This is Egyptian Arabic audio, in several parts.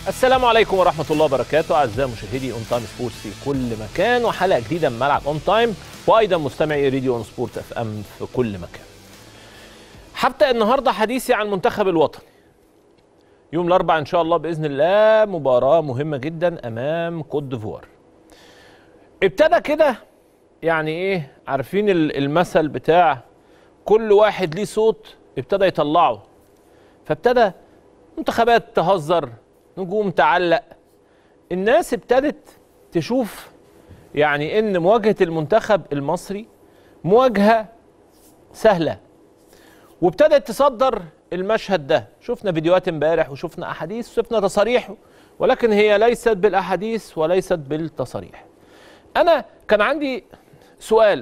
السلام عليكم ورحمة الله وبركاته أعزائي مشاهدي أون تايم سبورتس في كل مكان وحلقة جديدة من ملعب أون تايم وأيضا مستمعي راديو أون سبورت اف ام في كل مكان. هبدأ النهاردة حديثي عن المنتخب الوطني. يوم الأربعاء إن شاء الله بإذن الله مباراة مهمة جدا أمام كوت ديفوار. ابتدى كده يعني إيه عارفين ال- المثل بتاع كل واحد ليه صوت ابتدى يطلعه. فابتدى منتخبات تهزر نجوم تعلق الناس ابتدت تشوف يعني ان مواجهه المنتخب المصري مواجهه سهله وابتدت تصدر المشهد ده شفنا فيديوهات امبارح وشفنا احاديث وشفنا تصاريح ولكن هي ليست بالاحاديث وليست بالتصاريح انا كان عندي سؤال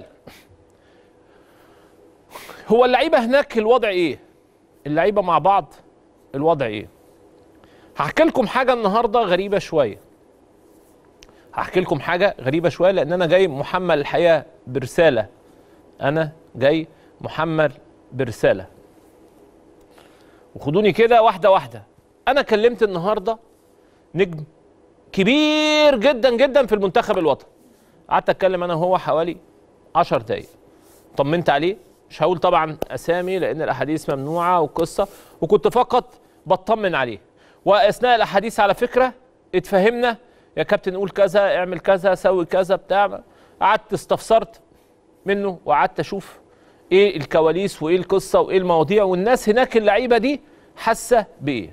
هو اللعيبه هناك الوضع ايه اللعيبه مع بعض الوضع ايه هحكي لكم حاجه النهارده غريبه شويه هحكي لكم حاجه غريبه شويه لان انا جاي محمل الحقيقه برساله انا جاي محمل برساله وخدوني كده واحده واحده انا كلمت النهارده نجم كبير جدا جدا في المنتخب الوطني قعدت اتكلم انا وهو حوالي 10 دقايق طمنت عليه مش هقول طبعا اسامي لان الاحاديث ممنوعه وقصه وكنت فقط بطمن عليه واثناء الاحاديث على فكره اتفهمنا يا كابتن قول كذا اعمل كذا سوي كذا بتاع قعدت استفسرت منه وقعدت اشوف ايه الكواليس وايه القصه وايه المواضيع والناس هناك اللعيبه دي حاسه بايه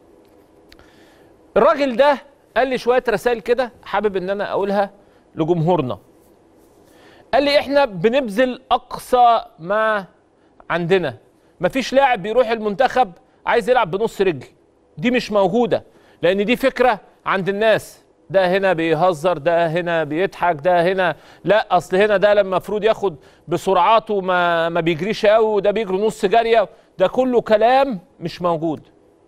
الراجل ده قال لي شويه رسائل كده حابب ان انا اقولها لجمهورنا قال لي احنا بنبذل اقصى ما عندنا مفيش لاعب بيروح المنتخب عايز يلعب بنص رجل دي مش موجوده لان دي فكره عند الناس ده هنا بيهزر ده هنا بيضحك ده هنا لا اصل هنا ده لما المفروض ياخد بسرعاته ما ما بيجريش قوي وده بيجري نص جاريه ده كله كلام مش موجود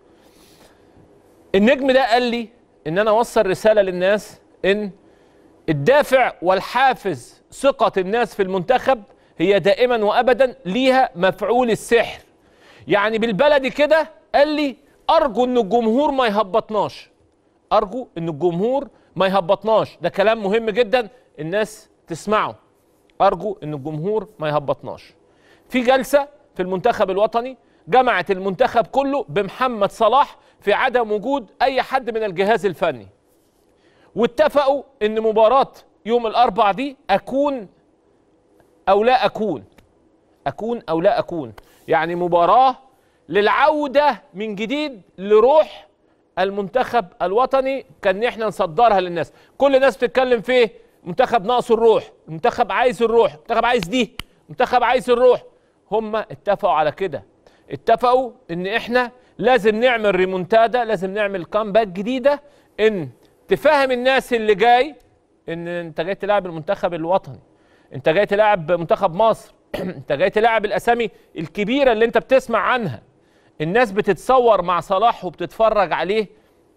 النجم ده قال لي ان انا اوصل رساله للناس ان الدافع والحافز ثقة الناس في المنتخب هي دائما وابدا ليها مفعول السحر يعني بالبلدي كده قال لي ارجو ان الجمهور ما يهبطناش ارجو ان الجمهور ما يهبطناش ده كلام مهم جدا الناس تسمعه ارجو ان الجمهور ما يهبطناش في جلسة في المنتخب الوطني جمعت المنتخب كله بمحمد صلاح في عدم وجود اي حد من الجهاز الفني واتفقوا ان مباراة يوم الاربع دي اكون او لا اكون اكون او لا اكون يعني مباراة للعودة من جديد لروح المنتخب الوطني كان احنا نصدرها للناس كل الناس بتتكلم في إيه؟ منتخب ناقصه الروح منتخب عايز الروح منتخب عايز دي منتخب عايز الروح هم اتفقوا على كده اتفقوا ان احنا لازم نعمل ريمونتادا لازم نعمل كامباك جديده ان تفهم الناس اللي جاي ان انت جاي تلعب المنتخب الوطني انت جاي تلعب منتخب مصر انت جاي تلعب الاسامي الكبيره اللي انت بتسمع عنها الناس بتتصور مع صلاح وبتتفرج عليه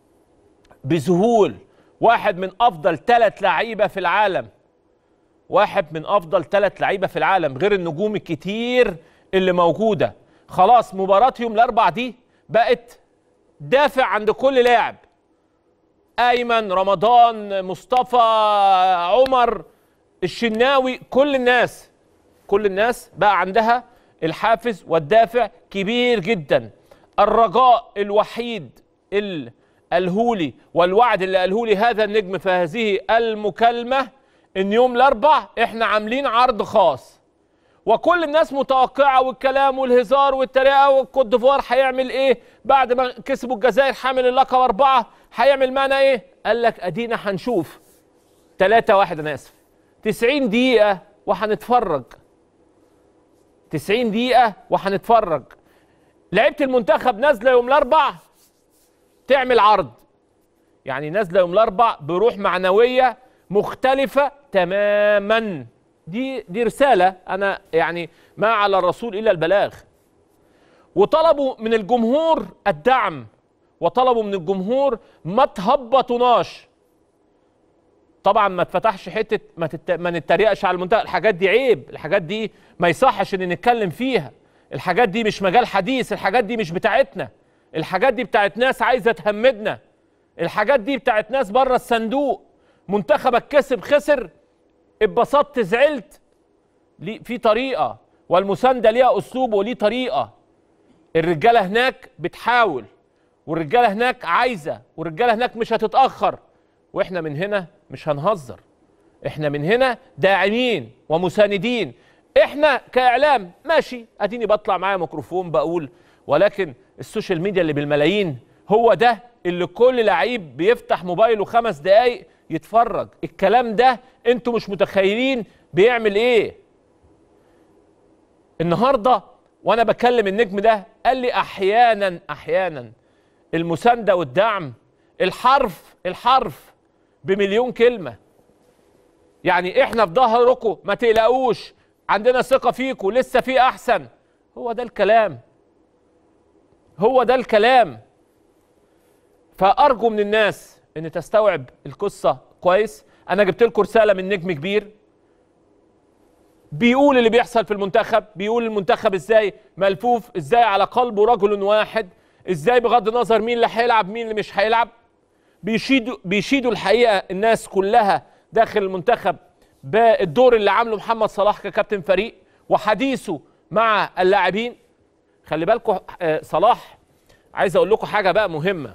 بذهول واحد من افضل ثلاث لعيبه في العالم واحد من افضل ثلاث لعيبه في العالم غير النجوم الكتير اللي موجوده خلاص مباراه يوم الاربع دي بقت دافع عند كل لاعب ايمن رمضان مصطفى عمر الشناوي كل الناس كل الناس بقى عندها الحافز والدافع كبير جدا الرجاء الوحيد ال- الهولي والوعد اللي قاله لي هذا النجم في هذه المكالمه ان يوم الاربع احنا عاملين عرض خاص وكل الناس متوقعه والكلام والهزار والتريقه والكوت ديفوار هيعمل ايه بعد ما كسبوا الجزائر حامل اللقب اربعه هيعمل معنا ايه؟ قال لك ادينا هنشوف 3 واحد انا اسف 90 دقيقه وهنتفرج 90 دقيقه وهنتفرج لعيبه المنتخب نازله يوم الاربع تعمل عرض يعني نازله يوم الاربع بروح معنويه مختلفه تماما دي دي رساله انا يعني ما على الرسول الا البلاغ وطلبوا من الجمهور الدعم وطلبوا من الجمهور ما تهبطوناش طبعا ما اتفتحش حته ما, تت... ما نتريقش على المنتخب الحاجات دي عيب الحاجات دي ما يصحش ان نتكلم فيها الحاجات دي مش مجال حديث الحاجات دي مش بتاعتنا الحاجات دي بتاعت ناس عايزه تهمدنا الحاجات دي بتاعت ناس بره الصندوق منتخبك كسب خسر اتبسطت زعلت ليه في طريقه والمسانده ليها اسلوب وليه طريقه الرجاله هناك بتحاول والرجاله هناك عايزه والرجاله هناك مش هتتاخر واحنا من هنا مش هنهزر احنا من هنا داعمين ومساندين احنا كاعلام ماشي اديني بطلع معايا ميكروفون بقول ولكن السوشيال ميديا اللي بالملايين هو ده اللي كل لعيب بيفتح موبايله خمس دقايق يتفرج الكلام ده انتوا مش متخيلين بيعمل ايه النهارده وانا بكلم النجم ده قال لي احيانا احيانا المسانده والدعم الحرف الحرف بمليون كلمه يعني احنا في ظهركم ما تقلقوش عندنا ثقه فيكم لسه في احسن هو ده الكلام هو ده الكلام فارجو من الناس ان تستوعب القصه كويس انا جبت لكم رساله من نجم كبير بيقول اللي بيحصل في المنتخب بيقول المنتخب ازاي ملفوف ازاي على قلبه رجل واحد ازاي بغض النظر مين اللي هيلعب مين اللي مش هيلعب بيشيدوا بيشيدوا الحقيقه الناس كلها داخل المنتخب بالدور اللي عامله محمد صلاح ككابتن فريق وحديثه مع اللاعبين خلي بالكم آه، صلاح عايز اقول لكم حاجه بقى مهمه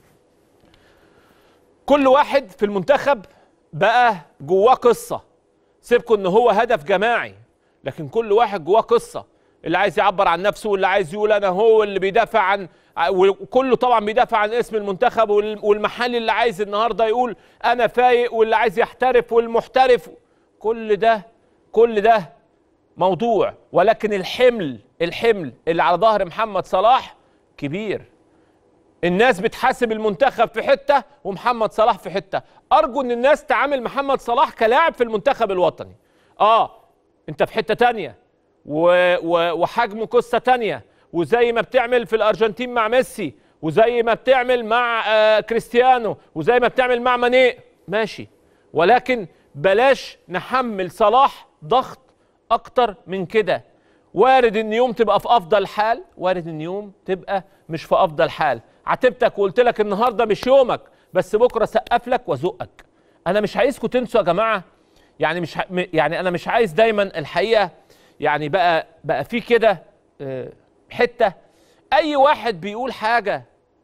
كل واحد في المنتخب بقى جواه قصه سيبكم ان هو هدف جماعي لكن كل واحد جواه قصه اللي عايز يعبر عن نفسه واللي عايز يقول انا هو اللي بيدافع عن وكله طبعا بيدافع عن اسم المنتخب وال- والمحل اللي عايز النهارده يقول انا فايق واللي عايز يحترف والمحترف كل ده كل ده موضوع ولكن الحمل الحمل اللي على ظهر محمد صلاح كبير الناس بتحاسب المنتخب في حته ومحمد صلاح في حته ارجو ان الناس تعامل محمد صلاح كلاعب في المنتخب الوطني اه انت في حته تانية و... و... وحجمه قصه تانية وزي ما بتعمل في الارجنتين مع ميسي وزي ما بتعمل مع آه كريستيانو وزي ما بتعمل مع ماني ماشي ولكن بلاش نحمل صلاح ضغط اكتر من كده وارد ان يوم تبقى في افضل حال وارد ان يوم تبقى مش في افضل حال عاتبتك وقلت لك النهارده مش يومك بس بكره سقف لك وازقك انا مش عايزكم تنسوا يا جماعه يعني مش ع- م- يعني انا مش عايز دايما الحقيقه يعني بقى بقى في كده آه، حته اي واحد بيقول حاجه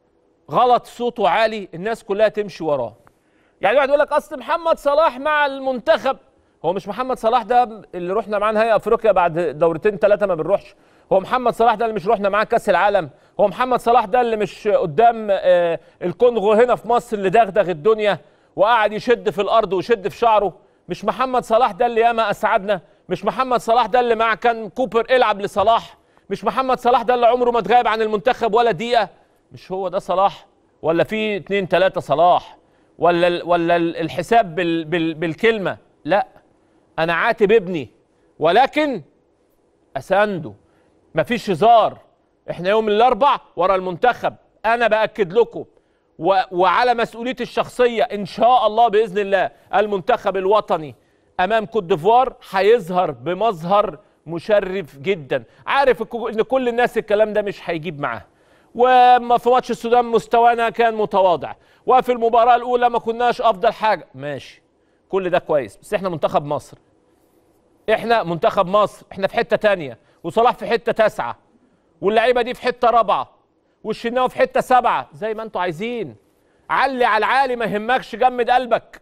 غلط صوته عالي الناس كلها تمشي وراه يعني واحد يقول لك اصل محمد صلاح مع المنتخب هو مش محمد صلاح ده اللي رحنا معاه نهائي افريقيا بعد دورتين ثلاثه ما بنروحش هو محمد صلاح ده اللي مش رحنا معاه كاس العالم هو محمد صلاح ده اللي مش قدام آه، الكونغو هنا في مصر اللي دغدغ الدنيا وقعد يشد في الارض ويشد في شعره مش محمد صلاح ده اللي ياما اسعدنا مش محمد صلاح ده اللي مع كان كوبر العب لصلاح مش محمد صلاح ده اللي عمره ما اتغاب عن المنتخب ولا دقيقه مش هو ده صلاح ولا في اتنين تلاته صلاح ولا ال- ولا ال- الحساب بال بال بالكلمه لا انا عاتب ابني ولكن اسانده مفيش هزار احنا يوم الاربع ورا المنتخب انا باكد لكم و... وعلى مسؤوليتي الشخصيه ان شاء الله باذن الله المنتخب الوطني امام كوت ديفوار هيظهر بمظهر مشرف جدا عارف الك- ان كل الناس الكلام ده مش هيجيب معاه وما في ماتش السودان مستوانا كان متواضع وفي المباراه الاولى ما كناش افضل حاجه ماشي كل ده كويس بس احنا منتخب مصر احنا منتخب مصر احنا في حته تانية وصلاح في حته تاسعه واللعيبه دي في حته رابعه والشناوي في حته سبعه زي ما انتوا عايزين علي على العالي ما يهمكش جمد قلبك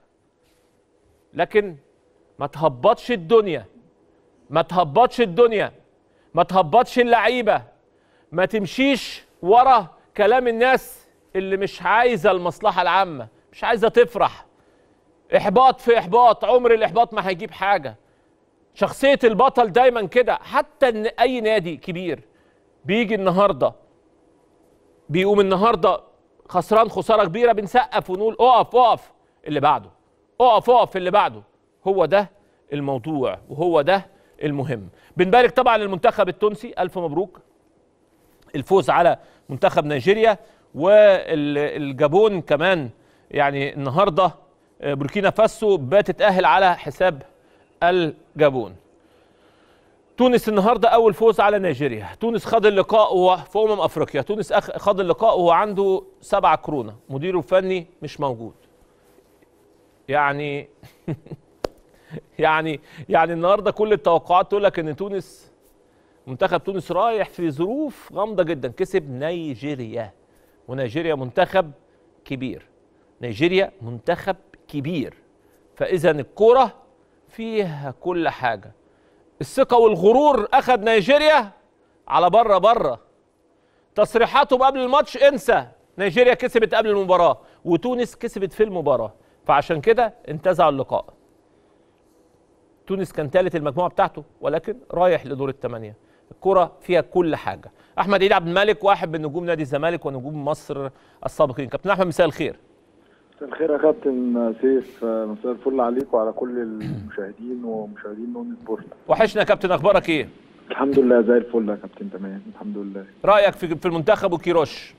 لكن ما تهبطش الدنيا ما تهبطش الدنيا ما تهبطش اللعيبه ما تمشيش ورا كلام الناس اللي مش عايزه المصلحه العامه مش عايزه تفرح احباط في احباط عمر الاحباط ما هيجيب حاجه شخصيه البطل دايما كده حتى ان اي نادي كبير بيجي النهارده بيقوم النهارده خسران خساره كبيره بنسقف ونقول اقف اقف اللي بعده اقف اقف اللي بعده هو ده الموضوع وهو ده المهم بنبارك طبعا للمنتخب التونسي الف مبروك الفوز على منتخب نيجيريا والجابون كمان يعني النهارده بوركينا فاسو بتتأهل على حساب الجابون تونس النهارده اول فوز على نيجيريا تونس خد اللقاء وهو في امم افريقيا تونس أخ... خد اللقاء وهو عنده سبعة كورونا مديره الفني مش موجود يعني يعني يعني النهارده كل التوقعات تقول لك ان تونس منتخب تونس رايح في ظروف غامضه جدا كسب نيجيريا ونيجيريا منتخب كبير نيجيريا منتخب كبير فاذا الكوره فيها كل حاجه الثقه والغرور اخذ نيجيريا على بره بره تصريحاتهم قبل الماتش انسى نيجيريا كسبت قبل المباراه وتونس كسبت في المباراه فعشان كده انتزعوا اللقاء تونس كان ثالث المجموعه بتاعته ولكن رايح لدور الثمانيه الكره فيها كل حاجه احمد عيد عبد الملك واحد من نجوم نادي الزمالك ونجوم مصر السابقين كابتن احمد مساء الخير مساء الخير يا كابتن سيف مساء الفل عليك وعلى كل المشاهدين ومشاهدين نون سبورت وحشنا يا كابتن اخبارك ايه الحمد لله زي الفل يا كابتن تمام الحمد لله رايك في في المنتخب وكيروش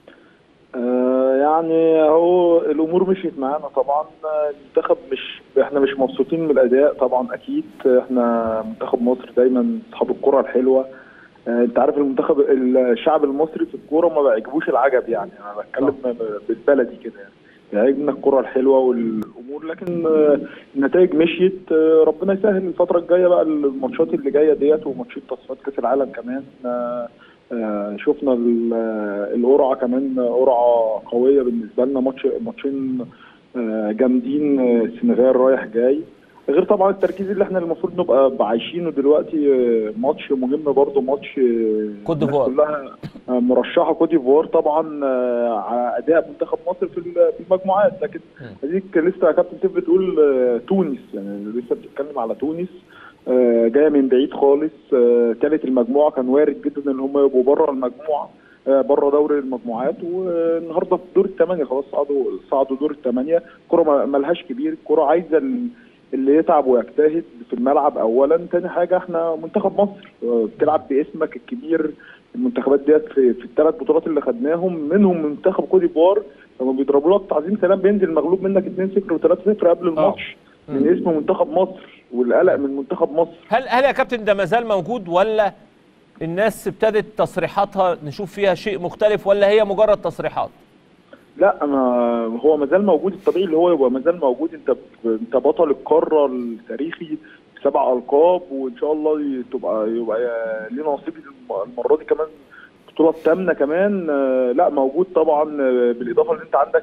آه يعني هو الامور مشيت معانا طبعا المنتخب مش احنا مش مبسوطين من الاداء طبعا اكيد احنا منتخب مصر دايما اصحاب الكره الحلوه آه انت عارف المنتخب الشعب المصري في الكوره ما بيعجبوش العجب يعني انا بتكلم بالبلدي كده يعني بيعجبنا الكره الحلوه والامور لكن آه النتائج مشيت آه ربنا يسهل الفتره الجايه بقى الماتشات اللي جايه ديت وماتشات تصفيات كاس العالم كمان آه آه شفنا القرعه كمان قرعه قويه بالنسبه لنا ماتش ماتشين آه جامدين السنغال رايح جاي غير طبعا التركيز اللي احنا المفروض نبقى عايشينه دلوقتي ماتش مهم برضه ماتش كوت ديفوار كلها مرشحه كوت ديفوار طبعا على اداء منتخب مصر في المجموعات لكن اديك لسه يا كابتن سيف بتقول تونس يعني لسه بتتكلم على تونس جايه من بعيد خالص ثالث المجموعه كان وارد جدا ان هم يبقوا بره المجموعه بره دوري المجموعات والنهارده في دور الثمانيه خلاص صعدوا صعدوا دور الثمانيه الكره ملهاش كبير الكره عايزه اللي يتعب ويجتهد في الملعب اولا تاني حاجه احنا منتخب مصر بتلعب باسمك الكبير المنتخبات ديت في, في الثلاث بطولات اللي خدناهم منهم منتخب كوت ديفوار لما بيضربوا لك تعظيم سلام بينزل مغلوب منك 2-0 و3-0 قبل الماتش من اسم منتخب مصر والقلق من منتخب مصر هل هل يا كابتن ده مازال موجود ولا الناس ابتدت تصريحاتها نشوف فيها شيء مختلف ولا هي مجرد تصريحات؟ لا انا هو مازال موجود الطبيعي اللي هو يبقى مازال موجود انت انت بطل القاره التاريخي بسبع القاب وان شاء الله تبقى يبقى لينا نصيب المره دي كمان البطوله الثامنه كمان لا موجود طبعا بالاضافه ان انت عندك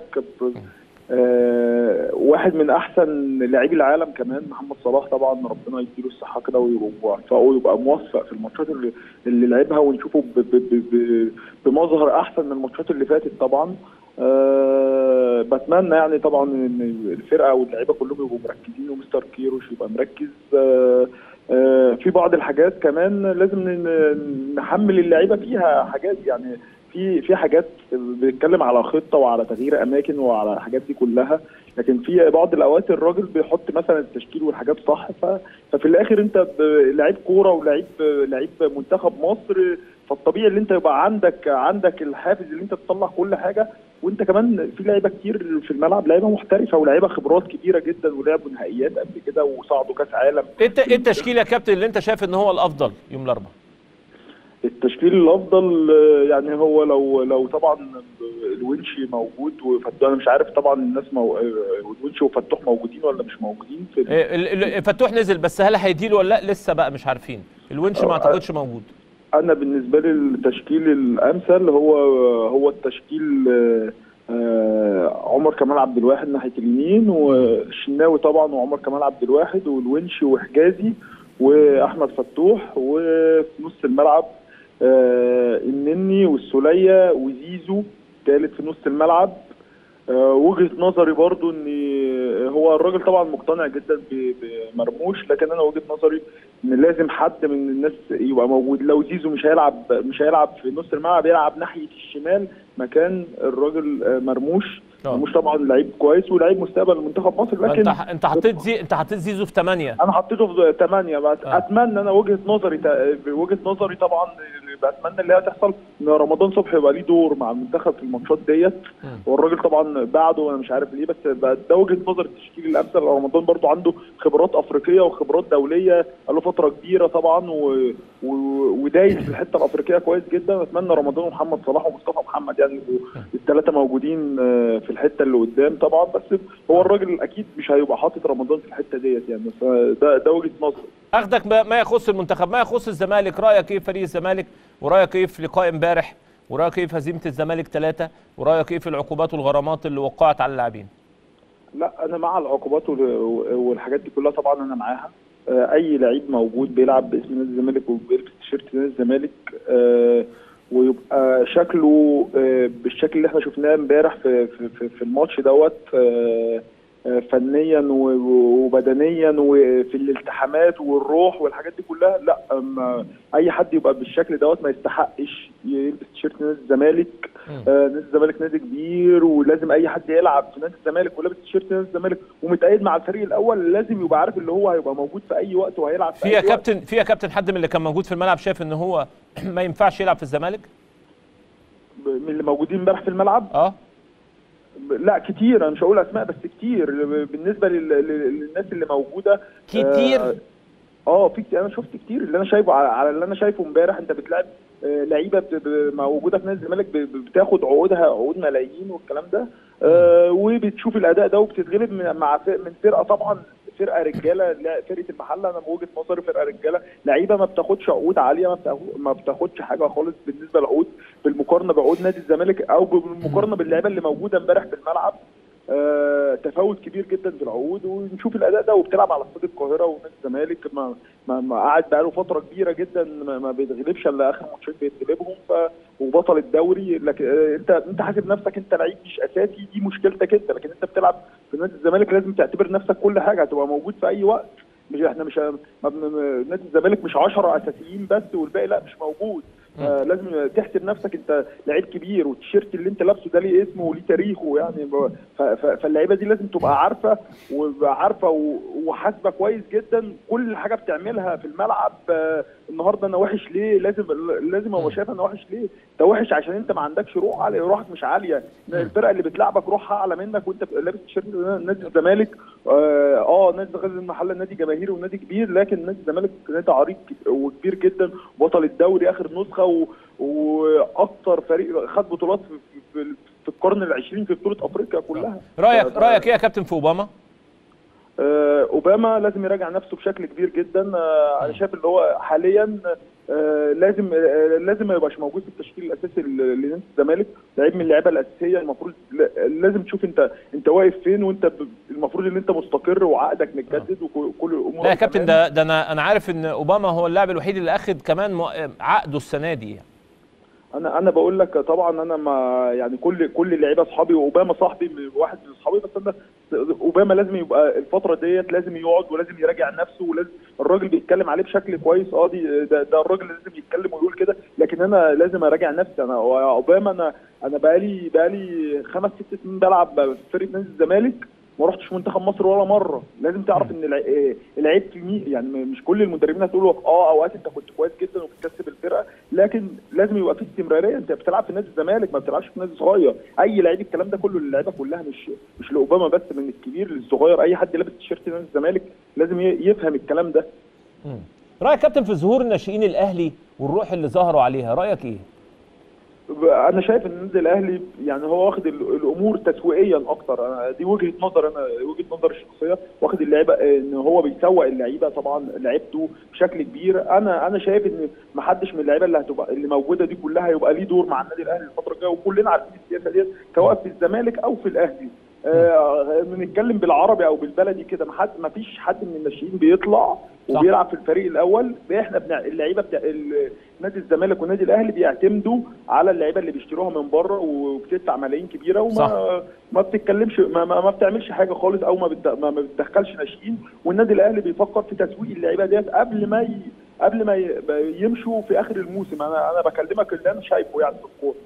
واحد من احسن لاعبي العالم كمان محمد صلاح طبعا ربنا يديله الصحه كده ويوفقه ويبقى موفق في الماتشات اللي اللي لعبها ونشوفه بمظهر احسن من الماتشات اللي فاتت طبعا أه بتمنى يعني طبعا ان الفرقه واللعيبه كلهم يبقوا مركزين ومستر كيروش يبقى مركز أه أه في بعض الحاجات كمان لازم نحمل اللعيبه فيها حاجات يعني في في حاجات بنتكلم على خطه وعلى تغيير اماكن وعلى الحاجات دي كلها لكن في بعض الاوقات الراجل بيحط مثلا التشكيل والحاجات صح ففي الاخر انت لعيب كوره ولعيب لعيب منتخب مصر فالطبيعي ان انت يبقى عندك عندك الحافز اللي انت تطلع كل حاجه وانت كمان في لعيبه كتير في الملعب لعيبه محترفه ولاعيبه خبرات كبيره جدا ولعبوا نهائيات قبل كده وصعدوا كاس عالم ايه التشكيل يا كابتن اللي انت شايف ان هو الافضل يوم الاربعاء؟ التشكيل الافضل يعني هو لو لو طبعا الونشي موجود وفتوح انا مش عارف طبعا الناس مو... الونشي وفتوح موجودين ولا مش موجودين في فتوح نزل بس هل هيديله ولا لا لسه بقى مش عارفين الونشي ما اعتقدش موجود انا بالنسبه لي التشكيل الامثل هو هو التشكيل عمر كمال عبد الواحد ناحيه اليمين والشناوي طبعا وعمر كمال عبد الواحد والونشي وحجازي واحمد فتوح وفي نص الملعب آه النني والسوليه وزيزو ثالث في نص الملعب آه وجهه نظري برضو ان هو الراجل طبعا مقتنع جدا بمرموش لكن انا وجهه نظري ان لازم حد من الناس يبقى موجود لو زيزو مش هيلعب مش هيلعب في نص الملعب يلعب ناحيه الشمال مكان الراجل آه مرموش آه. مش طبعا لعيب كويس ولعيب مستقبل منتخب مصر لكن انت انت حطيت زي انت حطيت زيزو في 8 انا حطيته في 8 بس آه. اتمنى انا وجهه نظري تا- وجهه نظري طبعا بتمنى اللي هي تحصل ان رمضان صبحي يبقى ليه دور مع المنتخب في الماتشات ديت مم. والراجل طبعا بعده انا مش عارف ليه بس بقى ده وجهه نظر التشكيل الامثل رمضان برضو عنده خبرات افريقيه وخبرات دوليه بقاله فتره كبيره طبعا و... و... ودايس في الحته الافريقيه كويس جدا اتمنى رمضان ومحمد صلاح ومصطفى محمد يعني يبقوا الثلاثه موجودين آه، في الحته اللي قدام طبعا بس هو الراجل اكيد مش هيبقى حاطط رمضان في الحته ديت يعني فده ده وجهه نظري اخدك ما ما يخص المنتخب ما يخص الزمالك رايك ايه في فريق الزمالك ورايك ايه في لقاء امبارح ورايك ايه في هزيمه الزمالك ثلاثة ورايك ايه في العقوبات والغرامات اللي وقعت على اللاعبين لا انا مع العقوبات وال- والحاجات دي كلها طبعا انا معاها آه، اي لعيب موجود بيلعب باسم نادي الزمالك وبيلبس تيشيرت نادي الزمالك آه، ويبقى شكله آه، بالشكل اللي احنا شفناه امبارح في في في- في الماتش دوت آه، آه، فنيا و- و- وبدنيا وفي الالتحامات والروح والحاجات دي كلها لا أما اي حد يبقى بالشكل دوت ما يستحقش يلبس تيشيرت نادي الزمالك مم. آه، نادي الزمالك نادي كبير ولازم اي حد يلعب في نادي الزمالك ولابس تيشيرت نادي الزمالك ومتأيد مع الفريق الاول لازم يبقى عارف اللي هو هيبقى موجود في اي وقت وهيلعب في في اي يا وقت كابتن في يا كابتن حد من اللي كان موجود في الملعب شايف ان هو ما ينفعش يلعب في الزمالك من اللي موجودين امبارح في الملعب اه لا كتير انا مش هقول اسماء بس كتير بالنسبه لل- لل- للناس اللي موجوده كتير اه آه، في كتير انا شفت كتير اللي انا شايفه على, على اللي انا شايفه امبارح انت بتلعب آه، لعيبه بت- ب- موجوده في نادي الزمالك ب- ب- بتاخد عقودها عقود ملايين والكلام ده آه، وبتشوف الاداء ده وبتتغلب من- مع ف- من فرقه طبعا فرقه رجاله لا، فرقه المحله انا بوجهه نظري فرقه رجاله لعيبه ما بتاخدش عقود عاليه ما بتاخد- ما بتاخدش حاجه خالص بالنسبه للعقود بالمقارنه بعقود نادي الزمالك او بالمقارنه باللعيبه اللي موجوده امبارح في الملعب آه، تفاوت كبير جدا في العقود ونشوف الاداء ده وبتلعب على استاد القاهره ونادي الزمالك ما ما, ما قعد بقاله فتره كبيره جدا ما, ما بيتغلبش الا اخر ماتشين بيتغلبهم ف وبطل الدوري لكن آه، انت انت حاسب نفسك انت لعيب مش اساسي دي مشكلتك انت لكن انت بتلعب في نادي الزمالك لازم تعتبر نفسك كل حاجه هتبقى موجود في اي وقت مش احنا مش ما بن- نادي الزمالك مش 10 اساسيين بس والباقي لا مش موجود آه لازم تحسب نفسك انت لعيب كبير والتيشيرت اللي انت لابسه ده ليه اسمه وليه تاريخه يعني ب- ف- ف- فاللعيبه دي لازم تبقى عارفه وعارفه و- وحاسبه كويس جدا كل حاجه بتعملها في الملعب آه، النهارده انا وحش ليه لازم لازم ابقى شايف انا وحش ليه انت وحش عشان انت ما عندكش روح عاليه روحك مش عاليه الفرقه اللي بتلعبك روحها اعلى منك وانت لابس تيشيرت نادي الزمالك اه آه، نادي غزل المحله نادي جماهيري ونادي كبير لكن نادي الزمالك نادي عريق وكبير جدا بطل الدوري اخر نسخه و... واكتر فريق خد بطولات في, في, في القرن العشرين في بطوله افريقيا كلها رايك ف- رايك ايه يا كابتن في اوباما آه، اوباما لازم يراجع نفسه بشكل كبير جدا آه، انا شايف اللي هو حاليا آه، لازم آه، لازم ما يبقاش موجود في التشكيل الاساسي ل- لنادي الزمالك لعيب من اللعيبه الاساسيه المفروض ل- لازم تشوف انت انت واقف فين وانت ب- المفروض ان انت مستقر وعقدك متجدد وكل الامور لا يا كابتن ده ده انا انا عارف ان اوباما هو اللاعب الوحيد اللي اخد كمان مو- عقده السنه دي يعني. انا انا بقول لك طبعا انا ما يعني كل كل اللعيبه اصحابي واوباما صاحبي من- واحد من اصحابي بس انا اوباما لازم يبقى الفتره ديت لازم يقعد ولازم يراجع نفسه ولازم الراجل بيتكلم عليه بشكل كويس اه دي ده, ده الراجل لازم يتكلم ويقول كده لكن انا لازم اراجع نفسي انا اوباما انا انا بقالي بقالي خمس ست سنين بلعب في فرقه نادي الزمالك ما رحتش منتخب مصر ولا مره لازم تعرف ان الع- آه، العيب في مين يعني م- مش كل المدربين هتقولوا اه اوقات انت كنت كويس جدا وبتكسب الفرقه لكن لازم يبقى في استمراريه انت بتلعب في نادي الزمالك ما بتلعبش في نادي صغير اي لعيب الكلام ده كله اللعيبه كلها مش مش لاوباما بس من الكبير للصغير اي حد لابس تيشيرت نادي الزمالك لازم ي- يفهم الكلام ده رايك يا كابتن في ظهور الناشئين الاهلي والروح اللي ظهروا عليها رايك ايه انا شايف ان النادي الاهلي يعني هو واخد ال- الامور تسويقيا اكتر أنا دي وجهه نظر انا وجهه نظر الشخصيه واخد اللعيبه ان هو بيسوق اللعيبه طبعا لعيبته بشكل كبير انا انا شايف ان ما حدش من اللعيبه اللي هتبقى اللي موجوده دي كلها هيبقى ليه دور مع النادي الاهلي الفتره الجايه وكلنا عارفين السياسه ديت سواء في الزمالك او في الاهلي آه بنتكلم بالعربي او بالبلدي كده ما حد ما فيش حد من الناشئين بيطلع صح. وبيلعب في الفريق الاول احنا بنع... اللعيبه بتاع ال- نادي الزمالك والنادي الاهلي بيعتمدوا على اللعيبه اللي بيشتروها من بره وبتدفع ملايين كبيره وما صح. ما بتتكلمش ما, ما, ما بتعملش حاجه خالص او ما, بت... ما ما بتدخلش ناشئين والنادي الاهلي بيفكر في تسويق اللعيبه ديت قبل ما ي... قبل ما ي... يمشوا في اخر الموسم انا انا بكلمك اللي انا شايفه يعني في الكوره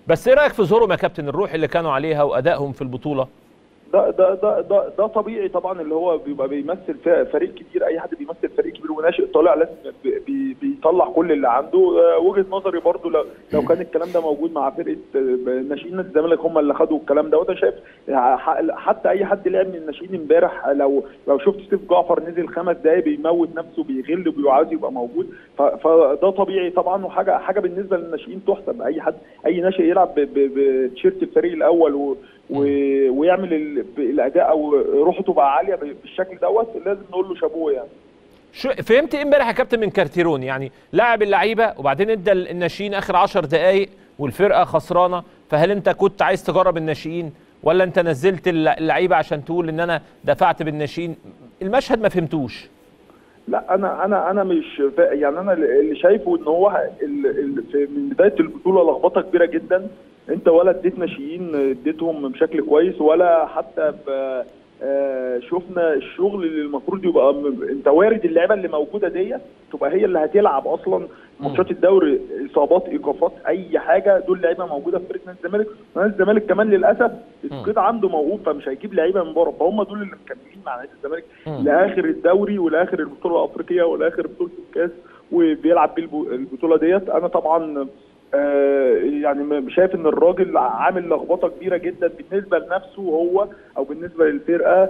بس ايه رايك في ظهورهم يا كابتن الروح اللي كانوا عليها وادائهم في البطوله ده ده ده ده, ده طبيعي طبعا اللي هو بيبقى بيمثل ف- فريق كبير اي حد بيمثل فريق كبير وناشئ طالع لازم بي- بي بيطلع كل اللي عنده آه، وجهه نظري برضو لو, لو كان الكلام ده موجود مع فرقه آه، ناشئين نادي الزمالك هم اللي خدوا الكلام ده وده شايف ح- حتى اي حد لعب من الناشئين امبارح لو لو شفت سيف جعفر نزل خمس دقايق بيموت نفسه بيغل وبيبقى عاوز يبقى موجود ف- فده طبيعي طبعا وحاجه حاجه بالنسبه للناشئين تحسب اي حد اي ناشئ يلعب ب- ب- بتيشيرت الفريق الاول و و- ويعمل ال- ب- الاداء او روحه تبقى عاليه ب- بالشكل دوت لازم نقول له شابوه يعني شو فهمت ايه امبارح يا كابتن من كارتيرون يعني لاعب اللعيبه وبعدين ادى الناشئين اخر 10 دقائق والفرقه خسرانه فهل انت كنت عايز تجرب الناشئين ولا انت نزلت الل- اللعيبه عشان تقول ان انا دفعت بالناشئين المشهد ما فهمتوش لا انا انا انا مش فا- يعني انا اللي شايفه ان هو ال- ال- في- من بدايه البطوله لخبطه كبيره جدا انت ولا اديت ناشئين اديتهم بشكل كويس ولا حتى ب- آه، شفنا الشغل اللي المفروض يبقى م- انت وارد اللعيبه اللي موجوده ديت تبقى هي اللي هتلعب اصلا ماتشات الدوري اصابات ايقافات اي حاجه دول لعيبه موجوده في فرقه نادي الزمالك نادي الزمالك كمان للاسف القيد عنده موقوف فمش هيجيب لعيبه من بره فهم دول اللي مكملين مع نادي الزمالك مم. لاخر الدوري ولاخر البطوله الافريقيه ولاخر بطوله الكاس وبيلعب بيه الب- البطوله ديت انا طبعا آه، يعني م- شايف ان الراجل عامل لخبطه كبيره جدا بالنسبه لنفسه هو او بالنسبه للفرقه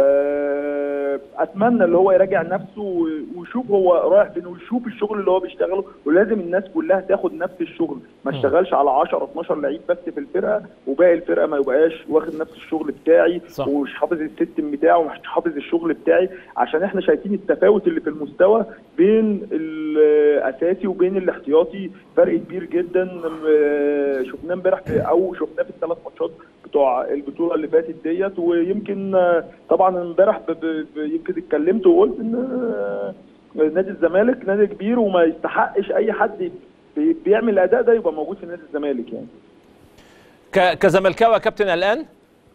آه، اتمنى اللي هو يراجع نفسه و- ويشوف هو رايح فين ويشوف الشغل اللي هو بيشتغله ولازم الناس كلها تاخد نفس الشغل ما اشتغلش على 10 12 لعيب بس في الفرقه وباقي الفرقه ما يبقاش واخد نفس الشغل بتاعي صح. ومش حافظ السيستم بتاعه ومش حافظ الشغل بتاعي عشان احنا شايفين التفاوت اللي في المستوى بين الاساسي وبين الاحتياطي فرق كبير جدا آه، شفناه امبارح في- او شفناه في الثلاث ماتشات بتوع البطوله اللي فاتت ديت ويمكن آه، طبعا امبارح ب- ب- ب- يمكن اتكلمت وقلت ان آه، نادي الزمالك نادي كبير وما يستحقش اي حد بي- بيعمل الاداء ده يبقى موجود في نادي الزمالك يعني ك- كزملكاوي يا كابتن الان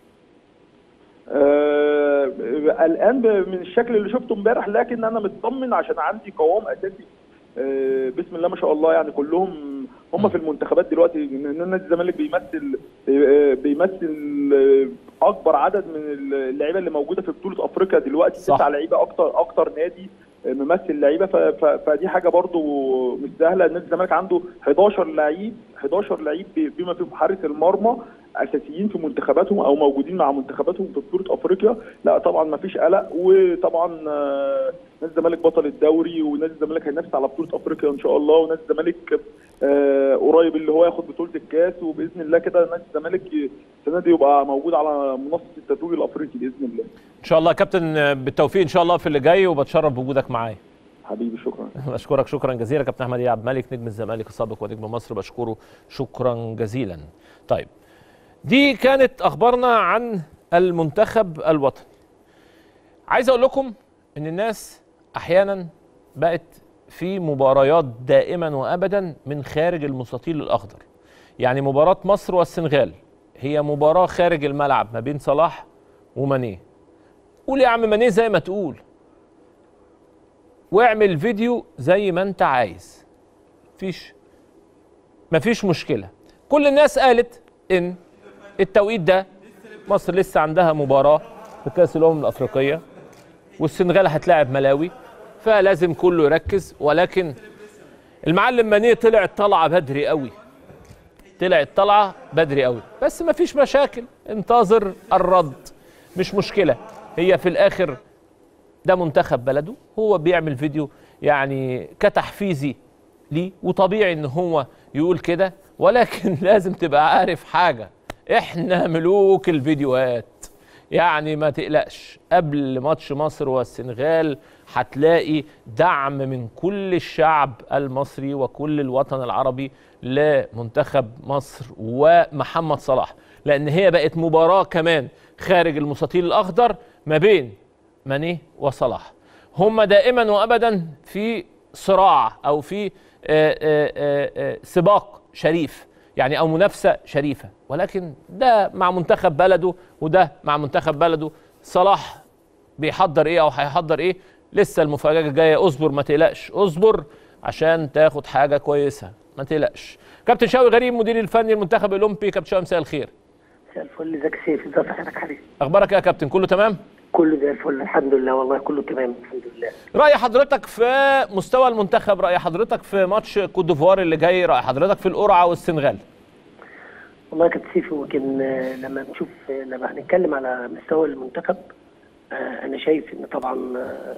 آه، قلقان ب- من الشكل اللي شفته امبارح لكن انا مطمن عشان عندي قوام اساسي آه، بسم الله ما شاء الله يعني كلهم هم في المنتخبات دلوقتي إن نادي الزمالك بيمثل آه، بيمثل آه، اكبر عدد من اللعيبه اللي موجوده في بطوله افريقيا دلوقتي صح. تسع لعيبه اكتر اكتر نادي آه، ممثل لعيبه ف- ف- فدي حاجه برضو مش سهله نادي الزمالك عنده 11 لعيب 11 لعيب ب- بما فيهم حارس المرمى اساسيين في منتخباتهم او موجودين مع منتخباتهم في بطوله افريقيا لا طبعا ما فيش قلق وطبعا آه، نادي الزمالك بطل الدوري ونادي الزمالك هينافس على بطوله افريقيا ان شاء الله ونادي الزمالك آه، قريب اللي هو ياخد بطوله الكاس وباذن الله كده نادي الزمالك ي- السنه دي يبقى موجود على منصه التتويج الافريقي باذن الله ان شاء الله يا كابتن آه، بالتوفيق ان شاء الله في اللي جاي وبتشرف بوجودك معايا حبيبي شكرا بشكرك شكرا جزيلا كابتن احمد عبد الملك نجم الزمالك السابق ونجم مصر بشكره شكرا جزيلا طيب دي كانت اخبارنا عن المنتخب الوطني عايز اقول لكم ان الناس احيانا بقت في مباريات دائما وابدا من خارج المستطيل الاخضر يعني مباراه مصر والسنغال هي مباراه خارج الملعب ما بين صلاح ومانيه قول يا عم مانيه زي ما تقول واعمل فيديو زي ما انت عايز مفيش مفيش مشكله كل الناس قالت ان التوقيت ده مصر لسه عندها مباراه في كاس الامم الافريقيه والسنغال هتلاعب ملاوي فلازم كله يركز ولكن المعلم مانيه طلع طلعه بدري قوي طلع الطلعه بدري قوي بس مفيش مشاكل انتظر الرد مش مشكله هي في الاخر ده منتخب بلده هو بيعمل فيديو يعني كتحفيزي ليه وطبيعي ان هو يقول كده ولكن لازم تبقى عارف حاجه احنا ملوك الفيديوهات يعني ما تقلقش قبل ماتش مصر والسنغال هتلاقي دعم من كل الشعب المصري وكل الوطن العربي لمنتخب مصر ومحمد صلاح لان هي بقت مباراه كمان خارج المستطيل الاخضر ما بين مانيه وصلاح هم دائما وابدا في صراع او في آه، آه، آه، آه، سباق شريف يعني او منافسه شريفه ولكن ده مع منتخب بلده وده مع منتخب بلده صلاح بيحضر ايه او هيحضر ايه لسه المفاجاه جايه اصبر ما تقلقش اصبر عشان تاخد حاجه كويسه ما تقلقش كابتن شوقي غريب مدير الفني المنتخب الاولمبي كابتن شوقي مساء الخير مساء الفل ازيك يا سيف ازي صحتك يا حبيبي اخبارك ايه يا كابتن كله تمام كله زي الفل الحمد لله والله كله تمام الحمد لله راي حضرتك في مستوى المنتخب راي حضرتك في ماتش كوت ديفوار اللي جاي راي حضرتك في القرعه والسنغال والله يا كابتن سيف يمكن آه، لما نشوف آه، لما هنتكلم على مستوى المنتخب آه، انا شايف ان طبعا آه،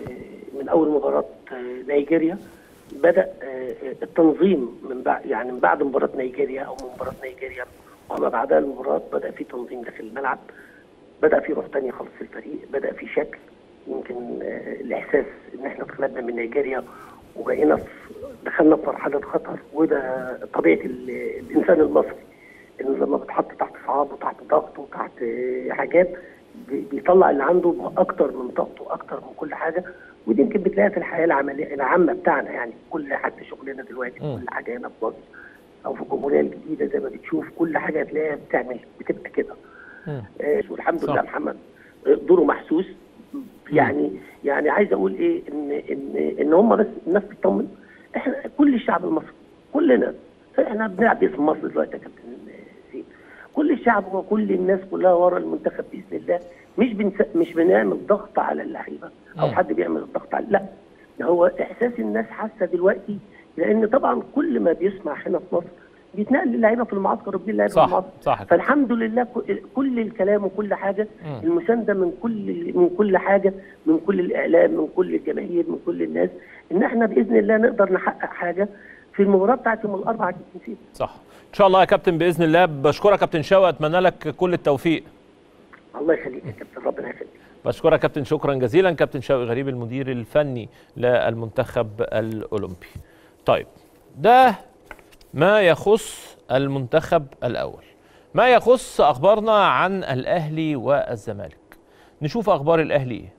من اول مباراه آه، نيجيريا بدا آه، التنظيم من بعد يعني من بعد مباراه نيجيريا او من مباراه نيجيريا وما بعدها المباراه بدا في تنظيم داخل الملعب بدا في روح تانية خالص في الفريق بدا في شكل يمكن آه، الاحساس ان احنا اتغلبنا من نيجيريا وبقينا في دخلنا في مرحله خطر وده طبيعه ال- الانسان المصري انه لما بتحط تحت صعاب وتحت ضغط وتحت آه، حاجات بي- بيطلع اللي عنده اكتر من طاقته اكتر من كل حاجه ودي يمكن بتلاقيها في الحياه العمليه العامه بتاعنا يعني كل حتى شغلنا دلوقتي مم. كل حاجه هنا في مصر او في الجمهوريه الجديده زي ما بتشوف كل حاجه هتلاقيها بتعمل بتبقى كده مم. آه، والحمد صح. لله محمد آه، دوره محسوس يعني يعني عايز اقول ايه ان ان ان هم بس الناس تطمن احنا كل الشعب المصري كلنا احنا بنلعب باسم مصر دلوقتي يا كابتن سيد كل الشعب وكل الناس كلها ورا المنتخب باذن الله مش بنس... مش بنعمل ضغط على اللعيبه او مم. حد بيعمل الضغط على لا ده هو احساس الناس حاسه دلوقتي لان طبعا كل ما بيسمع هنا في مصر بيتنقل للعيبه في المعسكر وبيجي اللعيبه في صح المعسكر صح كده. فالحمد لله ك- كل الكلام وكل حاجه مم. المسانده من كل من كل حاجه من كل الاعلام من كل الجماهير من كل الناس ان احنا باذن الله نقدر نحقق حاجه في المباراه بتاعت يوم الاربعاء كابتن سيف صح ان شاء الله يا كابتن باذن الله بشكرك يا كابتن شوقي اتمنى لك كل التوفيق الله يخليك يا كابتن ربنا يخليك بشكرك يا كابتن شكرا جزيلا كابتن شوقي غريب المدير الفني للمنتخب الاولمبي طيب ده ما يخص المنتخب الاول ما يخص اخبارنا عن الاهلي والزمالك نشوف اخبار الاهلي ايه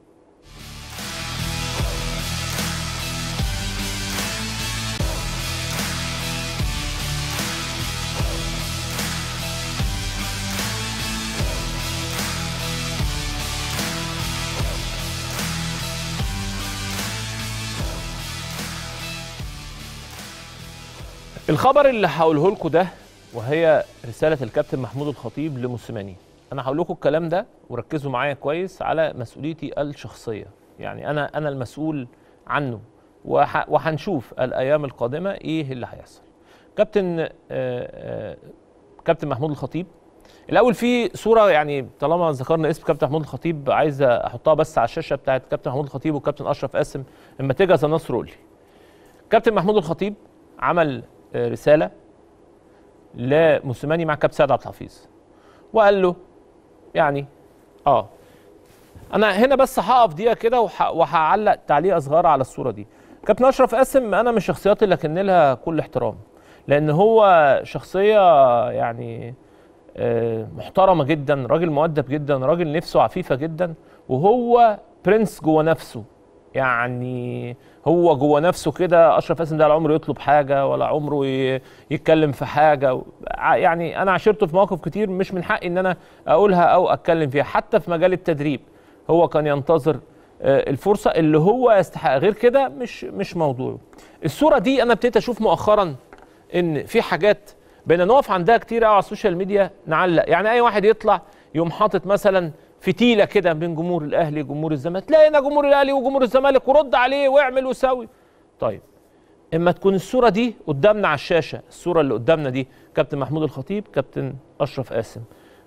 الخبر اللي هقوله لكم ده وهي رساله الكابتن محمود الخطيب لموسيماني انا هقول لكم الكلام ده وركزوا معايا كويس على مسؤوليتي الشخصيه يعني انا انا المسؤول عنه وح- وهنشوف الايام القادمه ايه اللي هيحصل كابتن آه، آه، كابتن محمود الخطيب الاول في صوره يعني طالما ذكرنا اسم كابتن محمود الخطيب عايز احطها بس على الشاشه بتاعت كابتن محمود الخطيب والكابتن اشرف قاسم اما تجهز النصر قول لي كابتن محمود الخطيب عمل آه، رساله لموسيماني مع كابتن سيد عبد الحفيظ وقال له يعني اه انا هنا بس هقف دقيقه كده وح- وهعلق تعليقه صغيره على الصوره دي كابتن اشرف قاسم انا من الشخصيات اللي اكن لها كل احترام لان هو شخصيه يعني آه، محترمه جدا راجل مؤدب جدا راجل نفسه عفيفه جدا وهو برنس جوه نفسه يعني هو جوه نفسه كده اشرف قاسم ده لا عمره يطلب حاجه ولا عمره ي- يتكلم في حاجه ع- يعني انا عشرته في مواقف كتير مش من حقي ان انا اقولها او اتكلم فيها حتى في مجال التدريب هو كان ينتظر آه، الفرصه اللي هو يستحق غير كده مش مش موضوعه الصوره دي انا ابتديت اشوف مؤخرا ان في حاجات بقينا نقف عندها كتير قوي على السوشيال ميديا نعلق يعني اي واحد يطلع يقوم حاطط مثلا فتيله كده بين جمهور الاهلي وجمهور الزمالك تلاقي هنا جمهور الاهلي وجمهور الزمالك ورد عليه واعمل وسوي طيب اما تكون الصوره دي قدامنا على الشاشه الصوره اللي قدامنا دي كابتن محمود الخطيب كابتن اشرف قاسم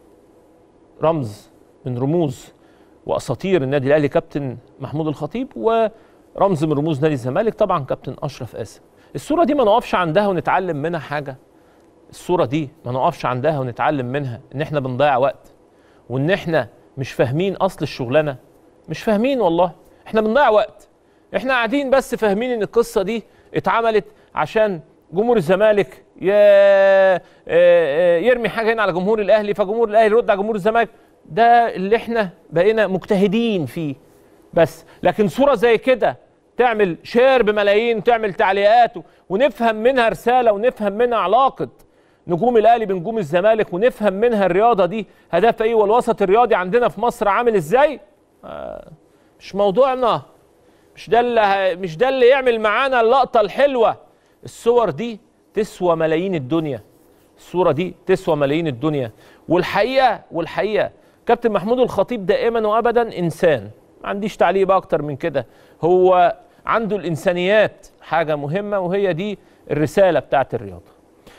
رمز من رموز واساطير النادي الاهلي كابتن محمود الخطيب ورمز من رموز نادي الزمالك طبعا كابتن اشرف قاسم الصوره دي ما نقفش عندها ونتعلم منها حاجه الصوره دي ما نقفش عندها ونتعلم منها ان احنا بنضيع وقت وان احنا مش فاهمين اصل الشغلانه مش فاهمين والله احنا بنضيع وقت احنا قاعدين بس فاهمين ان القصه دي اتعملت عشان جمهور الزمالك ي... آه، آه، يرمي حاجه هنا على جمهور الاهلي فجمهور الاهلي يرد على جمهور الزمالك ده اللي احنا بقينا مجتهدين فيه بس لكن صوره زي كده تعمل شير بملايين تعمل تعليقات و- ونفهم منها رساله ونفهم منها علاقه نجوم الاهلي بنجوم الزمالك ونفهم منها الرياضه دي هدفها ايه والوسط الرياضي عندنا في مصر عامل ازاي آه، مش موضوعنا مش ده اللي ه- مش ده اللي يعمل معانا اللقطه الحلوه الصور دي تسوى ملايين الدنيا الصوره دي تسوى ملايين الدنيا والحقيقه والحقيقه كابتن محمود الخطيب دائما وابدا انسان ما عنديش تعليق بقى اكتر من كده هو عنده الانسانيات حاجه مهمه وهي دي الرساله بتاعت الرياضه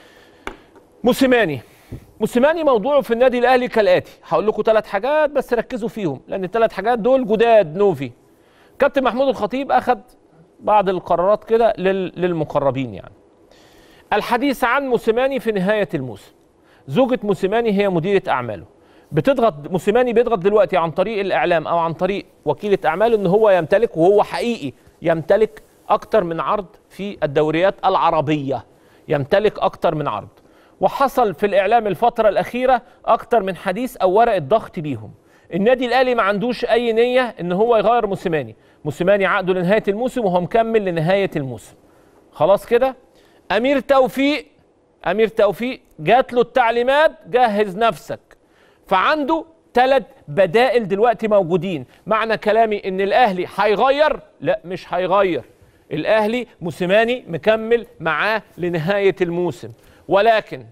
موسيماني موسيماني موضوعه في النادي الاهلي كالاتي هقول لكم ثلاث حاجات بس ركزوا فيهم لان الثلاث حاجات دول جداد نوفي كابتن محمود الخطيب اخذ بعض القرارات كده لل- للمقربين يعني الحديث عن موسيماني في نهايه الموسم زوجة موسيماني هي مديرة أعماله بتضغط موسيماني بيضغط دلوقتي عن طريق الإعلام أو عن طريق وكيلة أعماله إن هو يمتلك وهو حقيقي يمتلك أكتر من عرض في الدوريات العربية يمتلك أكتر من عرض وحصل في الإعلام الفترة الأخيرة أكتر من حديث أو ورقة ضغط بيهم النادي الأهلي ما عندوش أي نية إن هو يغير موسيماني موسيماني عقده لنهاية الموسم وهو مكمل لنهاية الموسم خلاص كده امير توفيق امير توفيق جات له التعليمات جهز نفسك فعنده ثلاث بدائل دلوقتي موجودين معنى كلامي ان الاهلي هيغير لا مش هيغير الاهلي موسيماني مكمل معاه لنهايه الموسم ولكن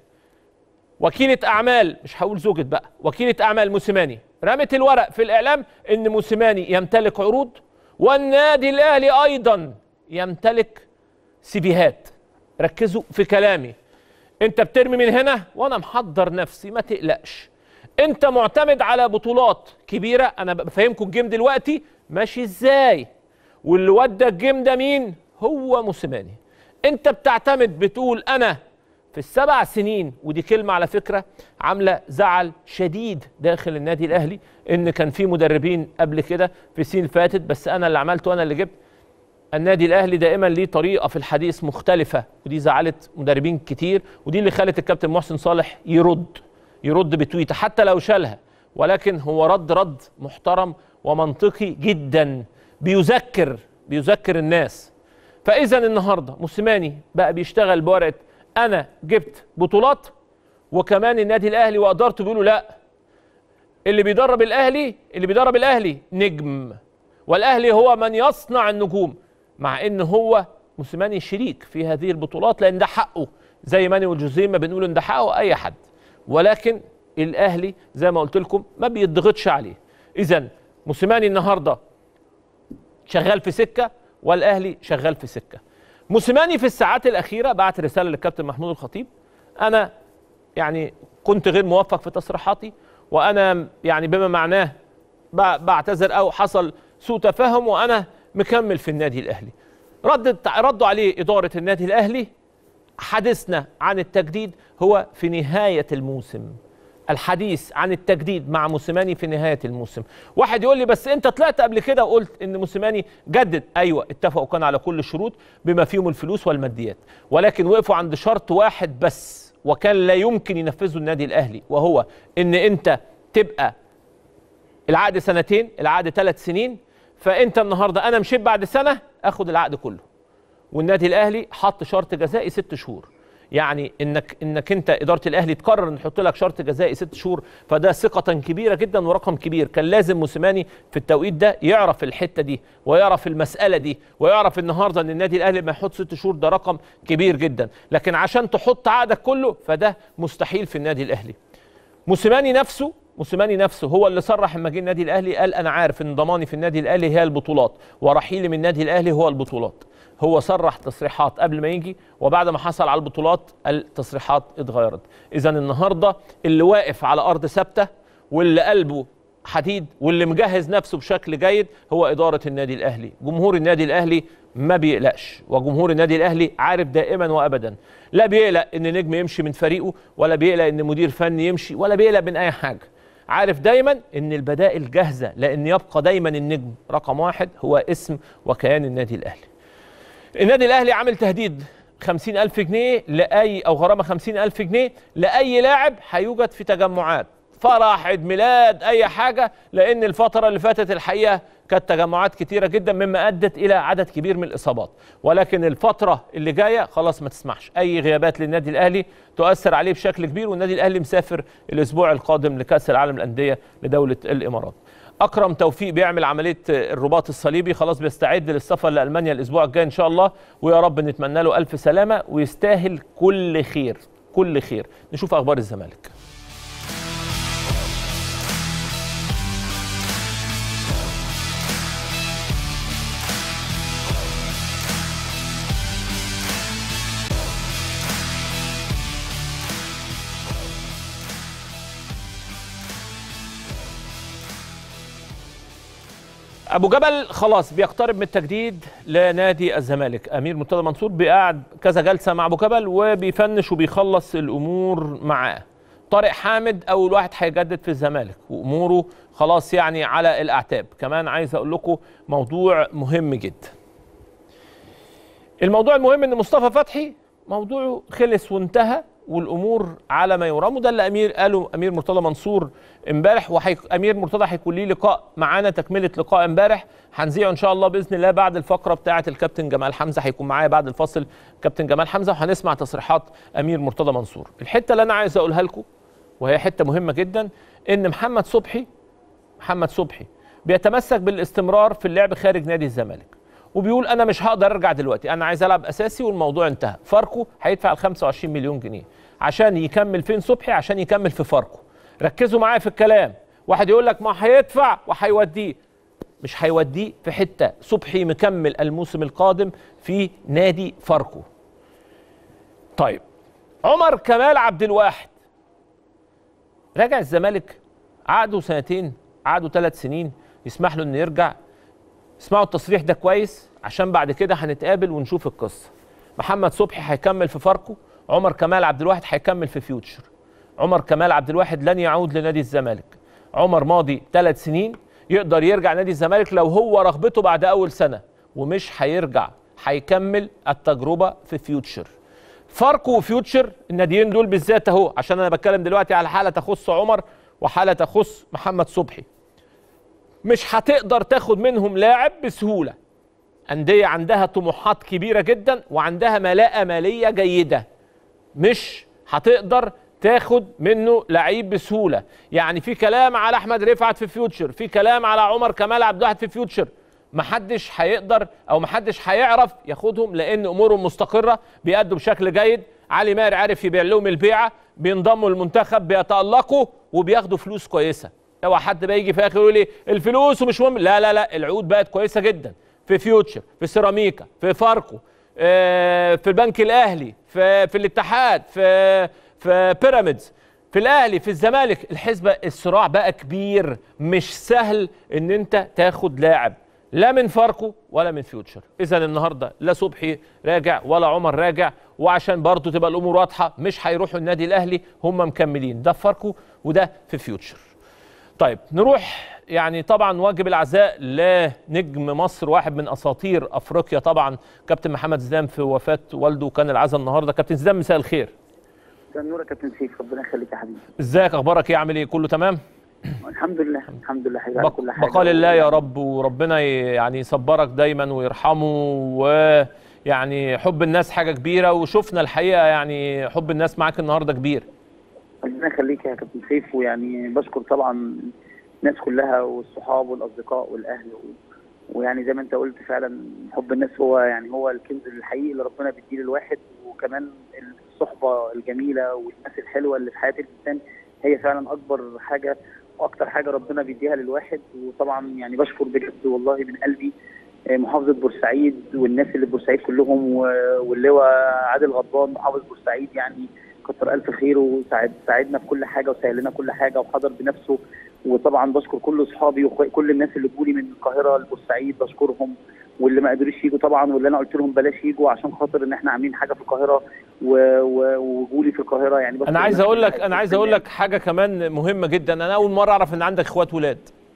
وكيله اعمال مش هقول زوجة بقى وكيله اعمال موسيماني رمت الورق في الاعلام ان موسيماني يمتلك عروض والنادي الاهلي ايضا يمتلك سيفيهات ركزوا في كلامي انت بترمي من هنا وانا محضر نفسي ما تقلقش انت معتمد على بطولات كبيره انا بفهمكم الجيم دلوقتي ماشي ازاي واللي ودى الجيم ده مين هو موسيماني انت بتعتمد بتقول انا في السبع سنين ودي كلمه على فكره عامله زعل شديد داخل النادي الاهلي ان كان في مدربين قبل كده في السنين اللي فاتت بس انا اللي عملته انا اللي جبت النادي الاهلي دائما ليه طريقه في الحديث مختلفه ودي زعلت مدربين كتير ودي اللي خلت الكابتن محسن صالح يرد يرد بتويته حتى لو شالها ولكن هو رد رد محترم ومنطقي جدا بيذكر بيذكر الناس فاذا النهارده موسيماني بقى بيشتغل بورقه انا جبت بطولات وكمان النادي الاهلي وادارته بيقولوا لا اللي بيدرب الاهلي اللي بيدرب الاهلي نجم والاهلي هو من يصنع النجوم مع ان هو موسيماني شريك في هذه البطولات لان ده حقه زي ماني والجوزيه ما بنقول ان ده حقه اي حد ولكن الاهلي زي ما قلت لكم ما بيضغطش عليه اذا موسيماني النهارده شغال في سكه والاهلي شغال في سكه موسيماني في الساعات الاخيره بعت رساله للكابتن محمود الخطيب انا يعني كنت غير موفق في تصريحاتي وانا يعني بما معناه ب- بعتذر او حصل سوء تفاهم وانا مكمل في النادي الاهلي ردت ردوا عليه اداره النادي الاهلي حديثنا عن التجديد هو في نهايه الموسم الحديث عن التجديد مع موسيماني في نهايه الموسم واحد يقول لي بس انت طلعت قبل كده وقلت ان موسيماني جدد ايوه اتفقوا كان على كل الشروط بما فيهم الفلوس والماديات ولكن وقفوا عند شرط واحد بس وكان لا يمكن ينفذه النادي الاهلي وهو ان انت تبقى العقد سنتين العقد ثلاث سنين فانت النهارده انا مشيت بعد سنه اخد العقد كله والنادي الاهلي حط شرط جزائي ست شهور يعني انك انك انت اداره الاهلي تقرر ان تحط لك شرط جزائي ست شهور فده ثقه كبيره جدا ورقم كبير كان لازم موسيماني في التوقيت ده يعرف الحته دي ويعرف المساله دي ويعرف النهارده ان النادي الاهلي ما يحط ست شهور ده رقم كبير جدا لكن عشان تحط عقدك كله فده مستحيل في النادي الاهلي موسيماني نفسه موسيماني نفسه هو اللي صرح لما جه النادي الاهلي قال انا عارف ان ضماني في النادي الاهلي هي البطولات ورحيلي من النادي الاهلي هو البطولات هو صرح تصريحات قبل ما يجي وبعد ما حصل على البطولات التصريحات اتغيرت اذا النهارده اللي واقف على ارض ثابته واللي قلبه حديد واللي مجهز نفسه بشكل جيد هو اداره النادي الاهلي جمهور النادي الاهلي ما بيقلقش وجمهور النادي الاهلي عارف دائما وابدا لا بيقلق ان نجم يمشي من فريقه ولا بيقلق ان مدير فني يمشي ولا بيقلق من اي حاجه عارف دايما ان البدائل جاهزه لان يبقى دايما النجم رقم واحد هو اسم وكيان النادي الاهلي النادي الاهلي عامل تهديد خمسين ألف جنيه لأي أو غرامة خمسين ألف جنيه لأي لاعب هيوجد في تجمعات فرح عيد ميلاد أي حاجة لأن الفترة اللي فاتت الحقيقة كانت تجمعات كتيرة جدا مما أدت إلى عدد كبير من الإصابات ولكن الفترة اللي جاية خلاص ما تسمحش أي غيابات للنادي الأهلي تؤثر عليه بشكل كبير والنادي الأهلي مسافر الأسبوع القادم لكأس العالم للأندية لدولة الإمارات اكرم توفيق بيعمل عمليه الرباط الصليبي خلاص بيستعد للسفر لالمانيا الاسبوع الجاي ان شاء الله ويا رب نتمنى له الف سلامه ويستاهل كل خير كل خير نشوف اخبار الزمالك ابو جبل خلاص بيقترب من التجديد لنادي الزمالك امير مرتضى منصور بيقعد كذا جلسه مع ابو جبل وبيفنش وبيخلص الامور معاه طارق حامد اول واحد هيجدد في الزمالك واموره خلاص يعني على الاعتاب كمان عايز اقول لكم موضوع مهم جدا الموضوع المهم ان مصطفى فتحي موضوعه خلص وانتهى والامور على ما يرام وده اللي امير قاله امير مرتضى منصور امبارح وحي... امير مرتضى هيكون ليه لقاء معانا تكمله لقاء امبارح هنذيعه ان شاء الله باذن الله بعد الفقره بتاعه الكابتن جمال حمزه هيكون معايا بعد الفاصل كابتن جمال حمزه وهنسمع تصريحات امير مرتضى منصور الحته اللي انا عايز اقولها لكم وهي حته مهمه جدا ان محمد صبحي محمد صبحي بيتمسك بالاستمرار في اللعب خارج نادي الزمالك وبيقول انا مش هقدر ارجع دلوقتي انا عايز العب اساسي والموضوع انتهى فاركو هيدفع ال 25 مليون جنيه عشان يكمل فين صبحي عشان يكمل في فاركو ركزوا معايا في الكلام واحد يقول لك ما هيدفع وهيوديه مش هيوديه في حته صبحي مكمل الموسم القادم في نادي فاركو طيب عمر كمال عبد الواحد راجع الزمالك عقده سنتين عقده ثلاث سنين يسمح له انه يرجع اسمعوا التصريح ده كويس عشان بعد كده هنتقابل ونشوف القصه محمد صبحي هيكمل في فاركو عمر كمال عبد الواحد هيكمل في فيوتشر عمر كمال عبد الواحد لن يعود لنادي الزمالك عمر ماضي ثلاث سنين يقدر يرجع نادي الزمالك لو هو رغبته بعد اول سنه ومش هيرجع هيكمل التجربه في فيوتشر فاركو وفيوتشر الناديين دول بالذات اهو عشان انا بتكلم دلوقتي على حاله تخص عمر وحاله تخص محمد صبحي مش هتقدر تاخد منهم لاعب بسهوله انديه عندها طموحات كبيره جدا وعندها ملاءه ماليه جيده مش هتقدر تاخد منه لعيب بسهوله يعني في كلام على احمد رفعت في فيوتشر في كلام على عمر كمال عبد الواحد في فيوتشر محدش هيقدر او محدش هيعرف ياخدهم لان امورهم مستقره بيأدوا بشكل جيد علي ماهر عارف يبيع لهم البيعه بينضموا للمنتخب بيتالقوا وبياخدوا فلوس كويسه اوعى حد بقى يجي في الاخر يقول لي الفلوس ومش مهم لا لا لا العقود بقت كويسه جدا في فيوتشر في سيراميكا في فاركو آه، في البنك الاهلي في في الاتحاد في في بيراميدز في الاهلي في الزمالك الحسبه الصراع بقى كبير مش سهل ان انت تاخد لاعب لا من فاركو ولا من فيوتشر اذا النهارده لا صبحي راجع ولا عمر راجع وعشان برضه تبقى الامور واضحه مش هيروحوا النادي الاهلي هم مكملين ده في فاركو وده في فيوتشر طيب نروح يعني طبعا واجب العزاء لنجم مصر واحد من اساطير افريقيا طبعا كابتن محمد زيدان في وفاه والده كان العزاء النهارده كابتن زيدان مساء الخير مساء النور يا كابتن سيف ربنا يخليك يا حبيبي ازيك اخبارك ايه عامل ايه كله تمام الحمد لله الحمد لله حبيبي على بق- كل حاجه بقال الله يا رب وربنا ي- يعني يصبرك دايما ويرحمه ويعني حب الناس حاجه كبيره وشفنا الحقيقه يعني حب الناس معاك النهارده كبير ربنا يخليك يا كابتن سيف ويعني بشكر طبعا الناس كلها والصحاب والاصدقاء والاهل و... ويعني زي ما انت قلت فعلا حب الناس هو يعني هو الكنز الحقيقي اللي ربنا بيديه للواحد وكمان الصحبه الجميله والناس الحلوه اللي في حياه الانسان هي فعلا اكبر حاجه واكتر حاجه ربنا بيديها للواحد وطبعا يعني بشكر بجد والله من قلبي آه، محافظه بورسعيد والناس اللي في بورسعيد كلهم و- واللواء عادل غضبان محافظ بورسعيد يعني كتر الف خيره وساعد ساعدنا في كل حاجه وسهل لنا كل حاجه وحضر بنفسه وطبعا بشكر كل اصحابي وكل الناس اللي جولي من القاهره لبورسعيد بشكرهم واللي ما قدروش يجوا طبعا واللي انا قلت لهم بلاش يجوا عشان خاطر ان احنا عاملين حاجه في القاهره و- و- وجولي في القاهره يعني بشكر انا عايز الناس اقول لك كلها. انا عايز اقول لك حاجه كمان مهمه جدا انا اول مره اعرف ان عندك اخوات ولاد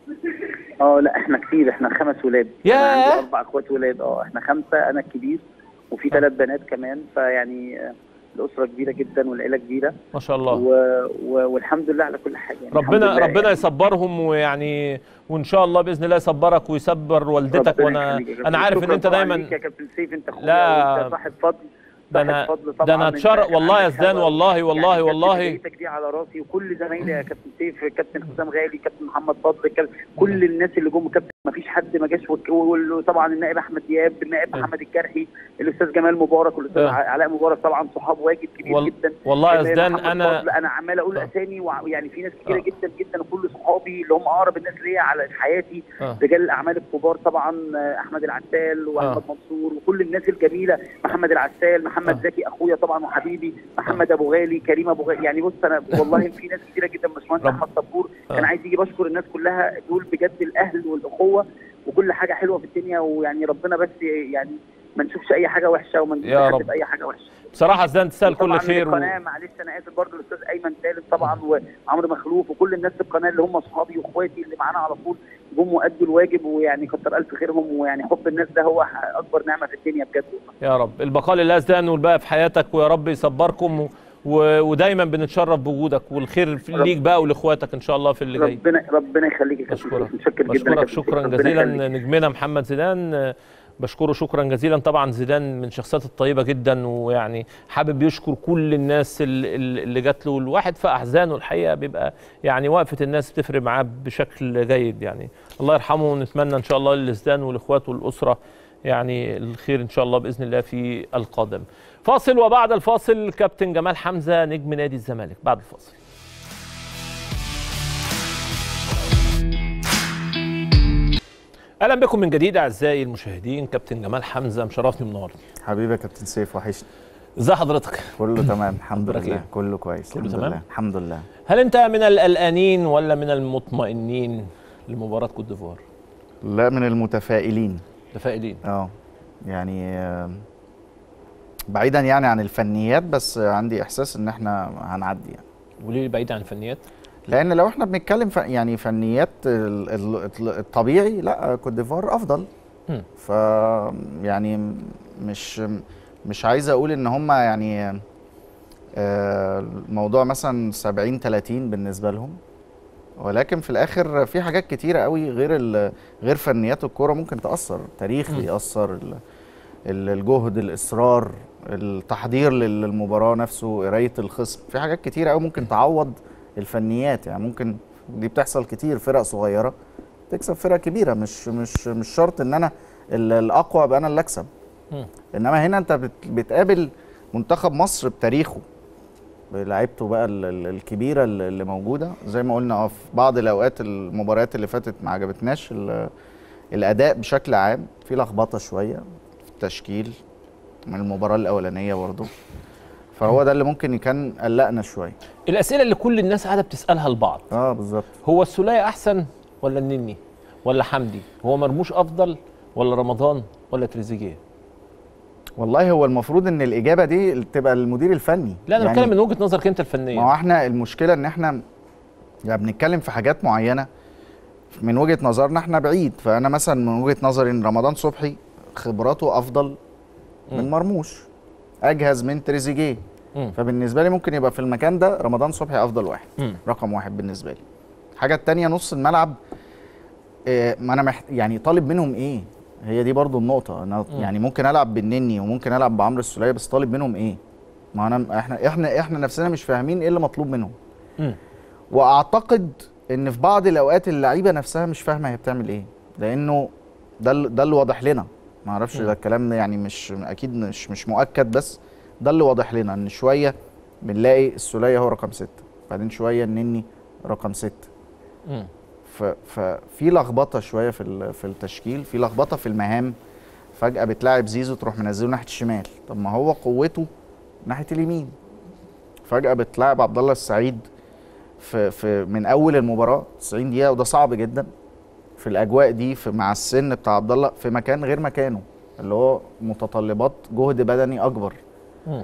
اه لا احنا كتير احنا خمس ولاد ياه. انا عندي اربع اخوات ولاد اه احنا خمسه انا الكبير وفي ثلاث بنات كمان فيعني آه، الاسره كبيره جدا والعيله كبيره ما شاء الله و... و... والحمد لله على كل حاجه يعني ربنا الحمد لله ربنا يعني. يصبرهم ويعني وان شاء الله باذن الله يصبرك ويصبر والدتك ربنا وانا يخليك يا كابتن. انا عارف ان شكراً انت طبعاً دايما ليك يا كابتن سيف انت اخويا لا. وانت صاحب فضل ده صاحب انا فضل طبعاً ده انا من اتشرف كان والله يا عندك زدان هوا. والله والله يعني والله بيتك دي على راسي وكل زمايلي يا كابتن سيف كابتن حسام غالي كابتن محمد فضل كابتن كل الناس اللي جم كابتن ما فيش حد ما جاش وك- وطبعا النائب احمد دياب النائب أه. محمد الجرحي الاستاذ جمال مبارك والاستاذ أه. علاء مبارك طبعا صحاب واجب كبير وال- جدا والله يا زي زدان محمد انا فضل، انا عمال اقول أه. اسامي ويعني في ناس كتيره أه. جدا جدا وكل صحابي اللي هم اقرب الناس ليا على حياتي آه. رجال الاعمال الكبار طبعا آه، احمد العسال واحمد منصور وكل الناس الجميله محمد العسال محمد آه. زكي اخويا طبعا وحبيبي محمد ابو غالي كريم ابو غالي يعني بص انا والله في ناس كتيره جدا باشمهندس رب- احمد صبور كان آه. عايز يجي بشكر الناس كلها دول بجد الاهل والاخوه وكل حاجه حلوه في الدنيا ويعني ربنا بس يعني ما نشوفش اي حاجه وحشه وما نجيبش يا حد رب. باي حاجه وحشه بصراحه يا زدان تستاهل كل طبعاً خير و... القناه معلش انا اسف برضه الاستاذ ايمن سالم طبعا وعمرو مخلوف وكل الناس في القناه اللي هم اصحابي واخواتي اللي معانا على طول جم وادوا الواجب ويعني كتر الف خيرهم ويعني حب الناس ده هو اكبر نعمه في الدنيا بجد والله. يا رب البقاء لله يا زدان والباقي في حياتك ويا رب يصبركم و... و... ودايما بنتشرف بوجودك والخير في- ليك بقى ولاخواتك ان شاء الله في اللي جاي ربنا ربنا يخليك يا كابتن بشكرك سيف. متشكر جدا يا بشكرك كابتن شكرا سيف. ربنا جزيلا يخليك. نجمنا محمد زيدان آه، بشكره شكرا جزيلا طبعا زيدان من الشخصيات الطيبه جدا ويعني حابب يشكر كل الناس ال- ال- اللي جات له الواحد في احزانه الحقيقه بيبقى يعني وقفه الناس بتفرق معاه بشكل جيد يعني الله يرحمه ونتمنى ان شاء الله للزدان والاخوات والاسره يعني الخير ان شاء الله باذن الله في القادم فاصل وبعد الفاصل كابتن جمال حمزه نجم نادي الزمالك بعد الفاصل اهلا بكم من جديد اعزائي المشاهدين كابتن جمال حمزه مشرفني منورني حبيبي يا كابتن سيف وحشني ازي حضرتك كله تمام الحمد أخبارك لله إيه؟ كله كويس كله الحمد تمام؟ لله الحمد لله هل انت من القلقانين ولا من المطمئنين لمباراه كوت ديفوار لا من المتفائلين متفائلين اه يعني آه، بعيدا يعني عن الفنيات بس عندي احساس ان احنا هنعدي يعني وليه بعيد عن الفنيات لان لو احنا بنتكلم ف... يعني فنيات ال- ال- الطبيعي لا كوت ديفوار افضل مم. ف يعني مش مش عايز اقول ان هم يعني آه، الموضوع مثلا 70 30 بالنسبه لهم ولكن في الاخر في حاجات كتيره قوي غير ال- غير فنيات الكوره ممكن تاثر تاريخ مم. بيأثر ال- ال- الجهد الاصرار التحضير لل- للمباراه نفسه قرايه الخصم في حاجات كتيره قوي ممكن تعوض الفنيات يعني ممكن دي بتحصل كتير فرق صغيره تكسب فرق كبيره مش مش مش شرط ان انا ال- الاقوى ابقى انا اللي اكسب مم. انما هنا انت بت- بتقابل منتخب مصر بتاريخه بلعيبته بقى ال- ال- الكبيره اللي اللي موجوده زي ما قلنا اه في بعض الاوقات المباريات اللي فاتت ما عجبتناش ال- الاداء بشكل عام في لخبطه شويه في التشكيل من المباراه الاولانيه برضه فهو ده اللي ممكن كان قلقنا شويه الاسئله اللي كل الناس قاعده بتسالها لبعض اه بالظبط هو السوليه احسن ولا النني ولا حمدي هو مرموش افضل ولا رمضان ولا تريزيجيه والله هو المفروض ان الاجابه دي تبقى المدير الفني لا انا يعني بتكلم من وجهه نظرك انت ما هو الفنيه احنا المشكله ان احنا يعني بنتكلم في حاجات معينه من وجهه نظرنا احنا بعيد فانا مثلا من وجهه نظري ان رمضان صبحي خبراته افضل من مم. مرموش اجهز من تريزيجيه مم. فبالنسبه لي ممكن يبقى في المكان ده رمضان صبحي افضل واحد مم. رقم واحد بالنسبه لي الحاجه التانية نص الملعب اه ما انا محت... يعني طالب منهم ايه هي دي برضو النقطه انا مم. يعني ممكن العب بالنني وممكن العب بعمرو السوليه بس طالب منهم ايه ما انا احنا احنا احنا نفسنا مش فاهمين ايه اللي مطلوب منهم مم. واعتقد ان في بعض الاوقات اللعيبه نفسها مش فاهمه هي بتعمل ايه لانه ده ال- ده اللي واضح لنا ما اعرفش مم. ده الكلام ده يعني مش اكيد مش مش مؤكد بس ده اللي واضح لنا ان شويه بنلاقي السوليه هو رقم ستة بعدين شويه النني رقم ستة مم. ف- ففي لخبطه شويه في ال- في التشكيل في لخبطه في المهام فجاه بتلاعب زيزو تروح منزله ناحيه الشمال طب ما هو قوته ناحيه اليمين فجاه بتلاعب عبد الله السعيد في في من اول المباراه 90 دقيقه وده صعب جدا في الاجواء دي في مع السن بتاع عبد الله في مكان غير مكانه اللي هو متطلبات جهد بدني اكبر مم.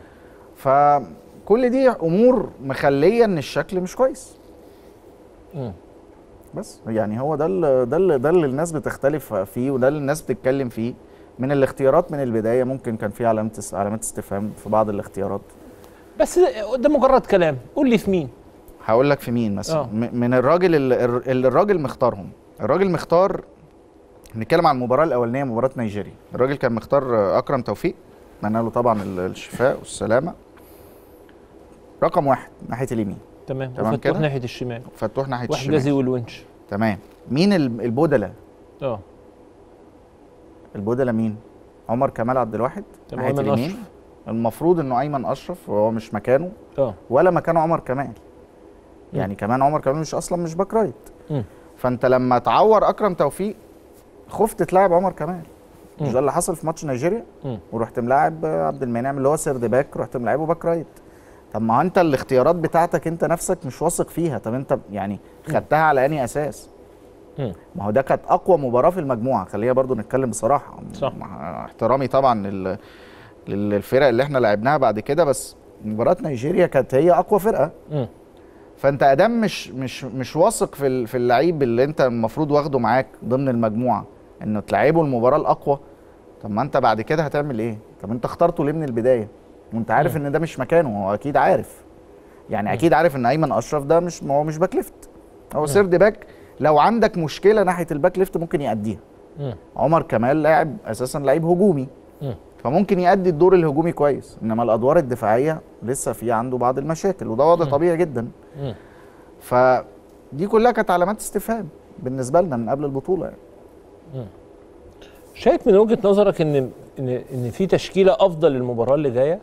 فكل دي امور مخليه ان الشكل مش كويس مم. بس يعني هو ده اللي ده اللي ده اللي الناس بتختلف فيه وده اللي الناس بتتكلم فيه من الاختيارات من البدايه ممكن كان في علامه اس- علامات استفهام في بعض الاختيارات بس ده مجرد كلام قول لي في مين هقول لك في مين مثلا آه. م- من الراجل اللي, اللي الراجل مختارهم الراجل مختار نتكلم عن المباراه الاولانيه مباراه نيجيريا الراجل كان مختار آه، اكرم توفيق اتمنى له طبعا ال- الشفاء والسلامه رقم واحد ناحيه اليمين تمام تمام وفتوح كده؟ ناحيه الشمال فتوح ناحيه وحجازي الشمال والونش تمام مين ال- البودله اه البودله مين عمر كمال عبد الواحد تمام، ناحيه أيمن اليمين أشرف. المفروض انه ايمن اشرف وهو مش مكانه اه ولا مكانه عمر كمال يعني كمان عمر كمال مش اصلا مش باك رايت مم. فانت لما تعور اكرم توفيق خفت تلاعب عمر كمال مش مم. ده اللي حصل في ماتش نيجيريا مم. ورحت ملاعب عبد المنعم اللي هو سيرد باك رحت ملاعبه باك رايت طب ما هو انت الاختيارات بتاعتك انت نفسك مش واثق فيها طب انت يعني خدتها على انهي اساس مم. ما هو ده كانت اقوى مباراه في المجموعه خلينا برضو نتكلم بصراحه صح. مع احترامي طبعا لل... للفرق اللي احنا لعبناها بعد كده بس مباراه نيجيريا كانت هي اقوى فرقه مم. فانت ادام مش مش مش واثق في ال- في اللعيب اللي انت المفروض واخده معاك ضمن المجموعه انه تلعبه المباراه الاقوى طب ما انت بعد كده هتعمل ايه طب انت اخترته ليه من البدايه وانت عارف ان ده مش مكانه هو اكيد عارف يعني اكيد عارف ان ايمن اشرف ده مش ما هو مش باك ليفت هو سيرد باك لو عندك مشكله ناحيه الباك ليفت ممكن يأديها مم. عمر كمال لاعب اساسا لعيب هجومي مم. فممكن يأدي الدور الهجومي كويس انما الادوار الدفاعيه لسه في عنده بعض المشاكل وده وضع طبيعي جدا مم. فدي كلها كانت علامات استفهام بالنسبه لنا من قبل البطوله يعني. شايف من وجهه نظرك ان ان ان في تشكيله افضل للمباراه اللي جايه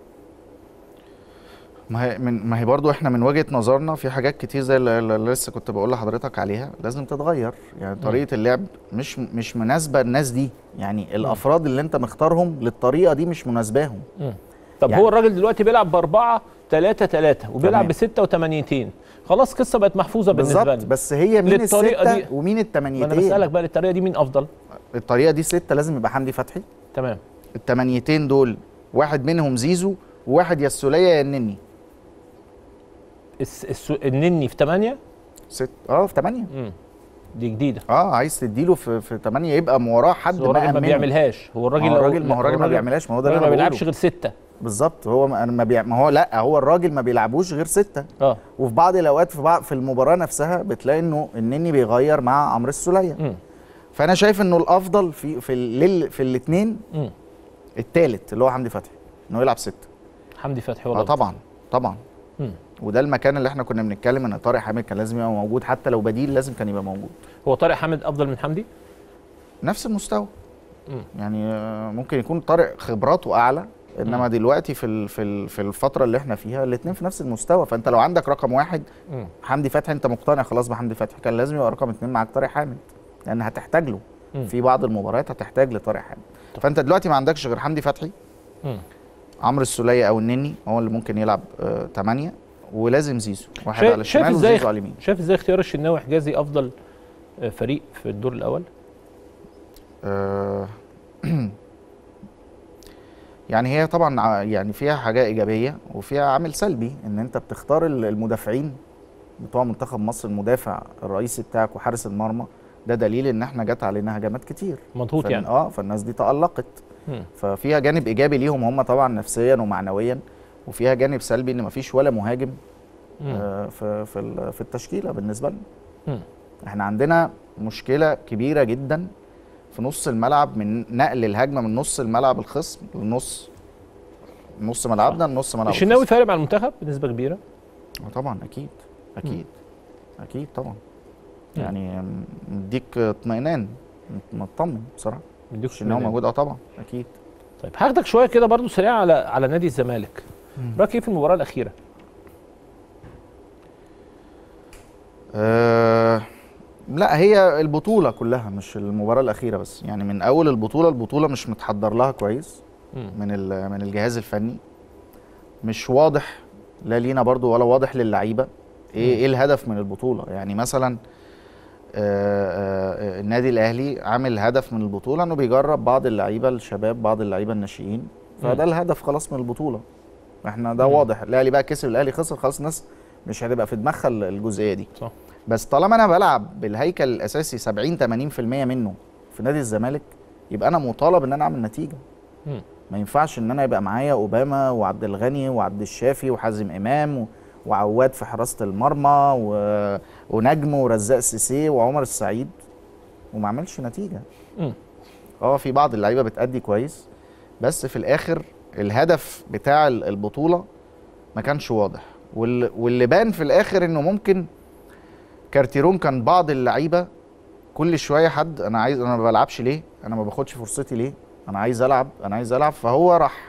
ما هي من ما هي برضو احنا من وجهه نظرنا في حاجات كتير زي اللي اللي لسه كنت بقول لحضرتك عليها لازم تتغير يعني طريقه اللعب مش مش مناسبه الناس دي يعني الافراد اللي انت مختارهم للطريقه دي مش مناسباهم طب يعني- هو الراجل دلوقتي بيلعب باربعه ثلاثة ثلاثة وبيلعب تمام. بستة وثمانيتين خلاص قصة بقت محفوظة بالنسبة بالظبط لي بس هي مين للطريقة السته دي. ومين ما انا التمانيتين بسألك بقى الطريقة دي مين أفضل الطريقه دي سته لازم يبقى حمدي فتحي تمام التمانيتين دول واحد منهم زيزو وواحد يا السوليه يا النني الس... الس... النني في ثمانية ست اه في تمانية مم. دي جديدة اه عايز تديله في في تمانية يبقى من وراه حد بس هو الراجل ما مأمنه. بيعملش هو الراجل ما هو لو- الراجل ما هو الراجل ما بيعملهاش ما هو ده اللي الراجل ما انا بيلعبش بقوله غير ستة بالظبط هو ما ما, بيع... ما هو لا هو الراجل ما بيلعبوش غير ستة اه وفي بعض الاوقات في بعض في المباراه نفسها بتلاقي انه النني بيغير مع عمرو السوليه مم. فانا شايف انه الافضل في في ال... في الاثنين مم. الثالث اللي هو حمدي فتحي انه يلعب ستة حمدي فتحي هو اه الأفضل. طبعا طبعا مم. وده المكان اللي احنا كنا بنتكلم ان طارق حامد كان لازم يبقى موجود حتى لو بديل لازم كان يبقى موجود هو طارق حامد أفضل من حمدي نفس المستوى مم. يعني آه، ممكن يكون طارق خبراته اعلى انما دلوقتي في ال- في ال- في الفتره اللي احنا فيها الاثنين في نفس المستوى فانت لو عندك رقم واحد مم. حمدي فتحي انت مقتنع خلاص بحمدي فتحي كان لازم يبقى رقم اثنين معاك طارق حامد لان هتحتاج له مم. في بعض المباريات هتحتاج لطارق حامد فانت دلوقتي ما عندكش غير حمدي فتحي مم. عمرو السوليه او النني هو اللي ممكن يلعب آه 8 ولازم زيزو واحد شايف- على شايف الشمال ازاي وزيزو على اليمين شايف ازاي اختيار الشناوي حجازي أفضل آه، فريق في الدور الأول آه، يعني هي طبعا ع- يعني فيها حاجة إيجابية وفيها عامل سلبي إن أنت بتختار ال- المدافعين بتوع منتخب مصر المدافع الرئيسي بتاعك وحارس المرمى ده دليل إن إحنا جت علينا هجمات كتير مضغوط فن- يعني اه فالناس دي تألقت مم. ففيها جانب إيجابي ليهم هم طبعا نفسيا ومعنويا وفيها جانب سلبي إن مفيش ولا مهاجم مم. آه، في في ال- في التشكيلة بالنسبة لنا مم. احنا عندنا مشكله كبيره جدا في نص الملعب من نقل الهجمه من نص الملعب الخصم لنص نص ملعبنا لنص ملعب الشناوي الخصم. فارق مع المنتخب بنسبة كبيرة آه طبعا اكيد اكيد اكيد طبعا مم. يعني مديك اطمئنان مطمن بصراحه بيديك الشناوي اطمئنان. موجود اه طبعا اكيد طيب هاخدك شويه كده برضو سريع على على نادي الزمالك رايك ايه في المباراه الاخيره أه لا هي البطوله كلها مش المباراه الاخيره بس يعني من اول البطوله البطوله مش متحضر لها كويس مم. من ال- من الجهاز الفني مش واضح لا لينا برضو ولا واضح للعيبه ايه ايه الهدف من البطوله يعني مثلا آه، آه، النادي الاهلي عامل هدف من البطوله انه بيجرب بعض اللعيبه الشباب بعض اللعيبه الناشئين فده الهدف خلاص من البطوله احنا ده مم. واضح الاهلي بقى كسب الاهلي خسر خلاص الناس مش هتبقى في دماغها ال- الجزئيه دي صح بس طالما انا بلعب بالهيكل الاساسي 70 80% منه في نادي الزمالك يبقى انا مطالب ان انا اعمل نتيجه مم. ما ينفعش ان انا يبقى معايا اوباما وعبد الغني وعبد الشافي وحازم امام و... وعواد في حراسه المرمى و... ونجم ورزاق سيسي وعمر السعيد وما اعملش نتيجه مم. اه في بعض اللعيبه بتأدي كويس بس في الاخر الهدف بتاع ال- البطوله ما كانش واضح وال- واللي بان في الاخر انه ممكن كارتيرون كان بعض اللعيبه كل شويه حد انا عايز انا ما بلعبش ليه انا ما باخدش فرصتي ليه انا عايز العب انا عايز العب فهو راح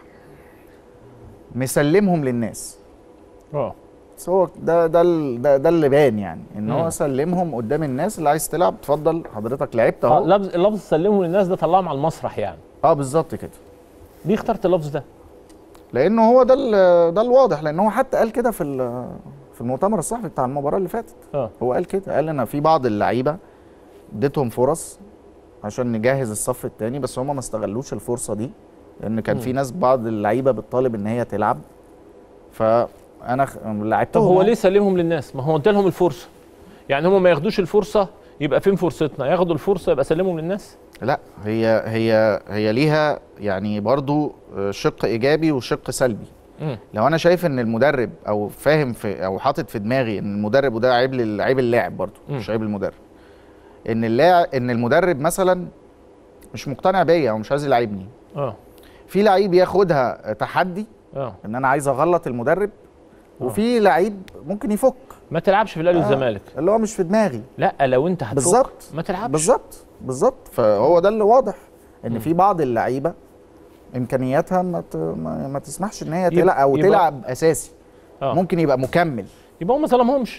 مسلمهم للناس اه بس هو ده ده ال- ده, ده اللي بان يعني ان مم. هو سلمهم قدام الناس اللي عايز تلعب اتفضل حضرتك لعبت آه، اهو لفظ اللفظ سلمه للناس ده طلعهم على المسرح يعني اه بالظبط كده ليه اخترت اللفظ ده؟ لانه هو ده ال- ده الواضح لان هو حتى قال كده في ال- في المؤتمر الصحفي بتاع المباراه اللي فاتت اه هو قال كده قال انا في بعض اللعيبه اديتهم فرص عشان نجهز الصف الثاني بس هم ما استغلوش الفرصه دي لان كان في ناس بعض اللعيبه بتطالب ان هي تلعب فانا خ- طب لعبتهم هو أهو. ليه سلمهم للناس؟ ما هو ادالهم الفرصه يعني هم ما ياخدوش الفرصه يبقى فين فرصتنا؟ ياخدوا الفرصه يبقى سلمهم للناس؟ لا هي هي هي ليها يعني برضو شق ايجابي وشق سلبي مم. لو انا شايف ان المدرب او فاهم في او حاطط في دماغي ان المدرب وده عيب لل- عيب اللاعب برضو مم. مش عيب المدرب ان اللاعب ان المدرب مثلا مش مقتنع بيا او مش عايز يلعبني اه في لعيب ياخدها تحدي اه ان انا عايز اغلط المدرب وفي لعيب ممكن يفك ما تلعبش في الاهلي آه. والزمالك اللي هو مش في دماغي لا لو انت هتفك بالظبط. ما تلعبش بالظبط بالظبط فهو ده اللي واضح ان في بعض اللعيبه امكانياتها ما ت- ما, ما تسمحش ان هي يبقى- تلعب او يبقى- تلعب اساسي اه ممكن يبقى مكمل يبقى هو ما ظلمهمش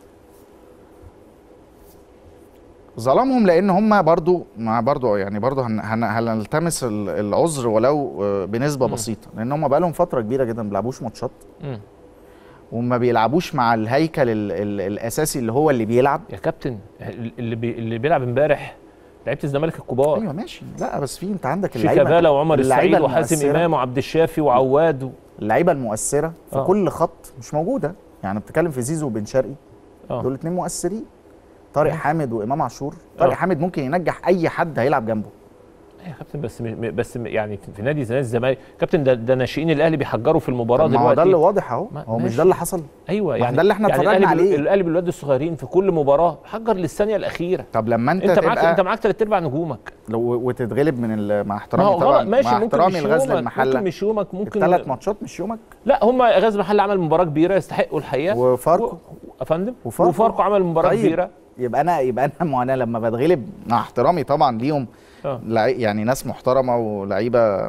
ظلمهم لان هم برضو مع برضو يعني برضو هن- هن- هنلتمس ال- العذر ولو آه، بنسبه بسيطه لان هم بقى لهم فتره كبيره جدا ما بيلعبوش ماتشات مم. وما بيلعبوش مع الهيكل ال ال الاساسي اللي هو اللي بيلعب يا كابتن اللي بي اللي بيلعب امبارح لعيبه الزمالك الكبار ايوه ماشي لا بس في انت عندك شيكابالا وعمر اللعيبة السعيد وحازم المؤثرة. امام وعبد الشافي وعواد و... اللعيبه المؤثره في آه. كل خط مش موجوده يعني بتتكلم في زيزو وبن شرقي اه دول اتنين مؤثرين طارق حامد وامام عاشور طارق آه. حامد ممكن ينجح اي حد هيلعب جنبه يا كابتن بس م... بس م- يعني في نادي زي الزمالك كابتن ده ده ناشئين الاهلي بيحجروا في المباراه طب ما هو دلوقتي ده اللي واضح اهو ما- هو مش ماشي. ده اللي حصل ايوه ما يعني ده اللي احنا يعني اتفرجنا الأهلي بال- عليه. الاهلي بالواد الصغيرين في كل مباراه حجر للثانيه الاخيره طب لما انت, انت معاك تبقى انت معاك ثلاث ارباع نجومك لو وتتغلب من ال- مع ما احترامي هو طبعا غلط ماشي مع ممكن احترامي مش لغزل يومك المحله ممكن مش يومك ممكن الثلاث ماتشات مش يومك لا هم غزل المحله عمل مباراه كبيره يستحقوا الحقيقه وفاركو و... افندم وفاركو. وفاركو عمل مباراه طيب. كبيره يبقى انا يبقى انا ما انا لما بتغلب مع احترامي طبعا ليهم اه لعي- يعني ناس محترمه ولعيبه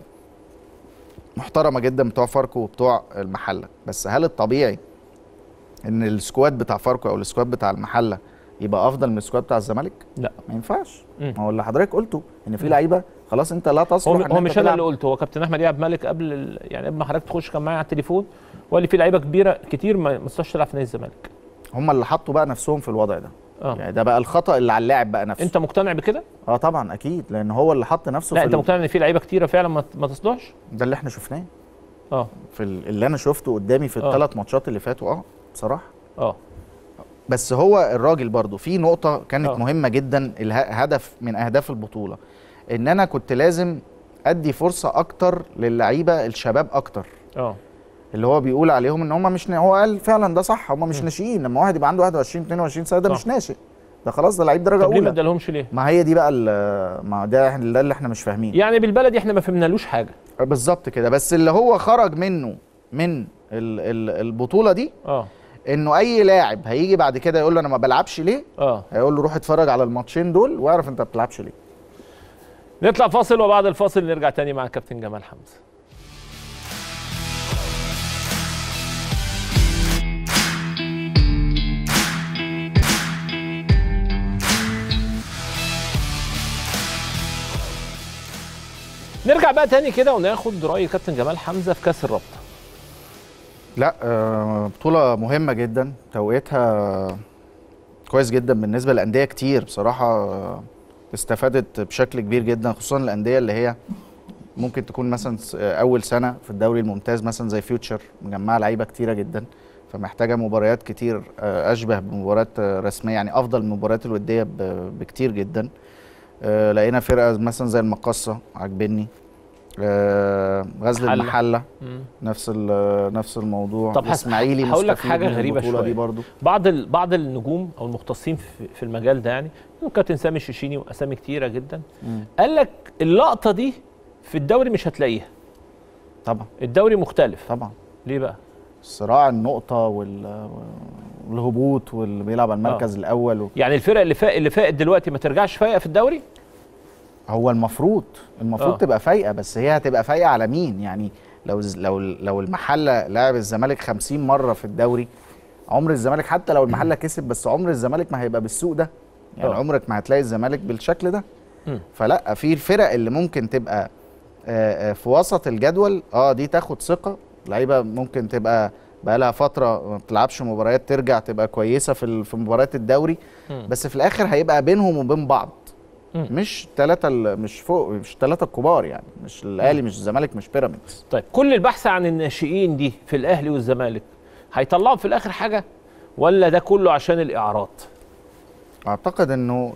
محترمه جدا بتوع فاركو وبتوع المحله بس هل الطبيعي ان السكواد بتاع فاركو او السكواد بتاع المحله يبقى افضل من السكواد بتاع الزمالك لا ما ينفعش مم. ما هو اللي حضرتك قلته ان في لعيبه خلاص انت لا تصلح هو ان هو انت مش انا تلعب. اللي قلت هو كابتن احمد يعب مالك قبل ال... يعني قبل ما حضرتك تخش كان معايا على التليفون وقال لي في لعيبه كبيره كتير ما ما تقدرش تلعب في نادي الزمالك هم اللي حطوا بقى نفسهم في الوضع ده اه يعني ده بقى الخطا اللي على اللاعب بقى نفسه انت مقتنع بكده؟ اه طبعا اكيد لان هو اللي حط نفسه لا في انت ال- مقتنع ان في لعيبه كتيره فعلا ما, ما تصلحش؟ ده اللي احنا شفناه اه في ال- اللي انا شفته قدامي في آه. الثلاث ماتشات اللي فاتوا اه بصراحه اه بس هو الراجل برضو في نقطة كانت آه. مهمة جدا اله- هدف من أهداف البطولة إن أنا كنت لازم أدي فرصة أكتر للعيبة الشباب أكتر اه اللي هو بيقول عليهم إن هم مش نا- هو قال فعلا ده صح هم مش م. ناشئين لما واحد يبقى عنده 21 22 سنة ده صح. مش ناشئ ده خلاص ده لعيب درجة طب ليه ما أولى ادالهمش ليه؟ ما هي دي بقى ال- ما ده إحنا- ده اللي احنا مش فاهمين يعني بالبلدي احنا ما فهمنالوش حاجه بالظبط كده بس اللي هو خرج منه من ال- ال- البطولة دي اه إنه أي لاعب هيجي بعد كده يقول له أنا ما بلعبش ليه اه هيقول له روح اتفرج على الماتشين دول واعرف انت ما بتلعبش ليه نطلع فاصل وبعد الفاصل نرجع تاني مع كابتن جمال حمزه نرجع بقى تاني كده وناخد راي كابتن جمال حمزه في كاس الرابطه لا آه، بطولة مهمة جدا توقيتها كويس جدا بالنسبة لأندية كتير بصراحة آه، استفادت بشكل كبير جدا خصوصا الأندية اللي هي ممكن تكون مثلا س- آه، أول سنة في الدوري الممتاز مثلا زي فيوتشر مجمعة لعيبة كتيرة جدا فمحتاجة مباريات كتير آه، أشبه بمباريات آه، رسمية يعني أفضل من المباريات الودية ب- بكتير جدا آه، لقينا فرقة مثلا زي المقصة عجبني آه، غزل محلة. المحلة نفس ال- نفس الموضوع طب هس- اسماعيلي هقول لك مستفيد حاجة من غريبة البطولة شوية. دي برضو بعض ال... بعض النجوم او المختصين في, في المجال ده يعني كابتن سامي الشيشيني واسامي كتيره جدا مم. قال لك اللقطه دي في الدوري مش هتلاقيها طبعا الدوري مختلف طبعا ليه بقى صراع النقطه وال والهبوط واللي بيلعب على المركز الاول و... يعني الفرق اللي فاق اللي فاقت دلوقتي ما ترجعش فايقه في الدوري هو المفروض المفروض آه. آه. تبقى فايقه بس هي هتبقى فايقه على مين يعني لو لو لو المحله لعب الزمالك 50 مره في الدوري عمر الزمالك حتى لو المحله كسب بس عمر الزمالك ما هيبقى بالسوق ده يعني آه. عمرك ما هتلاقي الزمالك بالشكل ده مم. فلا في الفرق اللي ممكن تبقى آه، آه، في وسط الجدول اه دي تاخد ثقه لعيبه ممكن تبقى بقى لها فتره ما بتلعبش مباريات ترجع تبقى كويسه في ال- في مباريات الدوري مم. بس في الاخر هيبقى بينهم وبين بعض مم. مش ثلاثه مش فوق مش ثلاثه الكبار يعني مش الاهلي مش الزمالك مش بيراميدز طيب كل البحث عن الناشئين دي في الاهلي والزمالك هيطلعوا في الاخر حاجه ولا ده كله عشان الاعارات اعتقد انه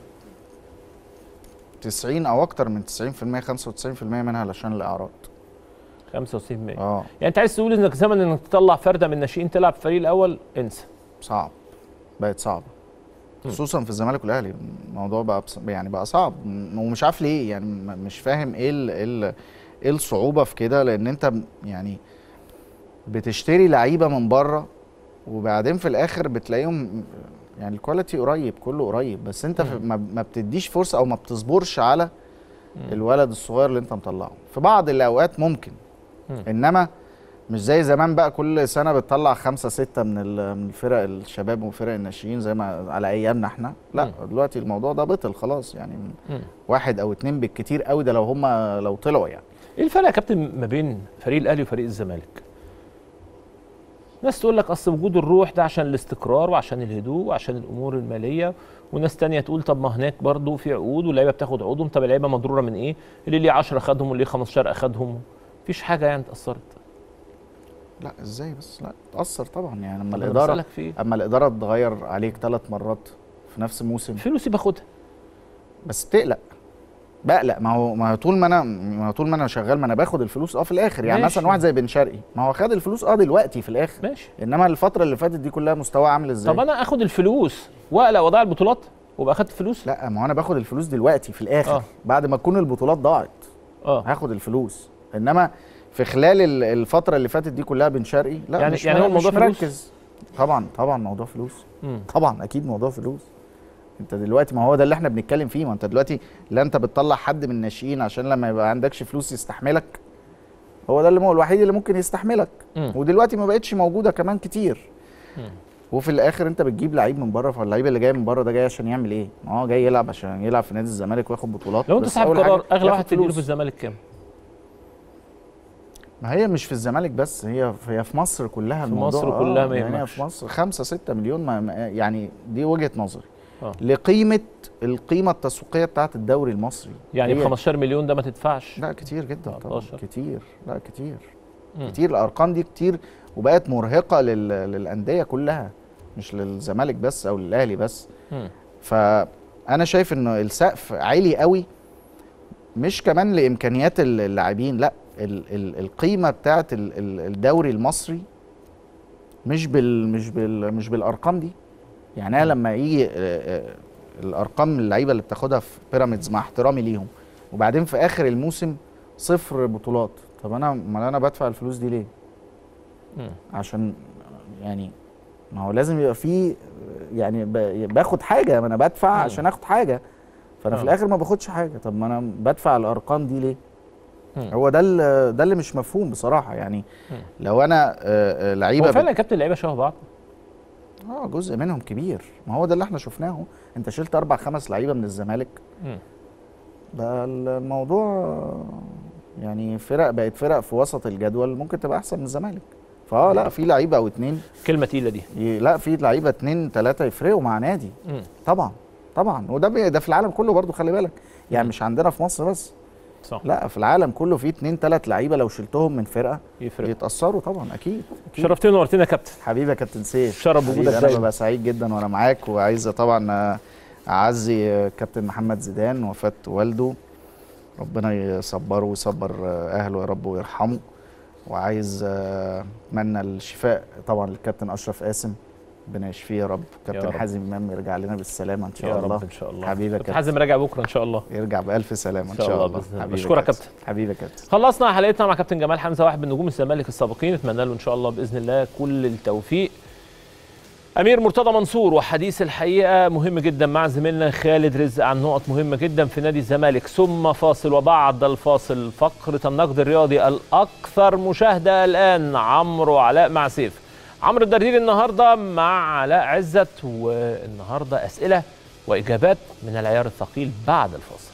90 او اكتر من 90% 95% منها علشان الاعراض 95% اه يعني انت عايز تقول انك زمن انك تطلع فرده من الناشئين تلعب في الفريق الاول انسى صعب بقت صعبه خصوصا في الزمالك والاهلي الموضوع بقى بص... يعني بقى صعب م- ومش عارف ليه يعني م- مش فاهم ايه ال... ايه ال... ايه الصعوبه في كده لان انت م- يعني بتشتري لعيبه من بره وبعدين في الاخر بتلاقيهم يعني الكواليتي قريب كله قريب بس انت في ما, ما بتديش فرصه او ما بتصبرش على الولد الصغير اللي انت مطلعه في بعض الاوقات ممكن مم. انما مش زي زمان بقى كل سنه بتطلع خمسه سته من ال- من الفرق الشباب وفرق الناشئين زي ما على ايامنا احنا لا مم. دلوقتي الموضوع ده بطل خلاص يعني مم. واحد او اتنين بالكتير قوي ده لو هم لو طلعوا يعني ايه الفرق يا كابتن ما بين فريق الاهلي وفريق الزمالك ناس تقول لك اصل وجود الروح ده عشان الاستقرار وعشان الهدوء وعشان الامور الماليه وناس تانية تقول طب ما هناك برضه في عقود واللعيبه بتاخد عقودهم طب اللعيبه مضروره من ايه اللي ليه 10 خدهم واللي ليه 15 اخدهم مفيش حاجه يعني اتاثرت لا ازاي بس لا تاثر طبعا يعني لما طب أنا الاداره بسألك في ايه اما الاداره تغير عليك ثلاث مرات في نفس الموسم فلوسي باخدها بس بتقلق بقلق ما هو ما هو طول ما انا ما هو طول ما انا شغال ما انا باخد الفلوس اه في الاخر يعني ماشي. مثلا واحد زي بن شرقي ما هو خد الفلوس اه دلوقتي في الاخر ماشي انما الفتره اللي فاتت دي كلها مستواه عامل ازاي طب انا اخد الفلوس واقلق واضيع البطولات وابقى اخدت فلوس لا ما هو انا باخد الفلوس دلوقتي في الاخر آه. آه. بعد ما تكون البطولات ضاعت اه هاخد الفلوس انما في خلال ال- الفتره اللي فاتت دي كلها بن شرقي لا يعني- مش يعني هو مش الموضوع فلوس؟ مركز طبعا طبعا موضوع فلوس مم. طبعا اكيد موضوع فلوس انت دلوقتي ما هو ده اللي احنا بنتكلم فيه ما انت دلوقتي لا انت بتطلع حد من الناشئين عشان لما يبقى عندكش فلوس يستحملك هو ده اللي هو الوحيد اللي ممكن يستحملك مم. ودلوقتي ما بقتش موجوده كمان كتير مم. وفي الاخر انت بتجيب لعيب من بره فاللعيب اللي جاي من بره ده جاي عشان يعمل ايه؟ ما هو جاي يلعب عشان يلعب في نادي الزمالك وياخد بطولات لو انت بس صاحب أول حاجة قرار اغلى ياخد واحد تديله فلوس. في الزمالك كام ما هي مش في الزمالك بس هي هي في مصر كلها في الموضوع مصر كلها ما يعني هي يهمكش. في مصر 5 6 مليون ما ما- يعني دي وجهه نظري آه. لقيمه القيمه التسويقيه بتاعت الدوري المصري يعني ب هي- 15 مليون ده ما تدفعش لا كتير جدا طبعا 13. كتير لا كتير مم. كتير الارقام دي كتير وبقت مرهقه لل... للانديه كلها مش للزمالك بس او للاهلي بس مم. فانا شايف انه السقف عالي قوي مش كمان لامكانيات ال- اللاعبين لا ال ال القيمه بتاعت ال ال الدوري المصري مش بال مش بال مش بالارقام دي يعني انا لما يجي آه، آه، الارقام اللعيبه اللي بتاخدها في بيراميدز مع احترامي ليهم وبعدين في اخر الموسم صفر بطولات طب انا ما انا بدفع الفلوس دي ليه مم. عشان يعني ما هو لازم يبقى فيه يعني ب- باخد حاجه ما انا بدفع مم. عشان اخد حاجه فانا في آه. الاخر ما باخدش حاجه طب ما انا بدفع الارقام دي ليه مم. هو ده اللي ده اللي مش مفهوم بصراحه يعني مم. لو انا آه، آه، لعيبه هو بت- فعلا يا كابتن اللعيبه شبه بعض اه جزء منهم كبير ما هو ده اللي احنا شفناه انت شلت اربع خمس لعيبه من الزمالك مم. بقى الموضوع آه، يعني فرق بقت فرق في وسط الجدول ممكن تبقى احسن من الزمالك فاه لا في لعيبه او اتنين كلمه تقيله دي ي- لا في لعيبه اتنين تلاته يفرقوا مع نادي مم. طبعا طبعا وده بي- ده في العالم كله برضو خلي بالك يعني مش عندنا في مصر بس صح لا في العالم كله في اتنين تلات لعيبه لو شلتهم من فرقه يفرق يتاثروا طبعا اكيد, أكيد. شرفتنا ونورتنا يا كابتن حبيبي يا كابتن سيف شرف حبيبي، وجودك انا دايما. ببقى سعيد جدا وانا معاك وعايز طبعا آه، اعزي آه، كابتن محمد زيدان وفاه والده ربنا يصبره ويصبر آه، اهله يا رب ويرحمه وعايز آه، اتمنى الشفاء طبعا للكابتن اشرف قاسم ربنا يشفيه يا رب يا كابتن رب. حازم امام يرجع لنا بالسلامه ان شاء يا الله رب ان شاء الله حبيبي يا كابتن كابتن حازم راجع بكره ان شاء الله يرجع بالف سلامه ان شاء شاء الله الله بإذن الله. حبيبي يا بشكرك يا كابتن. حبيبي يا كابتن خلصنا حلقتنا مع كابتن جمال حمزه واحد من نجوم الزمالك السابقين اتمنى له ان شاء الله باذن الله كل التوفيق امير مرتضى منصور وحديث الحقيقه مهم جدا مع زميلنا خالد رزق عن نقط مهمه جدا في نادي الزمالك ثم فاصل وبعد الفاصل فقره النقد الرياضي الاكثر مشاهده الان عمرو علاء مع سيف عمرو الدردير النهارده مع علاء عزت والنهارده اسئله واجابات من العيار الثقيل بعد الفاصل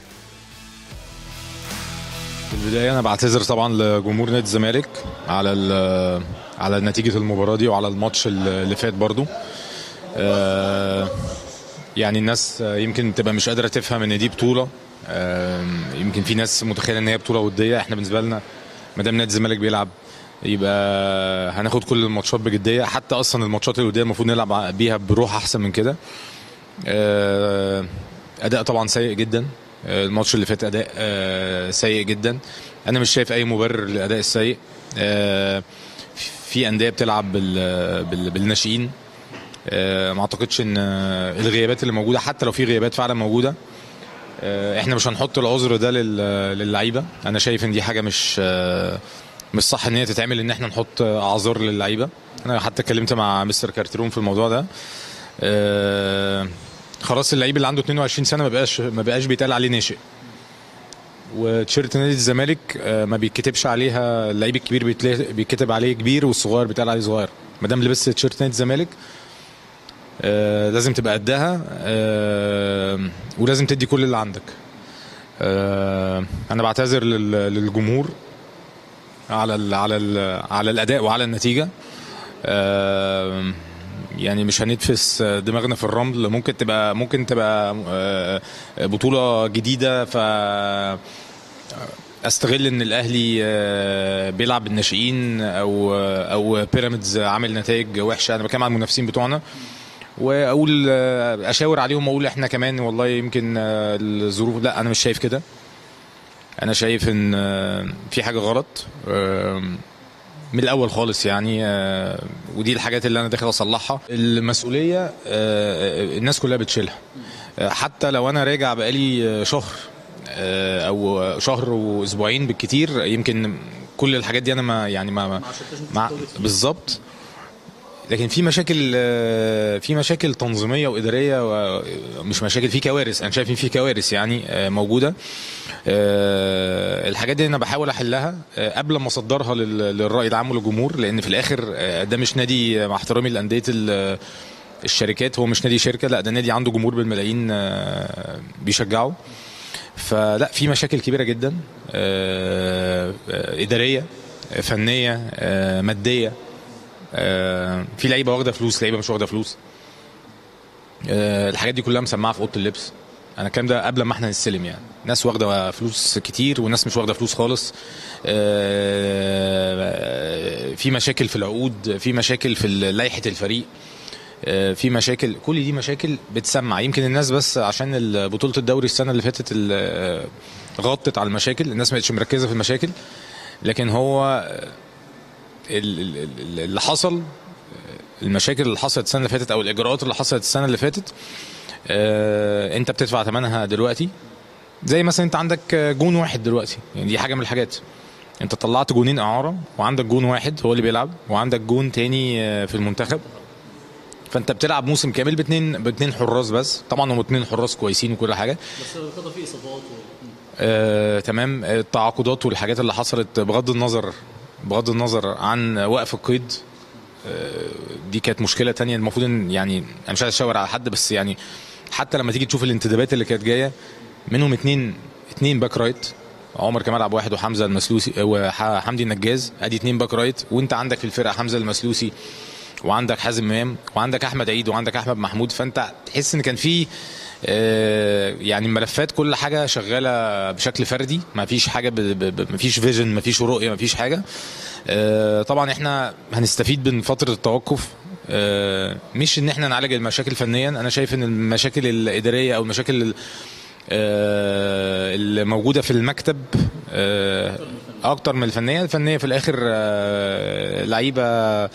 في البدايه انا بعتذر طبعا لجمهور نادي الزمالك على ال- على نتيجه المباراه دي وعلى الماتش اللي فات برضو آه، يعني الناس يمكن تبقى مش قادره تفهم ان دي بطوله آه، يمكن في ناس متخيله ان هي بطوله وديه احنا بالنسبه لنا ما دام نادي الزمالك بيلعب يبقى هناخد كل الماتشات بجديه حتى اصلا الماتشات الوديه المفروض نلعب بيها بروح احسن من كده آه، اداء طبعا سيء جدا آه، الماتش اللي فات اداء آه، سيء جدا انا مش شايف اي مبرر للاداء السيء آه، في انديه بتلعب بال- بال- بالناشئين آه، ما اعتقدش ان آه، الغيابات اللي موجوده حتى لو في غيابات فعلا موجوده آه، احنا مش هنحط العذر ده لل- للعيبه انا شايف ان دي حاجه مش آه، مش صح ان هي تتعمل ان احنا نحط اعذار للعيبه انا حتى اتكلمت مع مستر كارتيرون في الموضوع ده آه، خلاص اللعيب اللي عنده 22 سنه ما بقاش ما بقاش بيتقال عليه ناشئ وتيشيرت نادي الزمالك آه، ما بيتكتبش عليها اللعيب الكبير بيتلا- بيتكتب عليه كبير والصغير بيتقال عليه صغير ما دام لبست تيشيرت نادي الزمالك آه، لازم تبقى قدها آه، ولازم تدي كل اللي عندك آه، انا بعتذر لل- للجمهور على ال على ال على الاداء وعلى النتيجه آه، يعني مش هندفس دماغنا في الرمل ممكن تبقى ممكن تبقى آه، بطوله جديده ف استغل ان الاهلي آه، بيلعب بالناشئين او او بيراميدز عامل نتائج وحشه انا بتكلم عن المنافسين بتوعنا واقول آه، اشاور عليهم واقول احنا كمان والله يمكن آه، الظروف لا انا مش شايف كده انا شايف ان آه، في حاجه غلط آه، من الاول خالص يعني آه، ودي الحاجات اللي انا داخل اصلحها المسؤوليه آه، الناس كلها بتشيلها آه، حتى لو انا راجع بقالي آه، شهر آه، او شهر واسبوعين بالكتير يمكن كل الحاجات دي انا ما يعني ما ما- مع بالظبط لكن في مشاكل آه، في مشاكل تنظيميه واداريه ومش مشاكل في كوارث انا شايف ان في كوارث يعني آه، موجوده آه، الحاجات دي انا بحاول احلها آه، قبل ما اصدرها لل- للراي العام وللجمهور لان في الاخر آه، ده مش نادي آه، مع احترامي لانديه ال- الشركات هو مش نادي شركه لا ده نادي عنده جمهور بالملايين آه، بيشجعه فلا في مشاكل كبيره جدا آه، آه، اداريه آه، فنيه آه، ماديه آه، في لعيبه واخده فلوس لعيبه مش واخده فلوس آه، الحاجات دي كلها مسمعه في اوضه اللبس انا الكلام ده قبل ما احنا نستلم يعني ناس واخده فلوس كتير وناس مش واخده فلوس خالص آه، في مشاكل في العقود في مشاكل في لائحه الفريق آه، في مشاكل كل دي مشاكل بتسمع يمكن الناس بس عشان ال- بطوله الدوري السنه اللي فاتت ال- آه، غطت على المشاكل الناس ما بقتش مركزه في المشاكل لكن هو ال- ال- ال- اللي حصل المشاكل اللي حصلت السنه اللي فاتت او الاجراءات اللي حصلت السنه اللي فاتت آه، انت بتدفع ثمنها دلوقتي زي مثلا انت عندك جون واحد دلوقتي يعني دي حاجه من الحاجات انت طلعت جونين اعاره وعندك جون واحد هو اللي بيلعب وعندك جون تاني آه، في المنتخب فانت بتلعب موسم كامل باثنين باثنين حراس بس طبعا هم اثنين حراس كويسين وكل حاجه بس الخطه فيه اصابات آه، تمام التعاقدات والحاجات اللي حصلت بغض النظر بغض النظر عن وقف القيد آه، دي كانت مشكله تانية المفروض ان يعني انا مش عايز اشاور على حد بس يعني حتى لما تيجي تشوف الانتدابات اللي كانت جايه منهم اتنين اتنين باك رايت عمر كمال عبد الواحد وحمزه المسلوسي وحمدي النجاز ادي اتنين باك رايت وانت عندك في الفرقه حمزه المسلوسي وعندك حازم امام وعندك احمد عيد وعندك احمد محمود فانت تحس ان كان في آه، يعني ملفات كل حاجه شغاله بشكل فردي ما فيش حاجه ب- ب- ب- ما فيش فيجن ما فيش رؤيه ما فيش حاجه آه، طبعا احنا هنستفيد من فتره التوقف آه، مش ان احنا نعالج المشاكل فنيا انا شايف ان المشاكل الاداريه او المشاكل ال- آه، اللي موجوده في المكتب آه، اكتر من الفنيه الفنيه في الاخر آه، لعيبه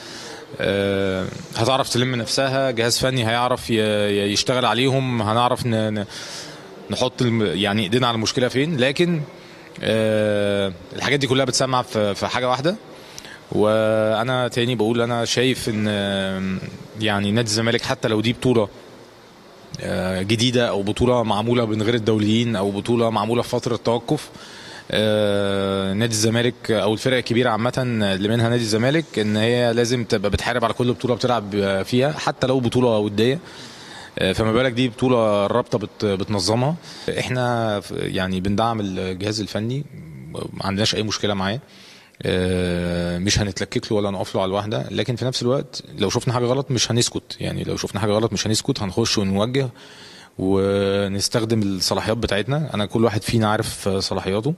آه، هتعرف تلم نفسها جهاز فني هيعرف ي- ي- يشتغل عليهم هنعرف ن- ن- نحط الم- يعني ايدينا على المشكله فين لكن آه، الحاجات دي كلها بتسمع في في حاجه واحده وانا تاني بقول انا شايف ان آه، يعني نادي الزمالك حتى لو دي بطوله آه، جديده او بطوله معموله من غير الدوليين او بطوله معموله في فتره توقف آه، نادي الزمالك او الفرق الكبيره عامه اللي منها نادي الزمالك ان هي لازم تبقى بتحارب على كل بطوله بتلعب فيها حتى لو بطوله وديه آه، فما بالك دي بطوله الرابطه بت- بتنظمها احنا ف- يعني بندعم الجهاز الفني ما عندناش اي مشكله معاه آه، مش هنتلكك له ولا نقف له على الواحده لكن في نفس الوقت لو شفنا حاجه غلط مش هنسكت يعني لو شفنا حاجه غلط مش هنسكت هنخش ونوجه ونستخدم الصلاحيات بتاعتنا انا كل واحد فينا عارف صلاحياته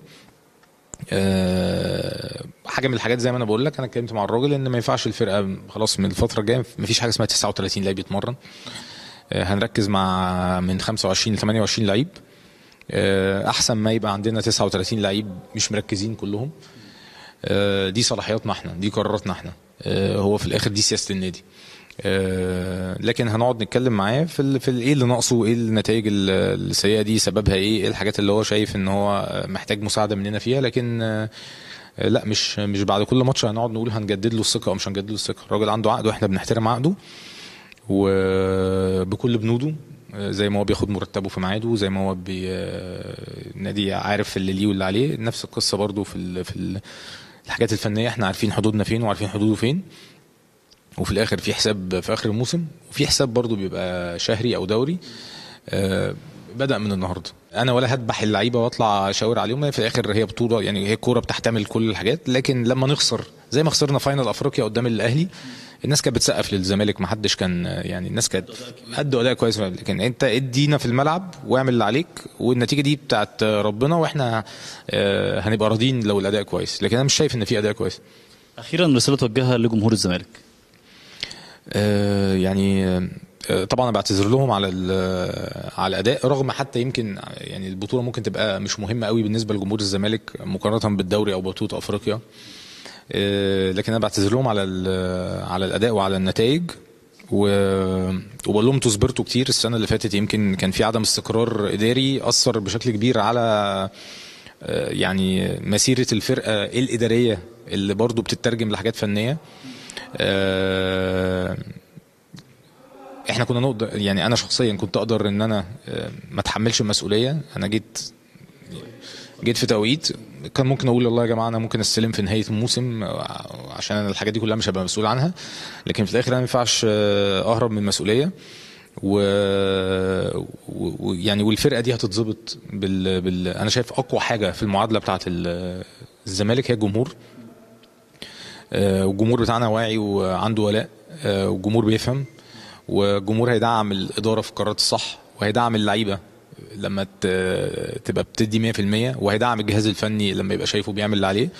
آه، حاجه من الحاجات زي ما انا بقول لك انا اتكلمت مع الراجل ان ما ينفعش الفرقه خلاص من الفتره الجايه مفيش حاجه اسمها 39 لعيب يتمرن آه، هنركز مع من 25 ل 28 لعيب آه، احسن ما يبقى عندنا 39 لعيب مش مركزين كلهم آه، دي صلاحياتنا احنا دي قراراتنا احنا آه، هو في الاخر دي سياسه النادي آه، لكن هنقعد نتكلم معاه في ال- في ال- ايه اللي ناقصه وايه النتائج ال- السيئه دي سببها ايه ايه الحاجات اللي هو شايف ان هو آه، محتاج مساعده مننا فيها لكن آه، آه، لا مش مش بعد كل ماتش هنقعد نقول هنجدد له الثقه او مش هنجدد له الثقه الراجل عنده عقد واحنا بنحترم عقده وبكل بنوده آه، زي ما هو بياخد مرتبه في ميعاده زي ما هو بي آه، النادي عارف اللي ليه واللي عليه نفس القصه برضو في ال في ال الحاجات الفنيه احنا عارفين حدودنا فين وعارفين حدوده فين وفي الاخر في حساب في اخر الموسم وفي حساب برضو بيبقى شهري او دوري آه، بدا من النهارده انا ولا هذبح اللعيبه واطلع اشاور عليهم في الاخر هي بطوله يعني هي كوره بتحتمل كل الحاجات لكن لما نخسر زي ما خسرنا فاينل افريقيا قدام الاهلي الناس كانت بتسقف للزمالك ما حدش كان يعني الناس كانت ادوا اداء كويس لكن انت ادينا في الملعب واعمل اللي عليك والنتيجه دي بتاعت ربنا واحنا آه، هنبقى راضيين لو الاداء كويس لكن انا مش شايف ان في اداء كويس اخيرا رساله توجهها لجمهور الزمالك آه، يعني آه، طبعا انا بعتذر لهم على ال- على الاداء رغم حتى يمكن يعني البطوله ممكن تبقى مش مهمه قوي بالنسبه لجمهور الزمالك مقارنه بالدوري او بطوله افريقيا آه، لكن انا بعتذر لهم على ال- على الاداء وعلى النتائج و- وبقول لهم انتوا صبرتوا كتير السنه اللي فاتت يمكن كان في عدم استقرار اداري اثر بشكل كبير على آه، يعني مسيره الفرقه الاداريه اللي برضو بتترجم لحاجات فنيه آه، احنا كنا نقدر يعني انا شخصيا كنت اقدر ان انا آه، ما اتحملش المسؤوليه انا جيت جيت في توقيت كان ممكن اقول والله يا جماعه انا ممكن استلم في نهايه الموسم آه، عشان انا الحاجات دي كلها مش هبقى مسؤول عنها لكن في الاخر انا ما ينفعش آه، اهرب من المسؤوليه و... و... يعني والفرقه دي هتتظبط بال... بال... انا شايف اقوى حاجه في المعادله بتاعه ال- الزمالك هي الجمهور آه، والجمهور بتاعنا واعي وعنده ولاء آه، والجمهور بيفهم والجمهور هيدعم الاداره في القرارات الصح وهيدعم اللعيبه لما ت- تبقى بتدي 100% وهيدعم الجهاز الفني لما يبقى شايفه بيعمل اللي عليه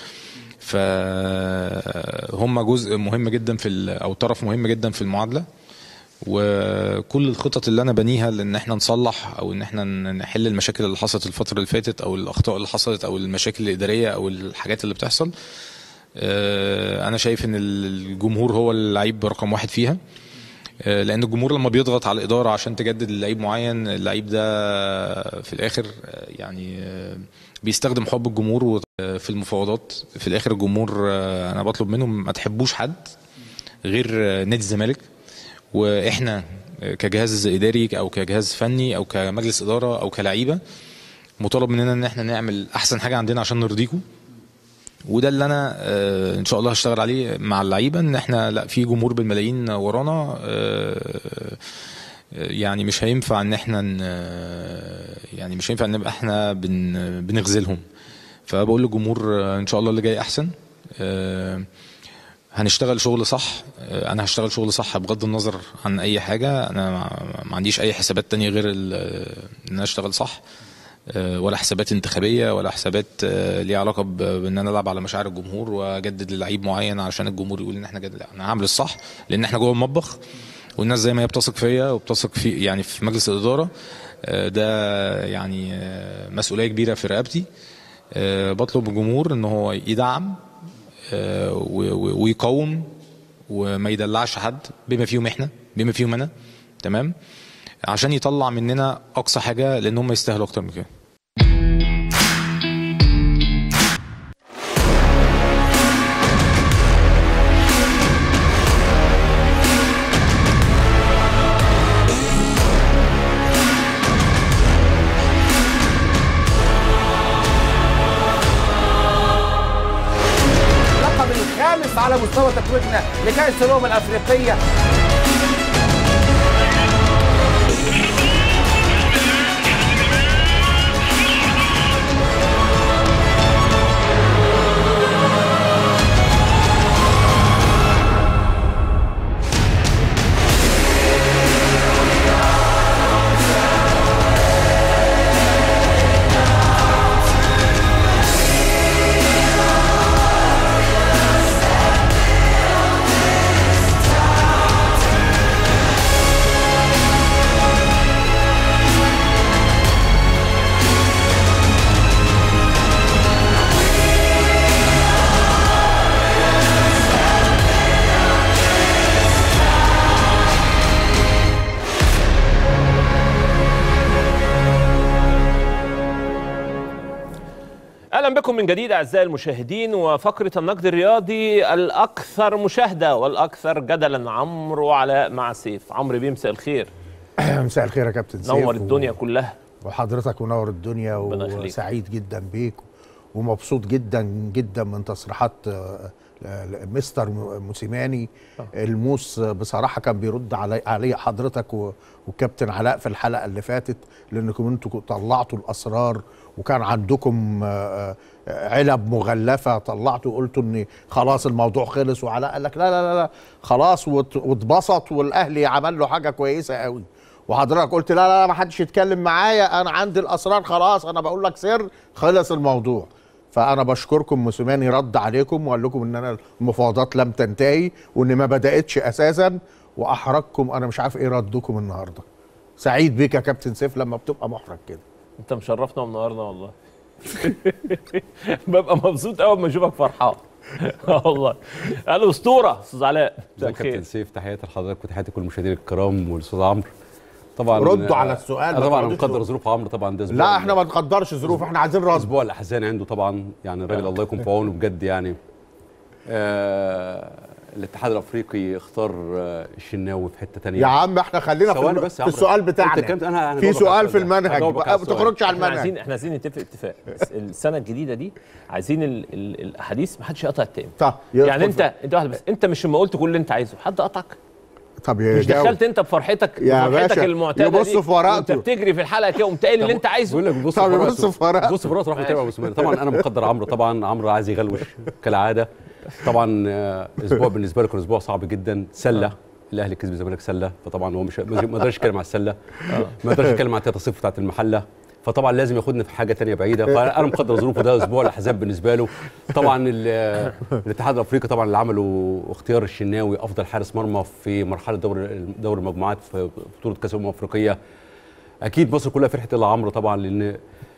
فهم جزء مهم جدا في ال- او طرف مهم جدا في المعادله وكل الخطط اللي انا بنيها لان احنا نصلح او ان احنا نحل المشاكل اللي حصلت الفتره اللي فاتت او الاخطاء اللي حصلت او المشاكل الاداريه او الحاجات اللي بتحصل آه، انا شايف ان الجمهور هو اللعيب رقم واحد فيها آه، لان الجمهور لما بيضغط على الاداره عشان تجدد لعيب معين اللعيب ده في الاخر آه، يعني آه، بيستخدم حب الجمهور و- آه، في المفاوضات في الاخر الجمهور آه، انا بطلب منهم ما تحبوش حد غير آه، نادي الزمالك واحنا آه، كجهاز اداري او كجهاز فني او كمجلس اداره او كلعيبه مطالب مننا ان احنا نعمل احسن حاجه عندنا عشان نرضيكم وده اللي انا آه، ان شاء الله هشتغل عليه مع اللعيبه ان احنا لا في جمهور بالملايين ورانا آه، يعني مش هينفع ان احنا ن- يعني مش هينفع ان نبقى احنا بن بنغزلهم فبقول للجمهور آه، ان شاء الله اللي جاي احسن آه، هنشتغل شغل صح آه، انا هشتغل شغل صح بغض النظر عن اي حاجه انا ما- ما عنديش اي حسابات تانية غير ال- ان انا اشتغل صح آه، ولا حسابات انتخابيه ولا حسابات آه، ليها علاقه ب- بان انا العب على مشاعر الجمهور واجدد للعيب معين علشان الجمهور يقول ان احنا جدد لا انا هعمل الصح لان احنا جوه المطبخ والناس زي ما هي بتثق فيا وبتثق في يعني في مجلس الاداره آه، ده يعني آه، مسؤوليه كبيره في رقبتي آه، بطلب من الجمهور ان هو يدعم آه، و- و- ويقاوم وما يدلعش حد بما فيهم احنا بما فيهم انا تمام عشان يطلع مننا اقصى حاجه لان هم يستاهلوا اكتر من كده اللقب الخامس على مستوى تتويجنا لكأس الأمم الأفريقية اهلا بكم من جديد اعزائي المشاهدين وفقره النقد الرياضي الاكثر مشاهده والاكثر جدلا عمرو علاء مع سيف عمرو بيمساء الخير مساء الخير يا كابتن سيف نور و- الدنيا كلها وحضرتك منور الدنيا ربنا يخليك. وسعيد جدا بيك ومبسوط جدا جدا من تصريحات آه، آه، مستر م- موسيماني الموس آه، بصراحه كان بيرد علي علي حضرتك و- والكابتن علاء في الحلقه اللي فاتت لانكم انتوا طلعتوا الاسرار وكان عندكم آه، آه، علب مغلفه طلعتوا قلتوا ان خلاص الموضوع خلص وعلاء قال لك لا لا لا, لا خلاص وات- واتبسط والاهلي عمل له حاجه كويسه قوي وحضرتك قلت لا لا لا ما حدش يتكلم معايا انا عندي الاسرار خلاص انا بقول لك سر خلص الموضوع فانا بشكركم موسيماني رد عليكم وقال لكم ان انا المفاوضات لم تنتهي وان ما بداتش اساسا واحرجكم انا مش عارف ايه ردكم النهارده سعيد بيك يا كابتن سيف لما بتبقى محرج كده انت مشرفنا ومنورنا والله ببقى مبسوط قوي لما اشوفك فرحان اه والله الاسطوره استاذ علاء مساء ازيك يا الخير كابتن سيف تحياتي لحضرتك وتحياتي لكل المشاهدين الكرام والاستاذ عمرو طبعا ردوا آه، على السؤال، آه، ما طبعا انا تقعدوش مقدر تردوا. ظروف عمرو طبعا ده اسبوع لا احنا ما نقدرش ظروف احنا عايزين رد اسبوع الاحزان عنده طبعا يعني الراجل الله يكون في عونه بجد يعني آه الاتحاد الافريقي اختار آه الشناوي في حته تانية يا عم احنا خلينا في, ثواني الم- بس يا في عمرو. السؤال انت بتاعنا كنت- انا أنا في هجاوبك على سؤال في السؤال ده. المنهج هجاوبك بقى على ما السؤال. تخرجش على احنا المنهج عايزين احنا عايزين نتفق اتفاق بس السنه الجديده دي عايزين ال ال الاحاديث ما حدش يقطع التاني طب يعني انت انت واحد بس انت مش لما قلت كل اللي انت عايزه حد قطعك طب مش يجاوب. دخلت انت بفرحتك يا بفرحتك باشا، المعتاده يبص دي في ورقته. وانت بتجري في الحلقه كده وقمت قايل اللي انت عايزه بقول لك بص طب في بص في ورقته. بص في ورقته روح متابع ابو سمير طبعا انا مقدر عمرو طبعا عمرو عايز يغلوش كالعاده طبعا آه، اسبوع بالنسبه له كان اسبوع صعب جدا سله الاهلي كسب الزمالك سله فطبعا هو مش ما يقدرش يتكلم على السله ما يقدرش يتكلم على 3 0 بتاعت المحله فطبعا لازم ياخدنا في حاجه تانية بعيده فانا مقدر ظروفه ده اسبوع الاحزاب بالنسبه له طبعا ال- الاتحاد الافريقي طبعا اللي عملوا اختيار الشناوي افضل حارس مرمى في مرحله دور دور المجموعات في بطوله كاس الامم الافريقيه اكيد مصر كلها فرحت الا عمرو طبعا لان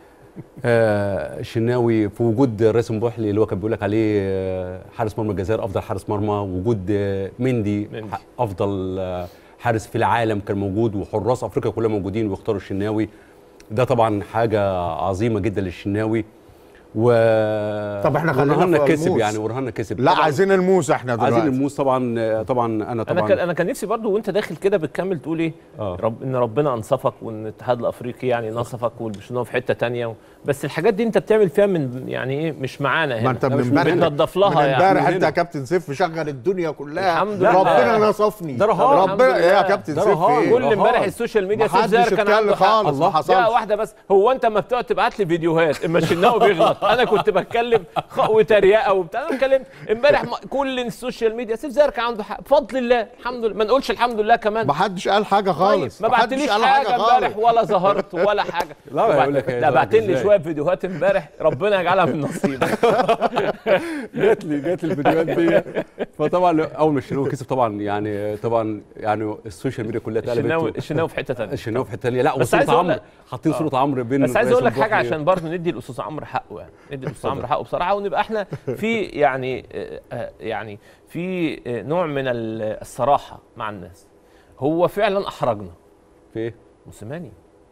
آه الشناوي في وجود راسم بوحلي اللي هو كان بيقول لك عليه آه، حارس مرمى الجزائر افضل حارس مرمى وجود آه، مندي مندي. ح- افضل آه، حارس في العالم كان موجود وحراس افريقيا كلها موجودين ويختاروا الشناوي ده طبعا حاجه عظيمه جدا للشناوي و طب احنا خلينا ورهنا في كسب الموس. يعني ورهنا كسب لا طبعاً عايزين الموس احنا دلوقتي عايزين الموس طبعا آه، طبعا انا انا طبعا كان انا كان نفسي برضو وانت داخل كده بتكمل تقول ايه آه. رب ان ربنا انصفك وان الاتحاد الافريقي يعني نصفك ومش ان هو في حته تانية و... بس الحاجات دي انت بتعمل فيها من يعني ايه مش معانا هنا ما انت من مش امبارح بنضف من لها يعني امبارح انت هنا. يا كابتن سيف مشغل الدنيا كلها الحمد لله. ربنا نصفني ده رهان. ربنا الحمد ايه يا لله. كابتن ده سيف رهان. ايه كل رهان. امبارح السوشيال ميديا سيف محدش زاهر كان اتكلم عنده حق خالص، ما لا حصلش. واحده بس هو انت ما بتقعد تبعت لي فيديوهات اما الشناوي بيغلط انا كنت بتكلم خ- وتريقه وبتاع انا اتكلمت امبارح ما- كل السوشيال ميديا سيف زاهر كان عنده حق بفضل الله الحمد لله ما نقولش الحمد لله كمان ما حدش قال حاجه طيب خالص ما حدش بعتليش قال حاجه امبارح خالص. ولا ظهرت ولا حاجه لا، وبعد- يقول لك هي لا ظهرت بعت لي إزاي؟ شويه فيديوهات امبارح ربنا يجعلها من نصيبك جات لي جات لي الفيديوهات دي فطبعا اول ما الشناوي كسب طبعا يعني طبعا يعني السوشيال ميديا كلها اتقلبت الشناوي الشناوي في حته ثانيه الشناوي في حته ثانيه لا بس عايز وصوره أقول عمرو لك- حاطين آه. صوره عمرو بين بس عايز اقول لك رئيس حاجه البحر. عشان برضه ندي الاستاذ عمرو حقه يعني ندي الاستاذ عمرو حقه بصراحه ونبقى احنا في يعني آه، آه، يعني في آه، نوع من ال- الصراحه مع الناس هو فعلا احرجنا في ايه؟ موسيماني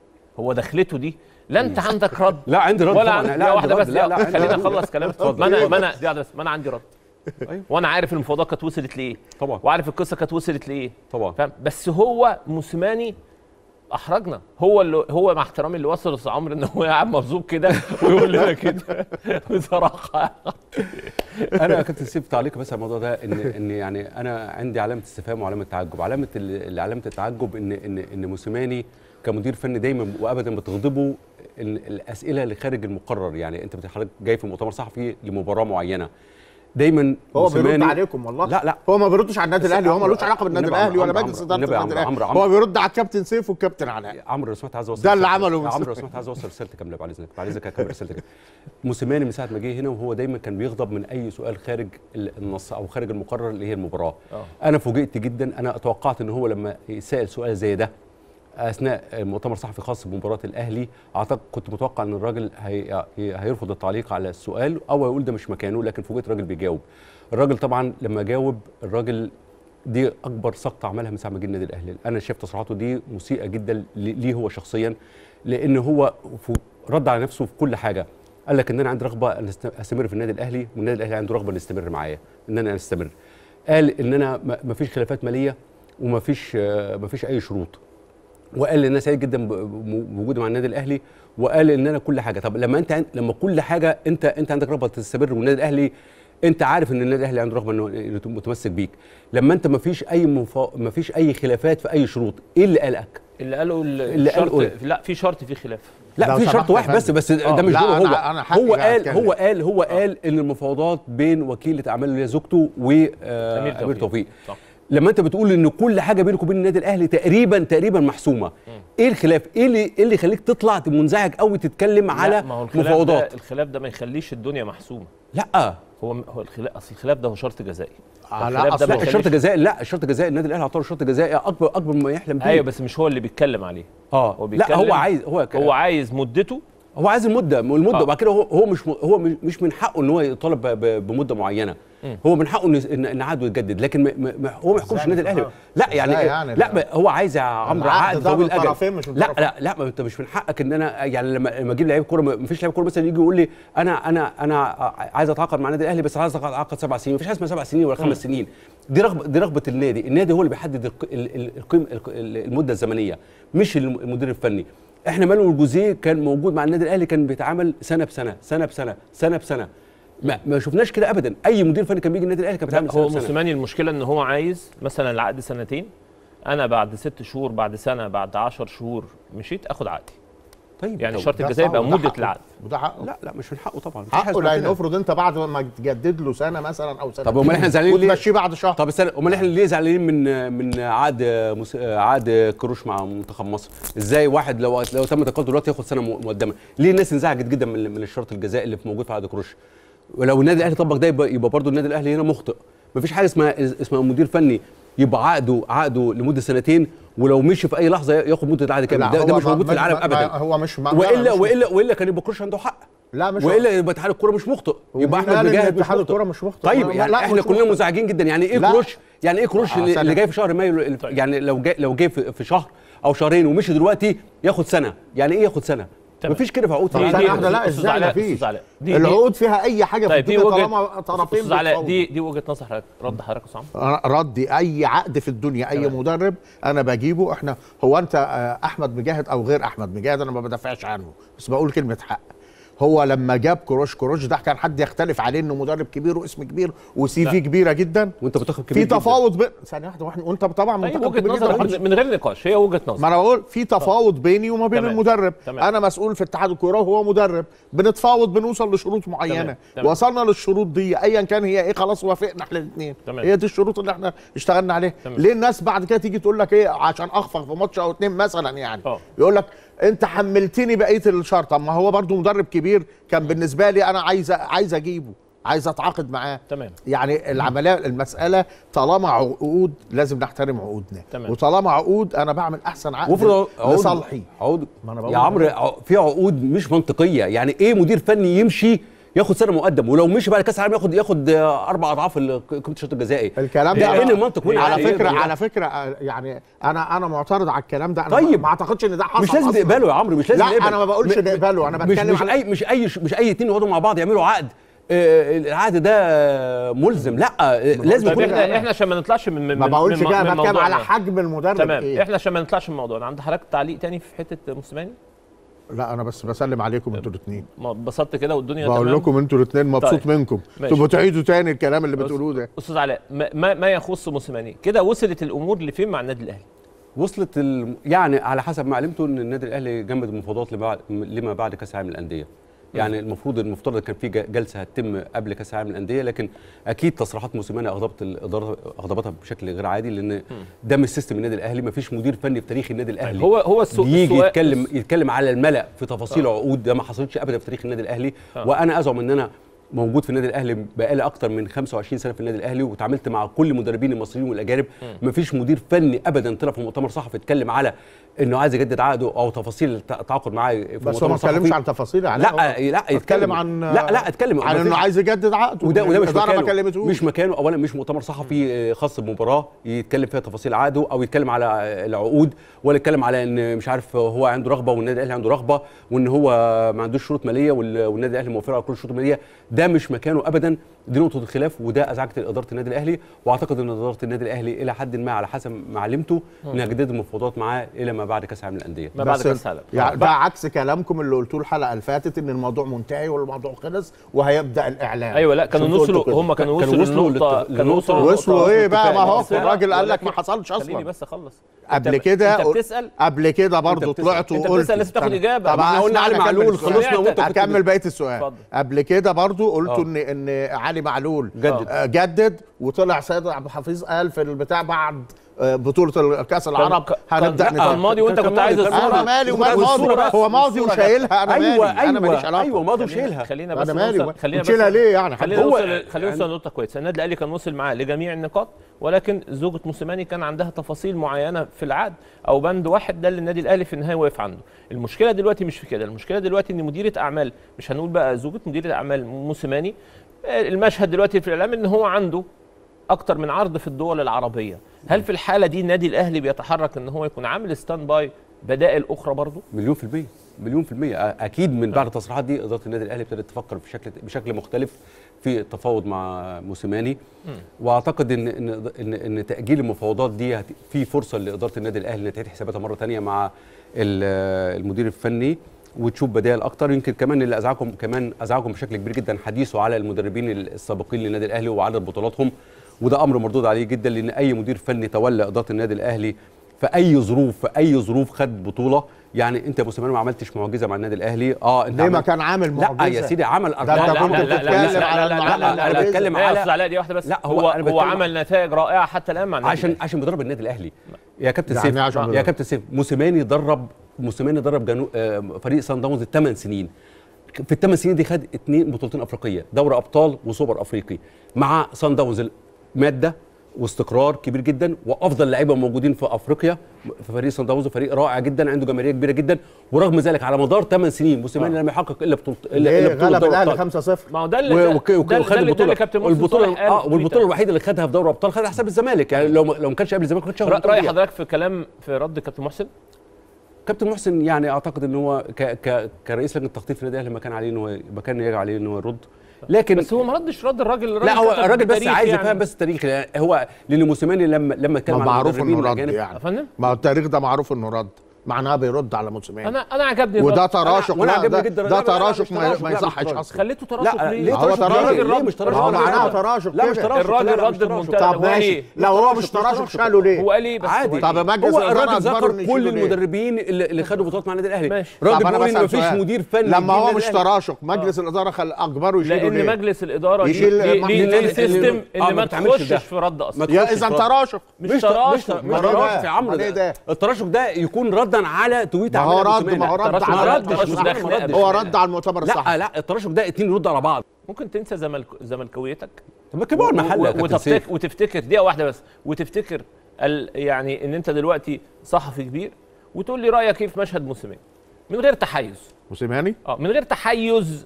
هو دخلته دي لا انت عندك رد لا عندي رد ولا طبعاً. عندي لا، لا عندي واحده رد. بس لا، لا، عندي خلينا رد. نخلص كلام اتفضل. ما انا ما انا دي واحدة بس ما انا عندي رد أيوة. وانا عارف المفاوضات كانت وصلت لايه طبعا وعارف القصه كانت وصلت لايه طبعا فاهم بس هو موسيماني احرجنا هو اللي هو مع احترامي اللي وصل لأستاذ عمرو ان هو قاعد مبسوط كده ويقول لنا كده بصراحه انا يا كابتن سيف تعليق بس على الموضوع ده ان ان يعني انا عندي علامه استفهام وعلامه تعجب علامه ال- علامه التعجب ان ان ان موسيماني كمدير فني دايما وابدا بتغضبه ال- الاسئله اللي خارج المقرر يعني انت حضرتك جاي في مؤتمر صحفي لمباراه معينه دايما هو بيرد موسيماني- عليكم والله لا لا هو ما بيردش على النادي بس الاهلي هو عمرو- ملوش علاقه بالنادي النبي الاهلي ولا عمرو- مجلس عمرو- اداره النبي النادي عمرو- الاهلي عمرو- هو بيرد على الكابتن سيف والكابتن علاء عمرو لو سمحت عايز اوصل ده اللي رسالتك. عمله عمرو موسيماني. لو سمحت عايز اوصل رسالتي كامله بعد اذنك بعد اذنك اكمل رسالتك موسيماني من ساعه ما جه هنا وهو دايما كان بيغضب من اي سؤال خارج ال- النص او خارج المقرر اللي هي المباراه آه. انا فوجئت جدا انا توقعت ان هو لما يسال سؤال زي ده اثناء مؤتمر صحفي خاص بمباراه الاهلي اعتقد كنت متوقع ان الراجل هي هيرفض التعليق على السؤال او هيقول ده مش مكانه لكن فوجئت الراجل بيجاوب الراجل طبعا لما جاوب الراجل دي اكبر سقطه عملها من ساعه ما جه النادي الاهلي انا شايف تصريحاته دي مسيئه جدا ل- ليه هو شخصيا لان هو ف- رد على نفسه في كل حاجه قال لك ان انا عندي رغبه ان أست- استمر في النادي الاهلي والنادي الاهلي عنده رغبه ان يستمر معايا ان انا استمر قال ان انا ما فيش خلافات ماليه وما فيش ما فيش اي شروط وقال ان انا سعيد جدا ب- بوجودي مع النادي الاهلي وقال ان انا كل حاجه طب لما انت عن- لما كل حاجه انت انت عندك رغبه تستمر والنادي الاهلي انت عارف ان النادي الاهلي عنده رغبه انه إنه متمسك بيك لما انت ما فيش اي مفا... ما فيش اي خلافات في اي شروط ايه اللي قلقك اللي قالوا ال- اللي قال الشرط قول. لا في شرط في خلاف لا لو في سمحت شرط يا واحد بس فندم. بس آه، ده مش لا، دوره هو أنا- أنا حقي هو بقى قال أتكلم. هو قال هو قال ان المفاوضات بين وكيله اعمال اللي هي زوجته أمير وامير توفيق. توفيق صح. لما انت بتقول ان كل حاجه بينك وبين النادي الاهلي تقريبا تقريبا محسومه ايه الخلاف ايه اللي ايه اللي يخليك تطلع منزعج قوي تتكلم لا، على ما هو الخلاف مفاوضات ده الخلاف ده ما يخليش الدنيا محسومه لا هو هو الخلاف اصل الخلاف ده هو شرط جزائي آه، لا، الخلاف ده أصل ما لا يخليش- الشرط الجزائي لا الشرط الجزائي النادي الاهلي اعطاه شرط جزائي اكبر اكبر ما يحلم بيه ايوه بس مش هو اللي بيتكلم عليه اه هو لا بيتكلم هو عايز هو ك- هو عايز مدته هو عايز المده المده آه. وبعد كده هو هو مش م- هو مش- مش من حقه ان هو يطالب ب- ب- بمده معينه هو من حقه ان ان إن عقده يتجدد لكن م- م- م- هو ما يحكمش إزاي النادي مش الاهلي من لا يعني, إزاي يعني لا ده؟ ما- هو عايز يا عمرو العقد عقد ده طويل من الاجل طرفين مش من لا طرف لا لا ما انت مش من حقك ان انا يعني لما لما اجيب لعيب كوره ما فيش لعيب كوره مثلا يجي يقول لي انا انا انا عايز اتعاقد مع النادي الاهلي بس عايز اتعاقد سبع سنين مفيش حاجه اسمها سبع سنين ولا خمس سنين دي رغبه دي رغبه النادي النادي هو اللي بيحدد الق- ال- ال- القيم الق- ال- المده الزمنيه مش الم- المدير الفني احنا مانويل جوزيه كان موجود مع النادي الاهلي كان بيتعامل سنه بسنه سنه بسنه سنه بسنه ما, ما شفناش كده ابدا اي مدير فني كان بيجي النادي الاهلي كان لا بيتعامل سنه هو بسنه موسيماني المشكله ان هو عايز مثلا العقد سنتين انا بعد ست شهور بعد سنه بعد 10 شهور مشيت اخد عقدي طيب يعني طب الشرط ده الجزائي صح، يبقى وده مده حقه. العقد وده حقه لا لا مش من حقه طبعا مفيش حاجة حقه اسمها لان كده. افرض انت بعد ما تجدد له سنه مثلا او سنه طب امال احنا زعلانين ليه؟ وتمشيه بعد شهر طب استنى امال احنا ليه زعلانين من من عقد مس... عقد كروش مع منتخب مصر؟ ازاي واحد لو لو تم تقاعده دلوقتي ياخد سنه م- مقدمه؟ ليه الناس انزعجت جدا من من الشرط الجزائي اللي موجود في عقد كروش؟ ولو النادي الاهلي طبق ده يبقى, يبقى برضه النادي الاهلي هنا مخطئ مفيش حاجه اسمها اسمها مدير فني يبقى عقده عقده لمده سنتين ولو مشي في اي لحظه ياخد مده العقد كامل لا، ده, ده هو مش ما- موجود في ما- العالم ما- ابدا هو مش ما- والا مش- والا والا كان يبقى كروش عنده حق لا مش والا يبقى اتحاد الكوره مش مخطئ يبقى ومين احمد قال إن مجاهد مش اتحاد مخطئ الكرة مش مخطئ؟ طيب لا، يعني لا، احنا مش كلنا مخطئ. منزعجين جدا يعني ايه لا. كروش يعني ايه كروش آه، اللي, ثانية. اللي جاي في شهر مايو اللي- يعني لو جاي لو جاي في, في شهر او شهرين ومشي دلوقتي ياخد سنه يعني ايه ياخد سنه تمام. مفيش كده في عقود طب دي- في- ثانية دي- واحدة لا أستاذ ازاي علاء، مفيش أستاذ علاء، دي- دي- العقود فيها اي حاجه في طيب دي الدنيا وجهه طالما طرفين استاذ علاء بيتفاوضوا. دي دي وجهه نظر حضرتك رد حضرتك يا أستاذ عمرو أنا ردي اي عقد في الدنيا اي تمام. مدرب انا بجيبه احنا هو انت آه، احمد مجاهد او غير احمد مجاهد انا ما بدافعش عنه بس بقول كلمه حق هو لما جاب كروش كروش ده كان حد يختلف عليه انه مدرب كبير واسم كبير وسي في كبيره جدا وانت بتاخد كبير في جداً. تفاوض بين ثانيه واحده واحنا وانت طبعا طيب منتخب وجهه كبير جدا نظر ومحدش- من غير نقاش هي وجهه ما نظر انا بقول في تفاوض بيني وما بين تمام. المدرب تمام. انا مسؤول في اتحاد الكوره وهو مدرب بنتفاوض بنوصل لشروط معينه تمام. تمام. وصلنا للشروط دي ايا كان هي ايه خلاص وافقنا احنا الاثنين تمام. هي دي الشروط اللي احنا اشتغلنا عليها تمام. ليه الناس بعد كده تيجي تقول لك ايه عشان اخفق في ماتش او اتنين مثلا يعني اه. يقول لك انت حملتني بقيه الشرط طب ما هو برضو مدرب كبير كان بالنسبه لي انا عايز عايز اجيبه عايز اتعاقد معاه تمام يعني العمليه المساله طالما عقود لازم نحترم عقودنا تمام. وطالما عقود انا بعمل احسن عقد وافرض عقود لصالحي عقود ما أنا بقول يا عمرو ع- في عقود مش منطقيه يعني ايه مدير فني يمشي ياخد سنه مقدم ولو مشي بعد كاس العالم ياخد ياخد آه، اربع اضعاف ال- قيمه الشوط الجزائي الكلام ده ده فين المنطق وين على يعني فكره إيه؟ على فكره آه، يعني انا انا معترض على الكلام ده انا طيب. ما اعتقدش ان ده حصل مش لازم أصلاً. تقبله يا عمرو مش لازم لا نقبل. انا ما بقولش م- نقبله انا مش بتكلم مش على اي مش اي مش اي اتنين يقعدوا مع بعض يعملوا عقد آه، العقد ده آه، ملزم لا آه، لازم طيب يكون احنا احنا عشان ما نطلعش من من ما من- بقولش من- كده من انا بتكلم على موضوعنا. حجم المدرب تمام إيه؟ احنا عشان ما نطلعش من الموضوع عند حضرتك تعليق تاني في حته موسيماني لا انا بس بسلم عليكم انتوا الاثنين ما اتبسطت كده والدنيا بقول تمام لكم انتوا الاثنين مبسوط طيب. منكم ماشي. تبقوا تعيدوا تاني الكلام اللي بص- بتقولوه ده استاذ علاء ما, ما, ما يخص موسيماني كده وصلت الامور لفين مع النادي الاهلي وصلت ال... يعني على حسب ما علمته ان النادي الاهلي جمد المفاوضات لبعد... لما بعد كاس العالم للانديه يعني المفروض المفترض كان في ج- جلسه هتتم قبل كاس العالم للانديه لكن اكيد تصريحات موسيماني اغضبت الاداره اغضبتها بشكل غير عادي لان ده مش سيستم النادي الاهلي ما فيش مدير فني في تاريخ النادي الاهلي هو هو السوق يجي السؤال- يتكلم يتكلم على الملأ في تفاصيل عقود ده ما حصلتش ابدا في تاريخ النادي الاهلي آه. وانا ازعم ان انا موجود في النادي الاهلي بقالي اكتر من 25 سنه في النادي الاهلي وتعاملت مع كل المدربين المصريين والاجانب مفيش مدير فني ابدا طلع في مؤتمر صحفي اتكلم على انه عايز يجدد عقده او تفاصيل الت- التعاقد معاه في بس هو مؤتمر ما اتكلمش صحفي. عن تفاصيل يعني لا لا اتكلم يتكلم عن لا لا اتكلم عن انه مفيش- عايز يجدد عقده وده وده مش الإدارة ما مكانه كلمتهوش مش مكانه اولا مش مؤتمر صحفي آه، خاص بمباراه يتكلم فيها تفاصيل عقده او يتكلم على آه، العقود ولا يتكلم على ان مش عارف هو عنده رغبه والنادي الاهلي عنده رغبه وان هو ما عندوش شروط ماليه وال- والنادي الاهلي موفر على كل الشروط الماليه ده مش مكانه ابدا دي نقطه الخلاف وده ازعجت اداره النادي الاهلي واعتقد ان اداره النادي الاهلي الى حد ما على حسب ما علمته انها جددت المفاوضات معاه الى ما بعد كاس العالم للانديه ما بعد بس كاس العالم يعني ده عكس كلامكم اللي قلتوه الحلقه اللي فاتت ان الموضوع منتهي والموضوع خلص وهيبدا الاعلان ايوه لا كانوا شفتوا انتوا وصلوا كده. هم كانوا كانوا وصلوا وصلوا للنقطه للت- كانوا للنقطة- وصلوا وصلوا ايه بقى ما هو اتفاق. الراجل قال لك ولكن- ما حصلش خليني اصلا بس اخلص قبل أنت- كده انت قل- بتسال قبل كده برضه بتسأل. طلعت انت وقلت بتسال لسه تاخد استنى. اجابه طب ما احنا قلنا اسمعني علي أكمل معلول السؤال. خلصنا وانت كنت اكمل بقيه السؤال اتفضل. قبل كده برضه قلتوا آه. ان ان علي معلول جدد. آه، جدد وطلع سيد عبد الحفيظ قال في البتاع بعد آه، بطوله كاس العرب كان- هنبدا كان- كان ماضي وانت كان كنت عايز ماضي، كان الصوره انا مالي ومال والصورة ماضي بس، هو ماضي والصورة بس. وشايلها انا ايوه مالي انا ماليش ايوه علاقه ايوه ماضي خلينا- وشايلها خلينا بس انا مالي نوصل خلينا بس وتشيلها ليه يعني خلينا هو- نوصل خلينا يعني- نوصل لنقطه كويسه النادي الاهلي كان وصل معاه لجميع النقاط ولكن زوجة موسيماني كان عندها تفاصيل معينه في العقد او بند واحد ده اللي النادي الاهلي في النهايه واقف عنده المشكله دلوقتي مش في كده المشكله دلوقتي ان مديره اعمال مش هنقول بقى زوجة مدير اعمال موسيماني آه، المشهد دلوقتي في الاعلام ان هو عنده اكتر من عرض في الدول العربيه هل في الحاله دي النادي الاهلي بيتحرك ان هو يكون عامل ستاند باي بدائل اخرى برضه مليون في المية مليون في المية أ- أكيد من بعد التصريحات دي إدارة النادي الأهلي ابتدت تفكر بشكل بشكل مختلف في التفاوض مع موسيماني وأعتقد إن إن إن, إن تأجيل المفاوضات دي هت- في فرصة لإدارة النادي الأهلي إنها تعيد حساباتها مرة تانية مع ال- المدير الفني وتشوف بدائل اكتر يمكن كمان اللي ازعجكم كمان ازعجكم بشكل كبير جدا حديثه على المدربين السابقين للنادي الاهلي وعدد بطولاتهم وده امر مردود عليه جدا لان اي مدير فني تولى اداره النادي الاهلي في اي ظروف في اي ظروف خد بطوله يعني انت يا موسيماني ما عملتش معجزه مع النادي الاهلي اه انت ليه ما عملت- كان عامل لا معجزه يا سيدي عمل ده ارقام انت كنت بتتكلم على المعامله لا انا بتكلم لا يا استاذ على علاء دي واحده بس لا، هو هو أنا هو بتكلم- عمل نتائج رائعه حتى الان مع النادي عشان الأهلي. عشان بيدرب النادي الاهلي يا كابتن يعني سيف عشان يا بيدرب. كابتن سيف موسيماني درب موسيماني درب جنو... آه، فريق سان داونز 8 سنين في الثمان سنين دي خد اثنين بطولتين افريقيه دوري ابطال وسوبر افريقي مع سان داونز ماده واستقرار كبير جدا وافضل لعيبه موجودين في افريقيا في فريق سان داونز فريق رائع جدا عنده جماهيريه كبيره جدا ورغم ذلك على مدار 8 سنين موسيماني لم يحقق الا بطوله الا ليه إلا بطولة غلب دوري الاهلي أبطال. 5-0 ما هو ده اللي و- ده- وك- وك- ده- وخد ده اللي- ده اللي البطوله كابتن محسن والبطوله صالح قال اه في والبطوله تويتر. الوحيده اللي خدها في دوري ابطال خدها على حساب الزمالك يعني لو ما- لو ما كانش قبل الزمالك ما كانش هياخد رأ- البطولة راي دي. حضرتك في كلام في رد كابتن محسن كابتن محسن يعني اعتقد ان هو ك ك كرئيس لجنه التخطيط في النادي الاهلي ما كان عليه ان هو ما كان يجب عليه ان هو يرد لكن بس هو ما ردش رد الراجل لا هو كتب الراجل بس التاريخ عايز يعني. يفهم بس التاريخ يعني هو لان موسيماني لما لما اتكلم ما عن معروف المدربين انه رد الأجانب- يا يعني فندم ما هو التاريخ ده معروف انه رد معناها بيرد على موسيماني انا انا عجبني وده الرد. تراشق وأنا لا عجبني ده, جدا. ده لا، لا، لا، تراشق مش ما, تراشق، ما لا، مش يصحش تراشق. اصلا خليته تراشق لا، ليه؟ ليه ما هو تراشق؟ تراشق ليه مش تراشق؟ ما هو لا، معناها لا، تراشق لا، مش كده. تراشق. الراجل لا، لا، رد مش تراشق. بمنتهى طب هو ماشي إيه؟ لو هو مش تراشق شاله ليه هو قال ايه بس عادي. هو طب إيه؟ مجلس هو الاداره الراجل اجبره ذكر انه كل يشيله ليه؟ المدربين اللي, اللي خدوا بطولات مع النادي الاهلي ماشي. راجل طب أنا بيقول ان بسأل مفيش سؤال. مدير فني لما يجيب هو النادي مش الأهلي. تراشق مجلس الاداره خل... اجبره يشيله لان ليه؟ مجلس الاداره يشيل ليه- ليه محمود ليه اللي- سيستم اللي- ان آه، ما ما بتعملش تخشش ده. في رد ما اصلا يا تخشش اذا في رد. تراشق مش مش تراشق مش ما تراشق ده. يا عمرو ما ده ده. التراشق ده يكون ردا على تويت ما هو عملها رد موسيماني. ما هو رد التراشق على ده- ردش التراشق ده مش- خناقة هو مش رد على المؤتمر لا الصحفي لا التراشق ده اتنين يردوا على بعض ممكن تنسى زملك... زملكاويتك طب ما كبار المحل يا و- كابتن وتفتكر سيف وتفتكر دقيقه واحده بس وتفتكر ال... يعني ان انت دلوقتي صحفي كبير وتقول لي رايك ايه في مشهد موسيماني من غير تحيز موسيماني اه من غير تحيز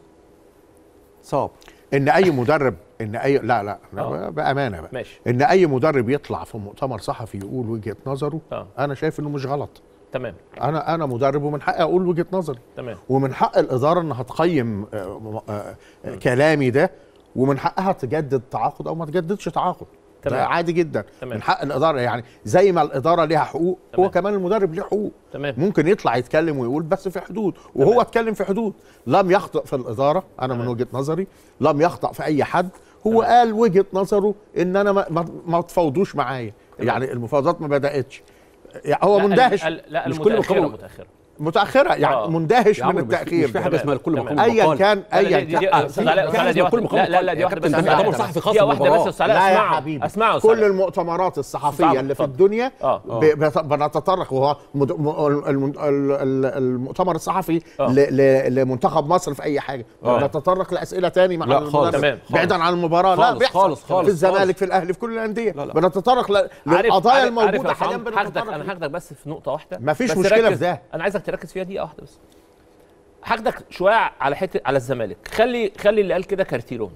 صعب ان اي مدرب ان اي لا لا, لا آه. بامانه بقى ماشي ان اي مدرب يطلع في مؤتمر صحفي يقول وجهه نظره اه انا شايف انه مش غلط تمام انا انا مدرب ومن حقي اقول وجهه نظري تمام ومن حق الاداره انها تقيم آه، آه، آه، كلامي ده ومن حقها تجدد تعاقد او ما تجددش تعاقد ده تمام. عادي جدا تمام. من حق الاداره يعني زي ما الاداره ليها حقوق تمام. هو كمان المدرب ليه حقوق تمام ممكن يطلع يتكلم ويقول بس في حدود وهو تمام. اتكلم في حدود لم يخطئ في الاداره انا من تمام. وجهه نظري لم يخطئ في اي حد هو تمام. قال وجهه نظره ان انا ما, ما, ما تفاوضوش معايا تمام. يعني المفاوضات ما بداتش يعني هو لا، مندهش ال- ال- لا مش كل المتاخره مقام- متاخره متاخره يعني آه. مندهش يا من عمرو مش- التاخير مش في ده. حاجه اسمها كل تمام. مقام ايا مقال. كان لا، لا، ايا دي- دي- كان أستاذ علاء، أستاذ علاء، دي كل واحدة- مقام لا لا لا مقال. دي يا واحده كابتن، بس ده أسمعها. مؤتمر صحفي خاص دي واحده بس بالمباراة. يا أستاذ علاء لا يا اسمعوا حبيبي. اسمعوا كل أستاذ علاء. المؤتمرات الصحفيه صعب، اللي في اتفضل. الدنيا اه آه. ب- بت- بنتطرق وهو مد- م- الم- ال- ال- المؤتمر الصحفي آه. ل- ل- لمنتخب مصر في اي حاجه آه. بنتطرق لاسئله تاني مع لا، خالص. المدرب. تمام، بعيدا عن المباراه لا خالص، بيحصل خالص، خالص، في الزمالك خالص. في الاهلي في كل الانديه لا، لا. بنتطرق ل- عارف- للقضايا عارف- الموجوده عارف يا حاليا عم، هاخدك بنتطرق انا هاخدك بس في نقطه واحده مفيش بس مشكلة ركز- في ده. انا عايزك تركز فيها دقيقه واحده بس هاخدك شويه على حته على الزمالك خلي خلي اللي قال كده كارتيرون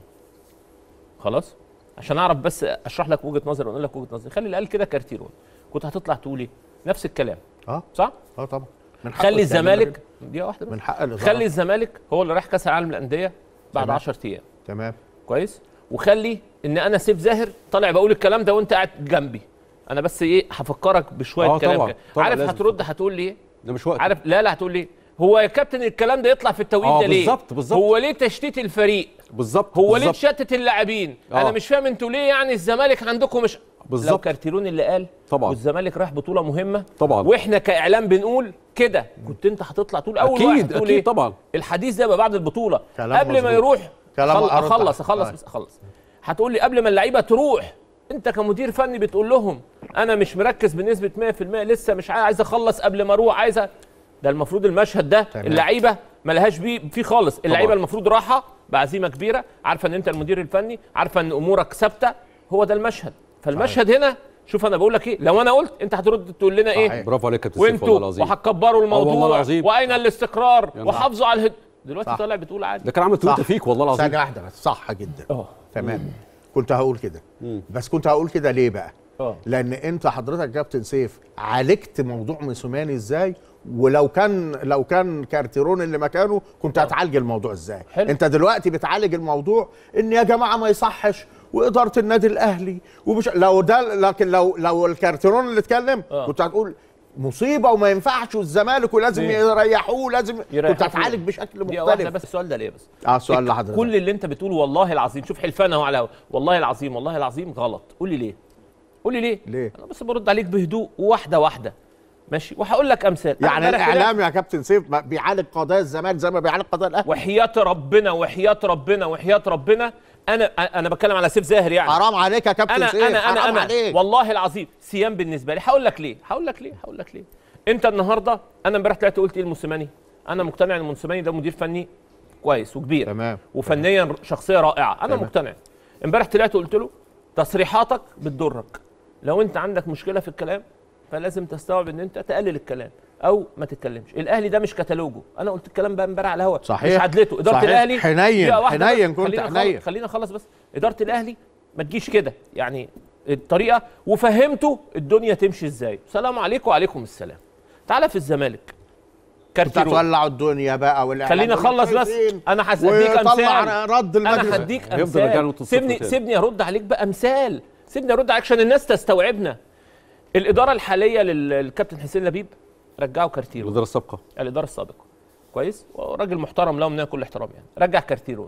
خلاص عشان اعرف بس اشرح لك وجهه نظري واقول لك وجهه نظري خلي اللي قال كده كارتيرون كنت هتطلع تقول ايه نفس الكلام اه صح اه طبعا من حقه خلي يتكلم الزمالك كده. دقيقه واحده بس من حق الاداره خلي الزمالك هو اللي راح كاس العالم للانديه بعد تمام. 10 ايام تمام كويس وخلي ان انا سيف زاهر طالع بقول الكلام ده وانت قاعد جنبي انا بس ايه هفكرك بشويه آه كلام طبعاً، كده. طبعاً عارف لازم هترد هتقول لي ايه ده مش وقت عارف لا لا هتقول لي هو يا كابتن الكلام ده يطلع في التوقيت آه، ده ليه بالظبط، بالظبط. هو ليه تشتيت الفريق بالظبط هو ليه بالظبط. تشتت اللاعبين آه. انا مش فاهم انتوا ليه يعني الزمالك عندكم مش لو بالظبط. كارتيرون اللي قال طبعاً. والزمالك راح بطوله مهمه طبعاً. واحنا كاعلام بنقول كده كنت انت هتطلع تقول اول واحد اكيد تقول اكيد ايه طبعا الحديث ده يبقى بعد البطوله كلام قبل ما مظبوط. يروح كلام خل... أرد اخلص عليه. اخلص طيب. بس اخلص هتقول لي قبل ما اللعيبه تروح انت كمدير فني بتقول لهم انا مش مركز بنسبه 100% لسه مش عايز اخلص قبل ما اروح عايز أ- ده المفروض المشهد ده تمام. اللعيبه ما لهاش بيه فيه خالص اللعيبه طبعاً. المفروض راحه بعزيمه كبيره عارفه ان انت المدير الفني عارفه ان امورك ثابته هو ده المشهد فالمشهد هنا شوف انا بقول لك ايه لو انا قلت انت هترد تقول لنا ايه صحيح. برافو عليك يا كابتن سيف والله وانتوا العظيم وهتكبروا الموضوع والله العظيم. واين الاستقرار يا نهار. وحافظوا على الهد دلوقتي صح. طالع بتقول عادي ده كان عامل تويته صح. فيك والله العظيم ثانيه واحده بس صح جدا اه تمام كنت هقول كده بس كنت هقول كده ليه بقى اه لان انت حضرتك كابتن سيف عالجت موضوع موسوماني ازاي ولو كان لو كان كارتيرون اللي مكانه كنت هتعالج الموضوع ازاي حلو. انت دلوقتي بتعالج الموضوع ان يا جماعه ما يصحش واداره النادي الاهلي ومش لو ده لكن لو لو الكارتيرون اللي اتكلم آه. كنت هتقول مصيبه وما ينفعش والزمالك ولازم ليه؟ يريحوه لازم يريحوه كنت هتعالج بشكل دي واحده مختلف بس السؤال ده ليه بس اه السؤال لحضرتك كل اللي انت بتقوله والله العظيم شوف حلفان اهو على الهوا. والله العظيم والله العظيم غلط قول لي ليه قول لي ليه ليه؟ انا بس برد عليك بهدوء واحده واحده ماشي وهقول لك امثال أنا يعني امبارح الاعلام يا كابتن سيف ما بيعالج قضايا الزمالك زي ما بيعالج قضايا الاهلي وحياه ربنا وحياه ربنا وحياه ربنا انا انا بتكلم على سيف زاهر يعني حرام عليك يا كابتن انا سيف انا انا حرام انا عليك والله العظيم سيام بالنسبه لي هقول لك ليه هقول لك ليه هقول لك ليه انت النهارده انا امبارح طلعت قلت ايه الموسيماني انا مقتنع ان الموسيماني ده مدير فني كويس وكبير تمام وفنيا شخصيه رائعه انا تمام. مقتنع امبارح طلعت قلت له تصريحاتك بتضرك لو انت عندك مشكله في الكلام فلازم تستوعب ان انت تقلل الكلام او ما تتكلمش الاهلي ده مش كتالوجه انا قلت الكلام بقى امبارح على الهوا صحيح. مش عدلته اداره صحيح. الاهلي حنين. دقيقة واحدة حنين بس. كنت خلينا حنين. خلص- خلينا نخلص بس اداره الاهلي ما تجيش كده يعني الطريقه وفهمته الدنيا تمشي ازاي السلام عليكم وعليكم السلام تعالى في الزمالك انت كارتيرون هتولعوا الدنيا بقى والإعلام خليني اخلص بس والمشرفين. انا هديك ويطلع امثال رد المجلس انا هديك هيفضل يرجع امثال لنقطة الصفر سيبني تاني. سيبني ارد عليك بامثال سيبني ارد عليك عشان الناس تستوعبنا الاداره الحاليه لل- للكابتن حسين لبيب رجعوا كارتيرون الاداره السابقه الاداره السابقه كويس وراجل محترم له مننا كل احترام يعني رجع كارتيرون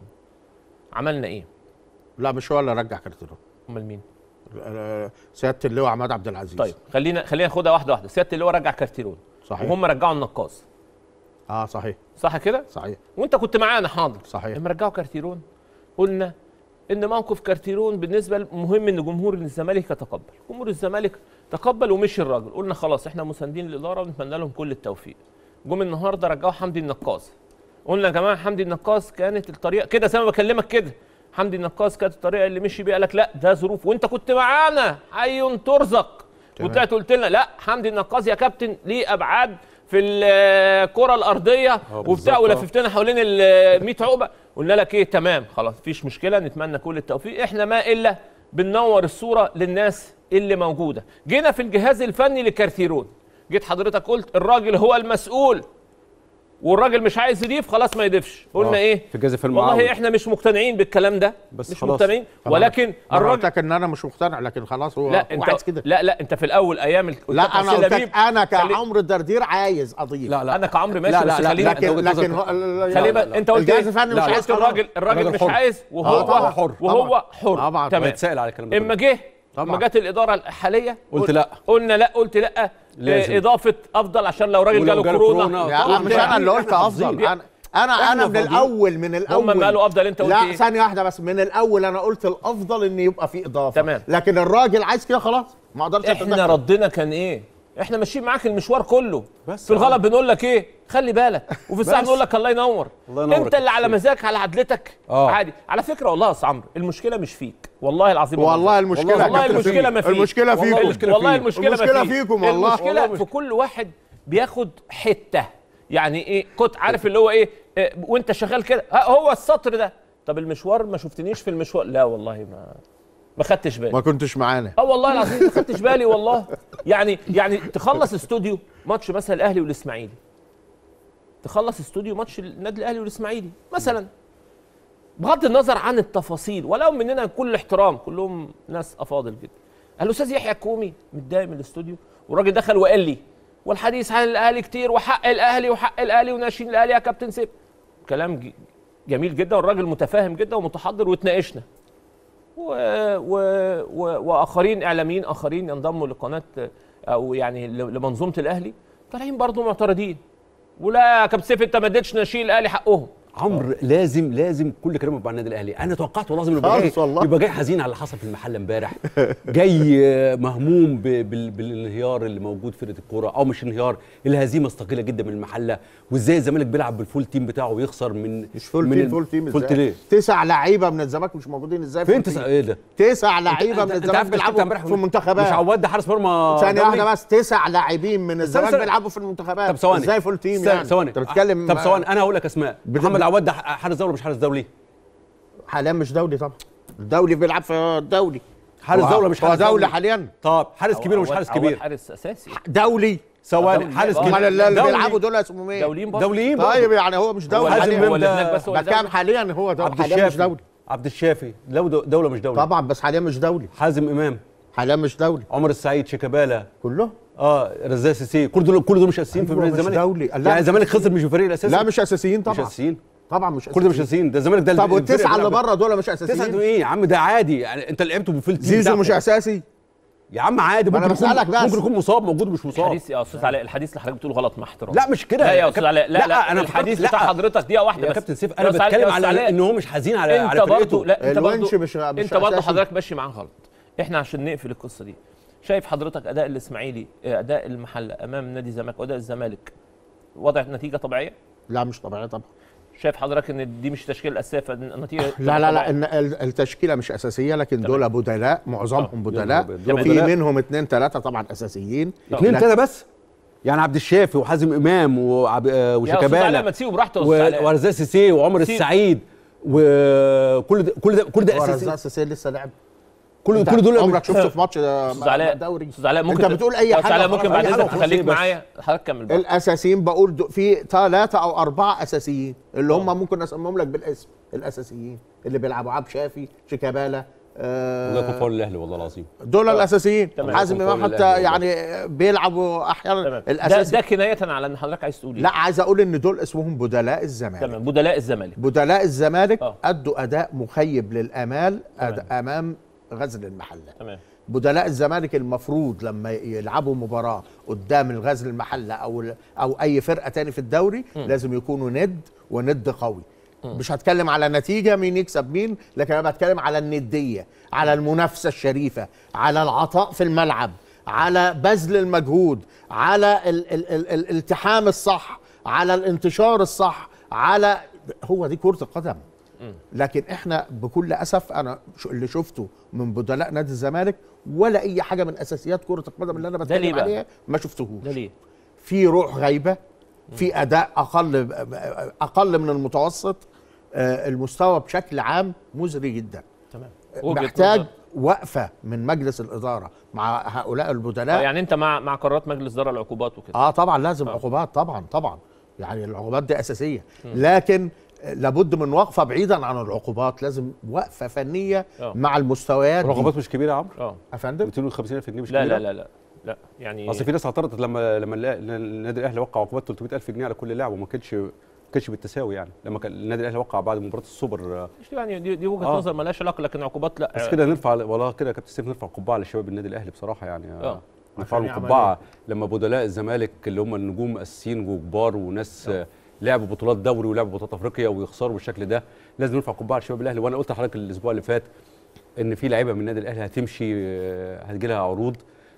عملنا ايه لا مش هو اللي رجع كارتيرون امال مين آه، سياده اللواء عماد عبد العزيز طيب خلينا خلينا ناخدها واحده واحده سياده اللي هو رجع كارتيرون صحيح وهم رجعوا النقاص اه صحيح صح كده صحيح وانت كنت معانا حاضر صحيح لما رجعوا كارتيرون قلنا ان موقف كارتيرون بالنسبه مهم ان جمهور الزمالك يتقبل جمهور الزمالك تقبل ومشي الراجل قلنا خلاص احنا مساندين للاداره ونتمنى لهم كل التوفيق جم النهارده رجعوا حمدي النقاص قلنا يا جماعه حمدي النقاص كانت الطريقه كده زي ما بكلمك كده حمدي النقاز كانت الطريقه اللي مشي بيها قال لك لا ده ظروف وانت كنت معانا حي ترزق وطلعت قلت لنا لا حمدي النقاز يا كابتن ليه ابعاد في الكره الارضيه وبتاع بالظبط، ولففتنا حوالين ال 100 عقبه قلنا لك ايه تمام خلاص مفيش مشكله نتمنى كل التوفيق احنا ما الا بننور الصوره للناس اللي موجوده جينا في الجهاز الفني لكارتيرون جيت حضرتك قلت الراجل هو المسؤول والراجل مش عايز يضيف خلاص ما يضيفش قلنا آه، ايه في جهاز الفني والله المعاون. احنا مش مقتنعين بالكلام ده بس مش خلاص. مقتنعين ولكن الراجل الراجل قلت ان انا مش مقتنع لكن خلاص هو لا هو انت عايز كده لا لا انت في الاول ايام ال- لا قلت انا لك قلت لبيب، لك انا خلي- كعمرو الدردير عايز اضيف لا لا انا كعمرو ماشي لا، بس لا، لا، خلينا لكن وجهة لكن نظرك. هو- خلي بالك انت قلت الجهاز ايه؟ الفني لا، مش لا، عايز قلت خلاص. الراجل الراجل الراجل مش حر. عايز آه، وهو طبعا حر، وهو حر طبعا. تمام بيتسال على الكلام ده اما كله. جه طبعا. اما جت الاداره الحاليه قلت قل- لا. قلنا لا قلت لا لازم. آه، اضافه افضل عشان لو راجل ولو جاله جاله كورونا كورونا، لا طبعاً. مش انا اللي قلت إحنا افضل حافظين. انا انا إحنا انا من فاضيين. الاول من الاول هم قالوا افضل انت قلت لا ايه؟ ثانيه واحده بس من الاول انا قلت الافضل ان يبقى في اضافه تمام. لكن الراجل عايز كده خلاص ما اقدرش احنا أتدخل. ردنا كان ايه؟ احنا ماشيين معاك المشوار كله بس في الغلط بنقول لك ايه؟ خلي بالك وفي الساعه بس. بنقول لك الله ينور الله ينور انت اللي على كتير. مزاجك على عدلتك آه. عادي على فكره والله يا أستاذ عمرو المشكله مش فيك والله العظيم ما والله بهزر. المشكله يا والله كابتن المشكله فيك. ما فيك المشكله والله فيكم المشكله والله المشكله ما المشكله فيك. فيكم والله المشكله في كل واحد بياخد حته يعني ايه كنت عارف اللي هو ايه إيه، وانت شغال كده ها، هو السطر ده طب المشوار ما شفتنيش في المشوار لا والله ما ما خدتش بالي ما كنتش معانا اه والله العظيم ما خدتش بالي والله يعني يعني تخلص استوديو ماتش مثلا الاهلي والاسماعيلي تخلص استوديو ماتش النادي الاهلي والاسماعيلي مثلا بغض النظر عن التفاصيل ولو مننا كل الاحترام كلهم ناس افاضل جدا الاستاذ يحيى الكومي متضايق من الاستوديو والراجل دخل وقال لي والحديث عن الاهلي كتير وحق الاهلي وحق الاهلي وناشئين الاهلي يا كابتن سيف كلام ج- جميل جدا والراجل متفاهم جدا ومتحضر واتناقشنا و... و... و... واخرين اعلاميين اخرين ينضموا لقناه او يعني ل- لمنظومه الاهلي طالعين برضه معترضين ولا يا كابتن سيف انت ما اديتش ناشئين الاهلي حقهم عمرو لازم لازم كل كلامه يبقى عن النادي الاهلي انا توقعت والله لازم يبقى جاي خالص والله. يبقى جاي حزين على اللي حصل في المحله امبارح جاي آه، مهموم ب- بال- بالانهيار اللي موجود في فرقه الكوره او مش انهيار الهزيمه الثقيله جدا من المحله وازاي الزمالك بيلعب بالفول تيم بتاعه ويخسر من مش فول من تيم ال- فول تيم فول ازاي؟ ليه تسع لعيبه من الزمالك مش موجودين ازاي فين فول تسع تيم؟ ايه ده تسع لعيبه أنت- من أنت الزمالك عارف تشكيلة بيلعبوا امبارح في المنتخبات مش عواد ده حارس مرمى ثانية دولي؟ واحدة بس تسع لاعبين من الزمالك ثانية. بيلعبوا في المنتخبات طب ثواني ازاي فول تيم ث- يعني ثواني انت بتتكلم طب ثواني انا هقول لك اسماء بت- محمد عواد ده حارس دولي مش حارس دولي حاليا مش دولي طبعا الدولي بيلعب في الدولي حارس هو- دولة مش هو حارس دولي دولي. حاليا طب حارس كبير ومش عواد- حارس عواد كبير حارس اساسي دولي ثواني دولي. حارس آه. كبير امال اللي اللي دولي. بيلعبوا دول اسمهم ايه؟ دوليين برضه دوليين برضه. طيب يعني هو مش هو دولي اللي- حازم حاليا هو اللي ده- هناك بس هو بتكلم دولي. حاليا هو دولي عبد حاليا مش الشافي دولي عبد الشافي لو دو- دوله مش دوله طبعا بس حاليا مش دولي حازم امام حاليا مش دولي عمر السعيد شيكابالا كله اه رزاق سيسي كل دول كل دول مش اساسيين في أيوة، فريق مش الزمالك دولي. لا، يعني مش الزمالك أساسيين. خسر مش الفريق الاساسي لا مش اساسيين مش طبعا اساسيين طبعا مش كل ده مش اساسيين ده الزمالك ده طب الفريق والتسعه اللي بيلعب. بره دول مش تسعه اساسيين دول ايه يا عم ده عادي يعني انت لعبته بالفيل تيم زيزو بتاعكم. مش اساسي يا عم عادي ما ممكن أنا يكون بسألك بس. ممكن يكون مصاب موجود مش مصاب الحديث يا استاذ علاء الحديث اللي حضرتك بتقوله غلط مع احترام لا مش كده لا يا استاذ علاء لا لا, لا، أنا الحديث فكرت- بتاع لا. حضرتك دقيقه واحده يا بس كابتن سيف يا انا أستاذ علاء- بتكلم يا أستاذ على علاء، ان هو مش حزين على انت على برضه فرقته لا انت برضه الونش مش- مش انت برضه أساسي. حضرتك ماشي معاه غلط احنا عشان نقفل القصه دي شايف حضرتك اداء الاسماعيلي اه، اداء المحله امام نادي الزمالك واداء الزمالك وضع نتيجه طبيعيه لا مش طبيعي طبعا شايف حضرتك ان دي مش تشكيل اساسيه فالنتيجه لا لا لا طبيعية. إن ال- التشكيله مش اساسيه لكن دول بدلاء معظمهم بدلاء دول في بدلاء. منهم اثنين ثلاثه طبعا اساسيين اثنين لكن- ثلاثه بس يعني عبد الشافي وحازم امام وعب... آه، يا استاذ علاء وشيكابالا ما تسيبه براحته يا و- استاذ علاء ورزاق سيسي وعمر سيب. السعيد وكل ده كل ده كل ده هو اساسي رزاق سيسي لسه لعب كل أنت كل دول عمرك شفته في ماتش آه، استاذ علاء دوري استاذ علاء ممكن انت بتقول اي يا أستاذ حاجه علاء ممكن وخلاص، بعد أي حاجة اذنك وخلاص، تخليك بس. معايا حضرتك كمل بقى. الاساسيين بقول دو- في ثلاثه او اربعه اساسيين اللي هم ممكن اسميهم لك بالاسم الاساسيين اللي بيلعبوا عبد شافي شيكابالا الله يكون في آه عون الاهلي والله العظيم دول الاساسيين تمام. حازم يكون امام في عون حتى الأهلي يعني بيلعبوا احيانا تمام ده, الاساسي ده كنايه على ان حضرتك عايز تقول ايه لا عايز اقول ان دول اسمهم بدلاء الزمالك تمام بدلاء الزمالك بدلاء الزمالك آه. ادوا اداء مخيب للامال تمام. أد- امام غزل المحله تمام بدلاء الزمالك المفروض لما يلعبوا مباراه قدام الغزل المحله او ال- او اي فرقه تاني في الدوري م. لازم يكونوا ند وند قوي مش هتكلم على نتيجه مين يكسب مين لكن انا بتكلم على النديه على المنافسه الشريفه على العطاء في الملعب على بذل المجهود على ال ال ال الالتحام الصح على الانتشار الصح على هو دي كره القدم لكن احنا بكل اسف انا شو- اللي شفته من بدلاء نادي الزمالك ولا اي حاجه من اساسيات كره القدم اللي انا ليه بتكلم بقى؟ عليها ما شفتهوش ده ليه؟ في روح غايبه في اداء اقل اقل من المتوسط آه، المستوى بشكل عام مزري جدا تمام وجهة محتاج نظر. وقفه من مجلس الاداره مع هؤلاء آه، البدلاء يعني انت مع مع قرارات مجلس اداره العقوبات وكده اه طبعا لازم عقوبات طبعا طبعا يعني العقوبات دي اساسيه لكن لابد من وقفه بعيدا عن العقوبات لازم وقفه فنيه آه. مع المستويات دي. رغبات مش كبيره يا عمرو اه افندم 250000 جنيه مش لا كبيره لا لا لا لا يعني اصل في ناس اعترضت لما لما الأ- النادي الاهلي وقع عقوبات 300000 جنيه على كل لاعب وما كانش ما كانش بالتساوي يعني لما كان النادي الاهلي وقع بعد مباراه السوبر آه، مش يعني دي, دي وجهه آه. نظر مالهاش علاقه لكن عقوبات لا بس كده نرفع والله كده يا كابتن سيف نرفع قبعه لشباب النادي الاهلي بصراحه يعني آه. نرفع عشان لهم يعمل قبعه لما بدلاء الزمالك اللي هم النجوم اساسيين وكبار وناس آه. لعبوا بطولات دوري ولعبوا بطولات افريقيا ويخسروا بالشكل ده لازم نرفع قبعه لشباب الاهلي وانا قلت لحضرتك الاسبوع اللي فات ان في لعيبه من النادي الاهلي هتمشي آه، هتجي لها عروض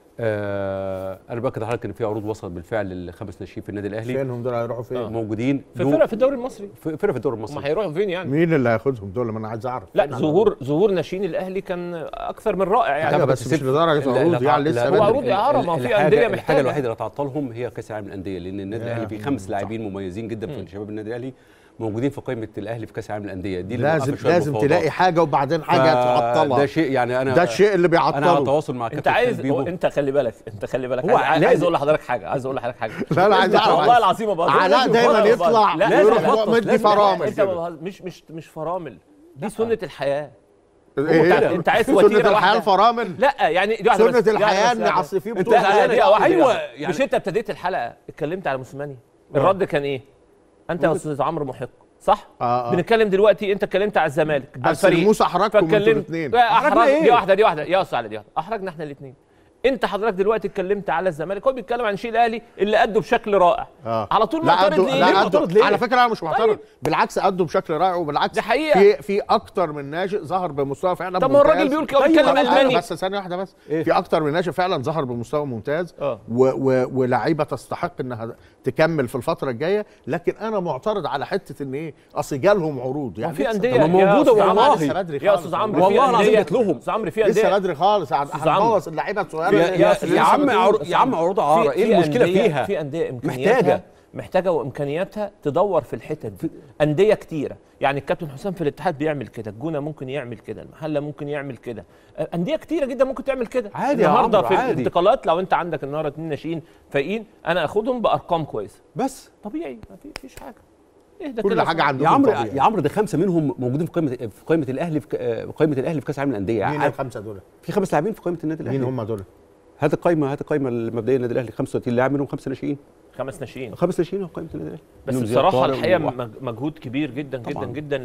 آه انا باكد لحضرتك ان في عروض وصلت بالفعل للخمس ناشئين في النادي الاهلي فينهم دول هيروحوا فين؟ آه. موجودين في دول- فرق في الدوري المصري في فرق في الدوري هم المصري هيروحوا فين يعني مين اللي هياخدهم دول ما انا عايز اعرف لا ظهور ظهور ناشئين الاهلي كان اكثر من رائع يعني ايوه بس مش لدرجه لا- عروض لا- يعني لا- لسه هو بدري. عروض إعارة، ما هو في الحاجة- أندية الحاجه محتاجة. الوحيده اللي تعطلهم هي كاس العالم للانديه لان النادي يا الاهلي فيه خمس صح. لاعبين مميزين جدا في شباب النادي الاهلي موجودين في قائمه الاهلي في كاس العالم للانديه دي اللي لازم موقفة شوية لازم المفاوضات. تلاقي حاجه وبعدين حاجه ف- تعطلها ده شيء يعني انا ده الشيء اللي انا على بيعطله تواصل مع انت كابتن عايز خالد بيبو. هو انت خلي بالك انت خلي بالك هو عايز, عايز لازم- اقول لحضرتك حاجه عايز اقول لحضرتك حاجه لا لا عايز اعرف والله العظيم ما بهزر علاء لازم دايما يفرق يطلع بعض. لا يروح لازم فوق مدي لازم- فرامل انت ما كده. بهزر- مش مش مش فرامل دي سنه الحياه إيه انت- هي؟ انت عايز سنة وتيره الحياه واحده الفرامل لا يعني دي واحده سنة بس، دي واحدة الحياة بس، إن لا، عصي فيه انت بطولة. لا، دي واحدة، أيوة، دي يعني- مش انت ابتديت الحلقه اتكلمت على موسيماني الرد كان ايه؟ انت يا استاذ عمرو محق صح؟ آه، آه. بنتكلم دلوقتي انت اتكلمت على الزمالك على بس الفريق الموسى احرجكم انتوا فاتكلمت- الاثنين لا، احرج أحرجنا إيه؟ دي واحده دي واحده يا استاذ علي دي واحده احرجنا احنا الاثنين انت حضرتك دلوقتي اتكلمت على الزمالك هو بيتكلم عن شيء الاهلي اللي ادوا بشكل رائع آه. على طول لا معترض أدوا ليه؟ لا ليه أدوا معترض ليه؟ على فكره انا مش معترض طيب. بالعكس ادوا بشكل رائع وبالعكس دي حقيقة. في في اكتر من ناشئ ظهر بمستوى فعلا طب ما هو الراجل ممتاز. بيقول كده وبيتكلم طيب، ألماني. بس ثانيه واحده بس إيه؟ في اكتر من ناشئ فعلا ظهر بمستوى ممتاز آه. و و ولعيبه تستحق انها تكمل في الفتره الجايه لكن انا معترض على حته ان ايه اصل جالهم عروض ما يعني في لسه- انديه طب ما يا موجودة أستاذ والله. عمرو، لسه بدري يا خالص استاذ عمرو في والله العظيم أندية- جت لهم. استاذ عمرو في لسه انديه بدري خالص أستاذ عمرو. هنبوظ اللعيبه الصغيره يا, اللي- يا, اللي يا لسه عم بتقول. عر... يا عم عروض عاره في- ايه في المشكله أندية- فيها في انديه امكانياتها محتاجة. محتاجه وامكانياتها تدور في الحتت دي انديه كتيره يعني الكابتن حسام في الاتحاد بيعمل كده الجونه ممكن يعمل كده المحله ممكن يعمل كده انديه كتيره جدا ممكن تعمل كده عادي يا النهارده عمرو، في عادي. الانتقالات لو انت عندك النهارده اتنين ناشئين فايقين انا اخدهم بارقام كويسه بس طبيعي ما في- فيش حاجه اهدى كل كده حاجه صح. عندهم يا عمرو طبيعي. يا عمرو ده خمسه منهم موجودين في قائمه في قائمه الاهلي في ك- آه، قائمه الاهلي في كاس العالم للانديه مين عارف- الخمسه دول في خمس لاعبين في قائمه النادي الاهلي مين هم دول هات القائمه هات القائمه المبدئيه للنادي الاهلي 35 لاعب منهم خمسه ناشئين خمس ناشئين خمس ناشئين في قائمه النادي الاهلي بس منهم زياد بصراحه طارق الحقيقه وواحد. مج- مجهود كبير جدا جدا طبعاً. جدا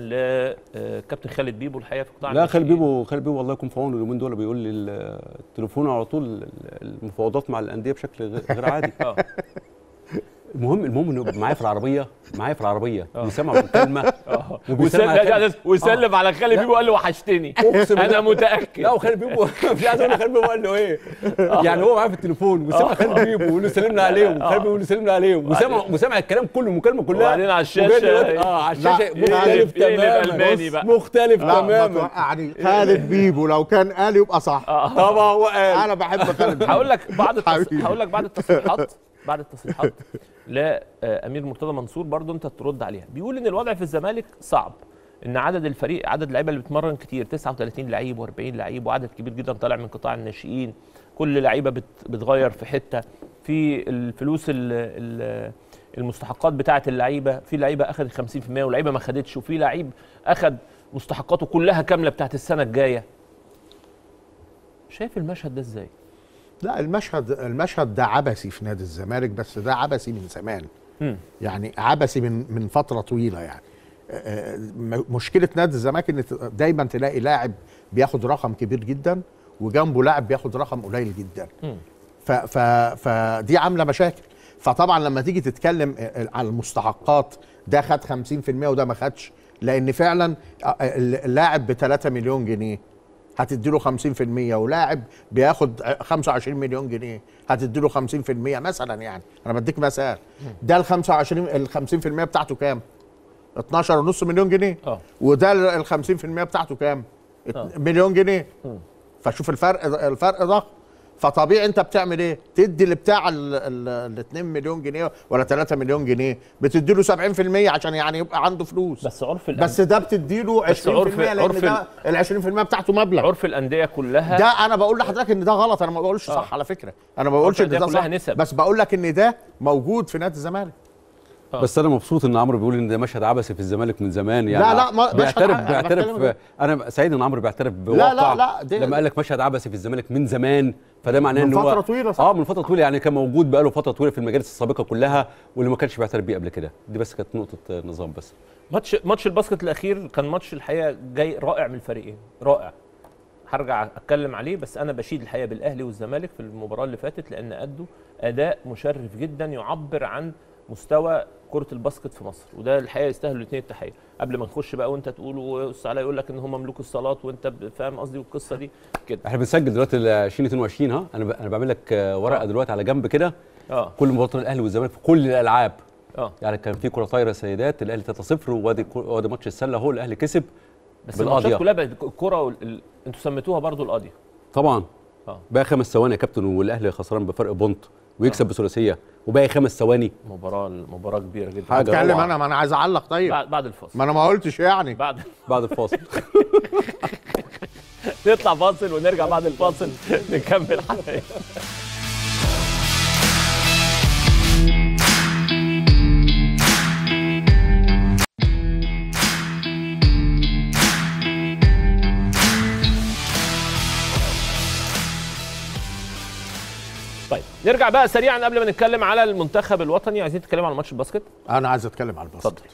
لكابتن خالد بيبو الحقيقه في قطاع لا خالد الناشئين. بيبو خالد بيبو الله يكون في عونه اليومين دول بيقول لي ال- التليفون على طول المفاوضات مع الانديه بشكل غير غير عادي اه المهم المهم انه يبقى معايا في العربيه معايا في العربيه بيسمع مكالمه اه وبيسلم وسلم على لا، خالد- لا، وسلم على خالد بيبو قال له وحشتني اقسم بالله. انا متاكد لا وخالد بيبو مش عايز اقول خالد بيبو قال له ايه يعني هو معايا في التليفون وسمع خالد بيبو ويقول له سلمنا عليهم وخالد بيبو يقول له سلمنا عليهم وسمع وسمع الكلام كله المكالمه كلها وبعدين على الشاشة وجاي دلوقتي- اه على الشاشه لا، مختلف إيه اللي تماما الألماني بقى؟ مختلف لا ما تماما توقعني خالد بيبو لو كان قال يبقى صح طبعا هو قال انا بحب خالد بيبو هقول لك بعد التص... حبيبي. هقول لك بعد التصريحات بعد التصريحات لامير مرتضى منصور برضو انت ترد عليها بيقول ان الوضع في الزمالك صعب ان عدد الفريق عدد اللعيبه اللي بتمرن كتير 39 لعيب و40 لعيب وعدد كبير جدا طالع من قطاع الناشئين كل لعيبه بت... بتغير في حته في الفلوس ال... ال... المستحقات بتاعه اللعيبه في لعيبه اخذت 50% ولعيبه ما خدتش وفي لعيب اخذ مستحقاته كلها كامله بتاعه السنه الجايه شايف المشهد ده ازاي لا المشهد المشهد ده عبثي في نادي الزمالك بس ده عبثي من زمان مم. يعني عبثي من من فتره طويله يعني آه، م- مشكله نادي الزمالك ان ت- دايما تلاقي لاعب بياخد رقم كبير جدا وجنبه لاعب بياخد رقم قليل جدا مم. ف ف فدي عامله مشاكل فطبعا لما تيجي تتكلم آه، على المستحقات ده خد 50% وده ما خدش لان فعلا آه، اللاعب ب 3 مليون جنيه هتديله 50% ولاعب بياخد 25 مليون جنيه هتديله 50% مثلا يعني انا بديك مثال ده ال 25 ال 50% بتاعته كام؟ 12.5 مليون جنيه اه وده ال 50% بتاعته كام؟ ات- آه. مليون جنيه مم. فشوف الفرق الفرق ضخم فطبيعي انت بتعمل ايه؟ تدي اللي بتاع ال 2 مليون جنيه ولا 3 مليون جنيه بتدي له 70% عشان يعني يبقى عنده فلوس بس عرف الأن- بس ده بتدي له 20% بس عرف- لان عرف ده ال 20% بتاعته مبلغ عرف الانديه كلها ده انا بقول لحضرتك ان ده غلط انا ما بقولش آه. صح على فكره انا ما بقولش ان الأندية ده كلها صح نسب. بس بقول لك ان ده موجود في نادي الزمالك آه. بس انا مبسوط ان عمرو بيقول ان ده مشهد عبثي في الزمالك من زمان يعني لا، لا، ما- مشهد بيعترف ع- أنا بتكلم بيعترف انا سعيد ان عمرو بيعترف بواقع لا، لا، دي- لما قال لك مشهد عبثي في الزمالك من زمان فده معناه من ان هو فترة طويلة، صح. اه من فتره طويله يعني كان موجود بقاله فتره طويله في المجالس السابقه كلها واللي ما كانش بيعترف بيه قبل كده دي بس كانت نقطه آه، نظام بس ماتش ماتش الباسكت الاخير كان ماتش الحقيقه جاي رائع من الفريقين رائع هرجع اتكلم عليه بس انا بشيد الحقيقه بالاهلي والزمالك في المباراه اللي فاتت لان ادوا اداء مشرف جدا يعبر عن مستوى كره الباسكت في مصر وده الحقيقه يستاهل الاثنين التحيه قبل ما نخش بقى وانت تقول والسعلاء يقول لك ان هم ملوك الصالات وانت ب- فاهم قصدي والقصه دي كده احنا بنسجل دلوقتي ال 2022 ها انا ب- انا بعمل لك آه، ورقه آه. دلوقتي على جنب كده اه كل مباراه الاهلي والزمالك في كل الالعاب اه يعني كان في كره طايره سيدات الاهلي 3-0 وادي وادي ماتش السله هو الاهلي كسب بس بالقاضية. الماتشات كلها بقت الكره وال... انتوا سميتوها برضو القاضيه طبعا اه باقي خمس ثواني يا كابتن والاهلي خسران بفرق بونت ويكسب بثلاثيه وباقي خمس ثواني مباراه مباراه كبيره جدا حاجة اتكلم روعة. انا ما انا عايز اعلق طيب بعد بعد الفاصل ما انا ما قلتش يعني بعد بعد الفاصل نطلع فاصل ونرجع بعد الفاصل نكمل حلقه طيب نرجع بقى سريعا قبل ما نتكلم على المنتخب الوطني عايزين نتكلم على ماتش الباسكت انا عايز اتكلم على الباسكت اتفضل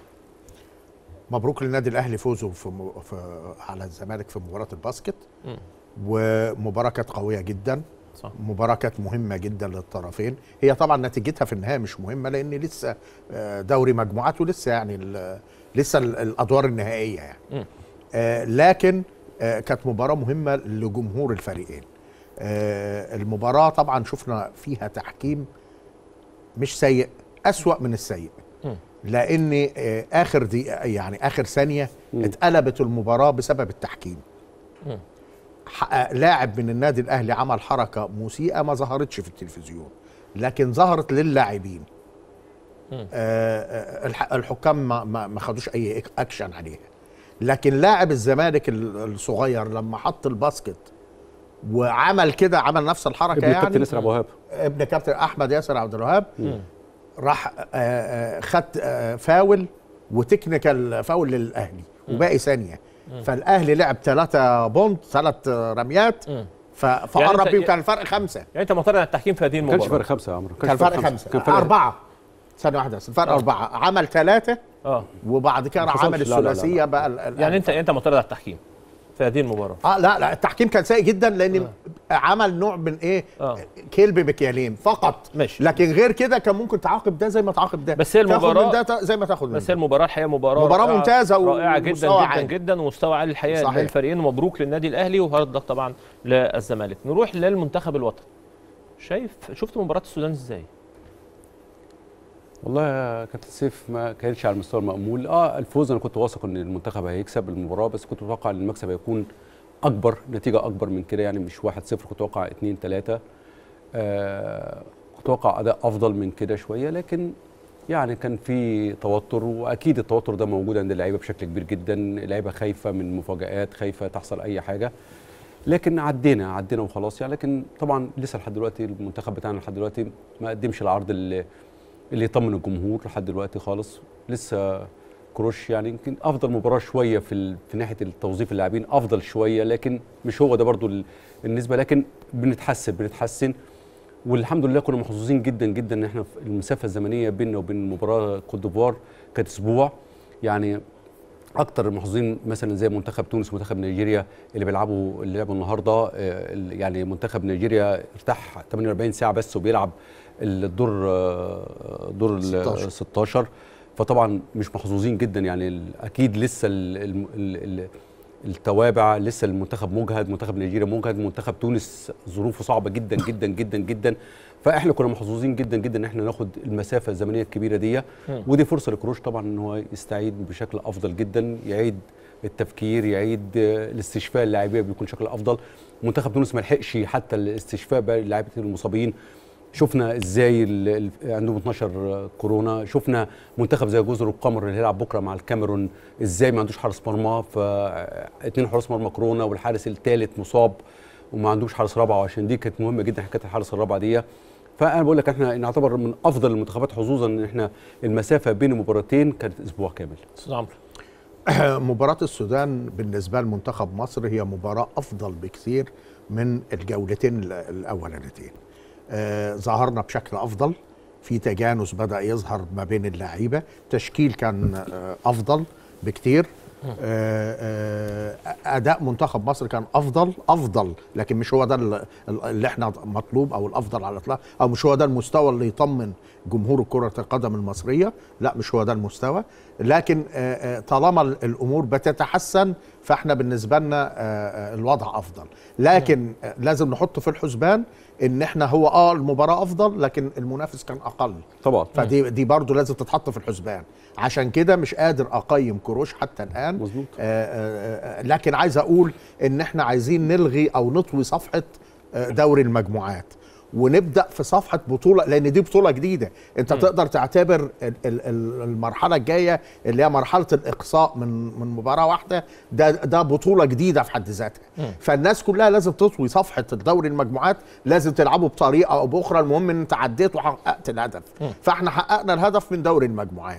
مبروك للنادي الاهلي فوزه في, م... في على الزمالك في مباراه الباسكت مم. ومباراه كانت قويه جدا صح مباراه كانت مهمه جدا للطرفين هي طبعا نتيجتها في النهايه مش مهمه لان لسه آه، دوري مجموعات ولسه يعني ال- لسه ال- الادوار النهائيه يعني مم. آه، لكن آه، كانت مباراه مهمه لجمهور الفريقين آه، المباراه طبعا شفنا فيها تحكيم مش سيء اسوا من السيء مم. لان آه، اخر دي يعني اخر ثانيه مم. اتقلبت المباراه بسبب التحكيم مم. ح- لاعب من النادي الاهلي عمل حركه مسيئه ما ظهرتش في التلفزيون لكن ظهرت للاعبين مم. آه، آه، الح- الحكام ما, ما ما خدوش اي إك- اكشن عليها لكن لاعب الزمالك ال- الصغير لما حط الباسكت وعمل كده عمل نفس الحركه ابن الكابتن يعني ياسر ابو وهاب ابن كابتن احمد ياسر عبد الوهاب مم. راح آه، آه، خد آه، فاول وتكنيكال فاول للاهلي وباقي ثانيه فالاهلي لعب ثلاثة بونت ثلاث رميات مم. ف- فقرب أنت- بيه وكان الفرق خمسه يعني انت معترض على التحكيم في هذه ما كانش المباراه فرق خمسه يا عمرو ما كان كانش فرق خمسه كان فرق اربعه ثانيه واحده بس الفرق آه. اربعه عمل ثلاثه اه وبعد كده ما راح عمل حصلش. لا، لا، لا، لا. الثلاثيه بقى ال- ال- يعني انت انت معترض على التحكيم في هذه المباراه اه لا لا التحكيم كان سيء جدا لان عمل نوع من ايه آه. كيل بمكيالين فقط ماشي. لكن غير كده كان ممكن تعاقب ده زي ما تعاقب ده بس هي تاخد المباراة- من ده ت- زي ما تاخد من بس هي ده المباراه الحقيقه مباراه مباراة رائعة- ممتازة و- رائعه جدا ومستوى جدا عالي. جدا ومستوى عالي الحقيقه صحيح. للفريقين ومبروك للنادي الاهلي وهارد لك طبعا للزمالك نروح للمنتخب الوطني شايف شفت مباراه السودان ازاي والله يا كابتن سيف ما كانش على المستوى المأمول اه الفوز انا كنت واثق ان المنتخب هيكسب المباراه بس كنت متوقع ان المكسب هيكون اكبر نتيجه اكبر من كده يعني مش 1-0 كنت متوقع 2 3 آه كنت متوقع اداء افضل من كده شويه لكن يعني كان في توتر واكيد التوتر ده موجود عند اللعيبه بشكل كبير جدا اللعيبه خايفه من مفاجآت خايفه تحصل اي حاجه لكن عدينا عدينا وخلاص يعني لكن طبعا لسه لحد دلوقتي المنتخب بتاعنا لحد دلوقتي ما قدمش العرض اللي اللي يطمن الجمهور لحد دلوقتي خالص لسه كروش يعني يمكن افضل مباراه شويه في ال... في ناحيه التوظيف اللاعبين افضل شويه لكن مش هو ده برضو ال- النسبه لكن بنتحسن بنتحسن والحمد لله كنا محظوظين جدا جدا ان احنا في المسافه الزمنيه بيننا وبين مباراه كوت ديفوار كانت اسبوع يعني اكتر محظوظين مثلا زي منتخب تونس ومنتخب نيجيريا اللي بيلعبوا اللي لعبوا النهارده آه، ال- يعني منتخب نيجيريا ارتاح 48 ساعه بس وبيلعب الدور آه، دور ال 16. 16 فطبعا مش محظوظين جدا يعني ال- اكيد لسه ال ال ال التوابع لسه المنتخب مجهد منتخب نيجيريا مجهد منتخب تونس ظروفه صعبه جدا جدا جدا جدا فاحنا كنا محظوظين جدا جدا ان احنا ناخد المسافه الزمنيه الكبيره دي مم. ودي فرصه لكروش طبعا ان هو يستعيد بشكل افضل جدا يعيد التفكير يعيد آه، الاستشفاء اللاعبيه بيكون شكل افضل منتخب تونس ما لحقش حتى الاستشفاء بقى اللاعبين المصابين شفنا ازاي ال- ال- عندهم 12 كورونا شفنا منتخب زي جزر القمر اللي هيلعب بكره مع الكاميرون ازاي ما عندوش حارس مرمى فاثنين حراس مرمى كورونا والحارس الثالث مصاب وما عندوش حارس رابع وعشان دي كانت مهمه جدا حكايه الحارس الرابع دي فانا بقول لك احنا نعتبر من افضل المنتخبات حظوظا ان احنا المسافه بين المباراتين كانت اسبوع كامل استاذ عمرو مباراة السودان بالنسبة لمنتخب مصر هي مباراة أفضل بكثير من الجولتين ال- الأولانيتين آه ظهرنا بشكل أفضل في تجانس بدأ يظهر ما بين اللعيبة تشكيل كان آه أفضل بكتير آه آه أداء منتخب مصر كان أفضل أفضل لكن مش هو ده ال- ال- اللي احنا مطلوب أو الأفضل على الإطلاق أو مش هو ده المستوى اللي يطمن جمهور كرة القدم المصرية لا مش هو ده المستوى لكن آه، آه، طالما ال- الامور بتتحسن فاحنا بالنسبه لنا آه، آه، الوضع افضل لكن آه، لازم نحط في الحسبان ان احنا هو اه المباراه افضل لكن المنافس كان اقل طبعا فدي دي برضه لازم تتحط في الحسبان عشان كده مش قادر اقيم كروش حتى الان مظبوط. آه، آه، آه، لكن عايز اقول ان احنا عايزين نلغي او نطوي صفحه آه، دوري المجموعات ونبدا في صفحه بطوله لان دي بطوله جديده انت م. تقدر تعتبر ال- ال- ال- المرحله الجايه اللي هي مرحله الاقصاء من من مباراه واحده ده ده بطوله جديده في حد ذاتها فالناس كلها لازم تطوي صفحه الدوري المجموعات لازم تلعبوا بطريقه او باخرى المهم ان انت عديت وحققت الهدف فاحنا حققنا الهدف من دوري المجموعات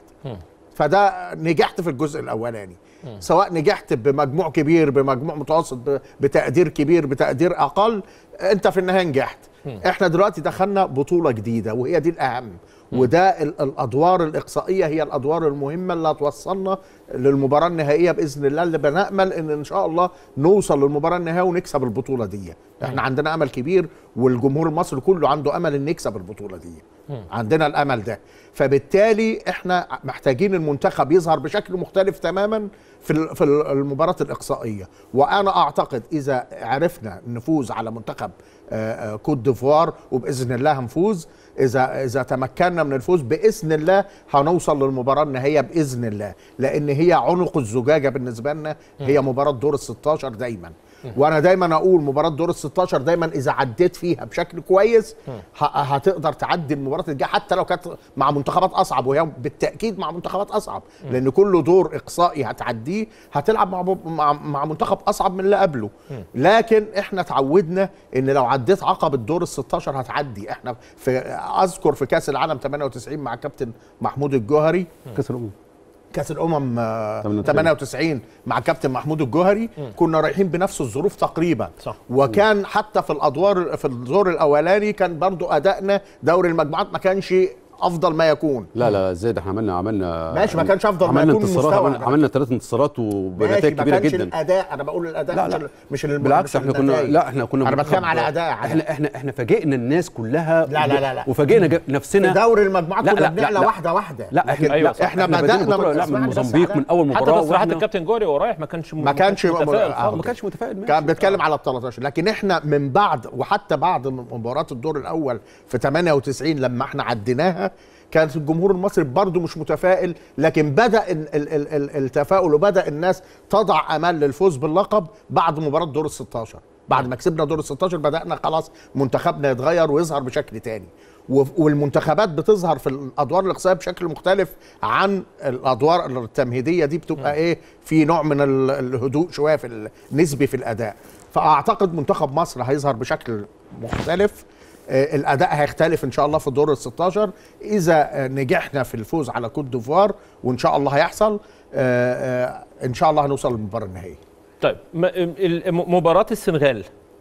فده نجحت في الجزء الاولاني سواء نجحت بمجموع كبير بمجموع متوسط ب- بتقدير كبير بتقدير اقل انت في النهايه نجحت احنا دلوقتي دخلنا بطوله جديده وهي دي الاهم وده ال- الادوار الاقصائيه هي الادوار المهمه اللي هتوصلنا للمباراه النهائيه باذن الله اللي بنامل ان ان شاء الله نوصل للمباراه النهائيه ونكسب البطوله دي احنا عندنا امل كبير والجمهور المصري كله عنده امل ان يكسب البطوله دي عندنا الامل ده فبالتالي احنا محتاجين المنتخب يظهر بشكل مختلف تماما في ال- في ال- المباراه الاقصائيه وانا اعتقد اذا عرفنا نفوز على منتخب آه، آه، كوت ديفوار وباذن الله هنفوز اذا اذا تمكنا من الفوز باذن الله هنوصل للمباراه النهائيه باذن الله لان هي عنق الزجاجه بالنسبه لنا هي مباراه دور ال 16 دايما وانا دايما اقول مباراه دور ال 16 دايما اذا عديت فيها بشكل كويس ه- هتقدر تعدي المباراه الجايه حتى لو كانت مع منتخبات اصعب وهي بالتاكيد مع منتخبات اصعب لان كل دور اقصائي هتعديه هتلعب مع مع, مع منتخب اصعب من اللي قبله لكن احنا اتعودنا ان لو عديت عقبه دور ال 16 هتعدي احنا في اذكر في كاس العالم 98 مع كابتن محمود الجوهري كاس الامم كاس الامم آه، 98. 98 مع كابتن محمود الجوهري كنا رايحين بنفس الظروف تقريبا صح. وكان حتى في الادوار في الدور الاولاني كان برضو ادائنا دوري المجموعات ما كانش افضل ما يكون لا لا ازاي ده احنا عملنا عملنا ماشي، ما كانش أفضل ما عملنا يكون انتصارات مستوى. عملنا, عملنا ثلاث انتصارات وبنتائج ماشي ما كبيره كانش جدا الاداء انا بقول الاداء لا، مش لا. ال- مش ال- بالعكس مش احنا كنا النتائج. لا احنا كنا انا منتخب- بتكلم على اداء على احنا احنا احنا فاجئنا الناس كلها لا، لا، لا، لا. وفاجئنا جا- نفسنا في دوري المجموعات لا، كنا لا، بنعلى لا. واحده واحده لا احنا أيوة، لا صح. احنا بادئين بدأنا البطولة- من- لا من اسمعني بس موزمبيق على- من اول حتى مباراه تصريحات وإحنا- الكابتن جوري وهو رايح ما كانش ما كانش متفائل آه، خالص. ما كانش متفائل ماشي. كان بيتكلم على ال 13 لكن احنا من بعد وحتى بعد مباراه الدور الاول في 98 لما احنا عديناها كانت الجمهور المصري برضه مش متفائل لكن بدا ال- ال- ال- ال- التفاؤل وبدا الناس تضع امل للفوز باللقب بعد مباراه دور ال 16 بعد ما كسبنا دور ال 16 بدانا خلاص منتخبنا يتغير ويظهر بشكل تاني و- والمنتخبات بتظهر في الادوار الاقصائيه بشكل مختلف عن الادوار التمهيديه دي بتبقى ايه في نوع من ال- الهدوء شويه في النسبي في الاداء فاعتقد منتخب مصر هيظهر بشكل مختلف آه، الاداء هيختلف ان شاء الله في دور ال 16 اذا آه، نجحنا في الفوز على كوت ديفوار وان شاء الله هيحصل آه، آه، ان شاء الله هنوصل للمباراه النهائيه طيب م- ال- م- مباراة السنغال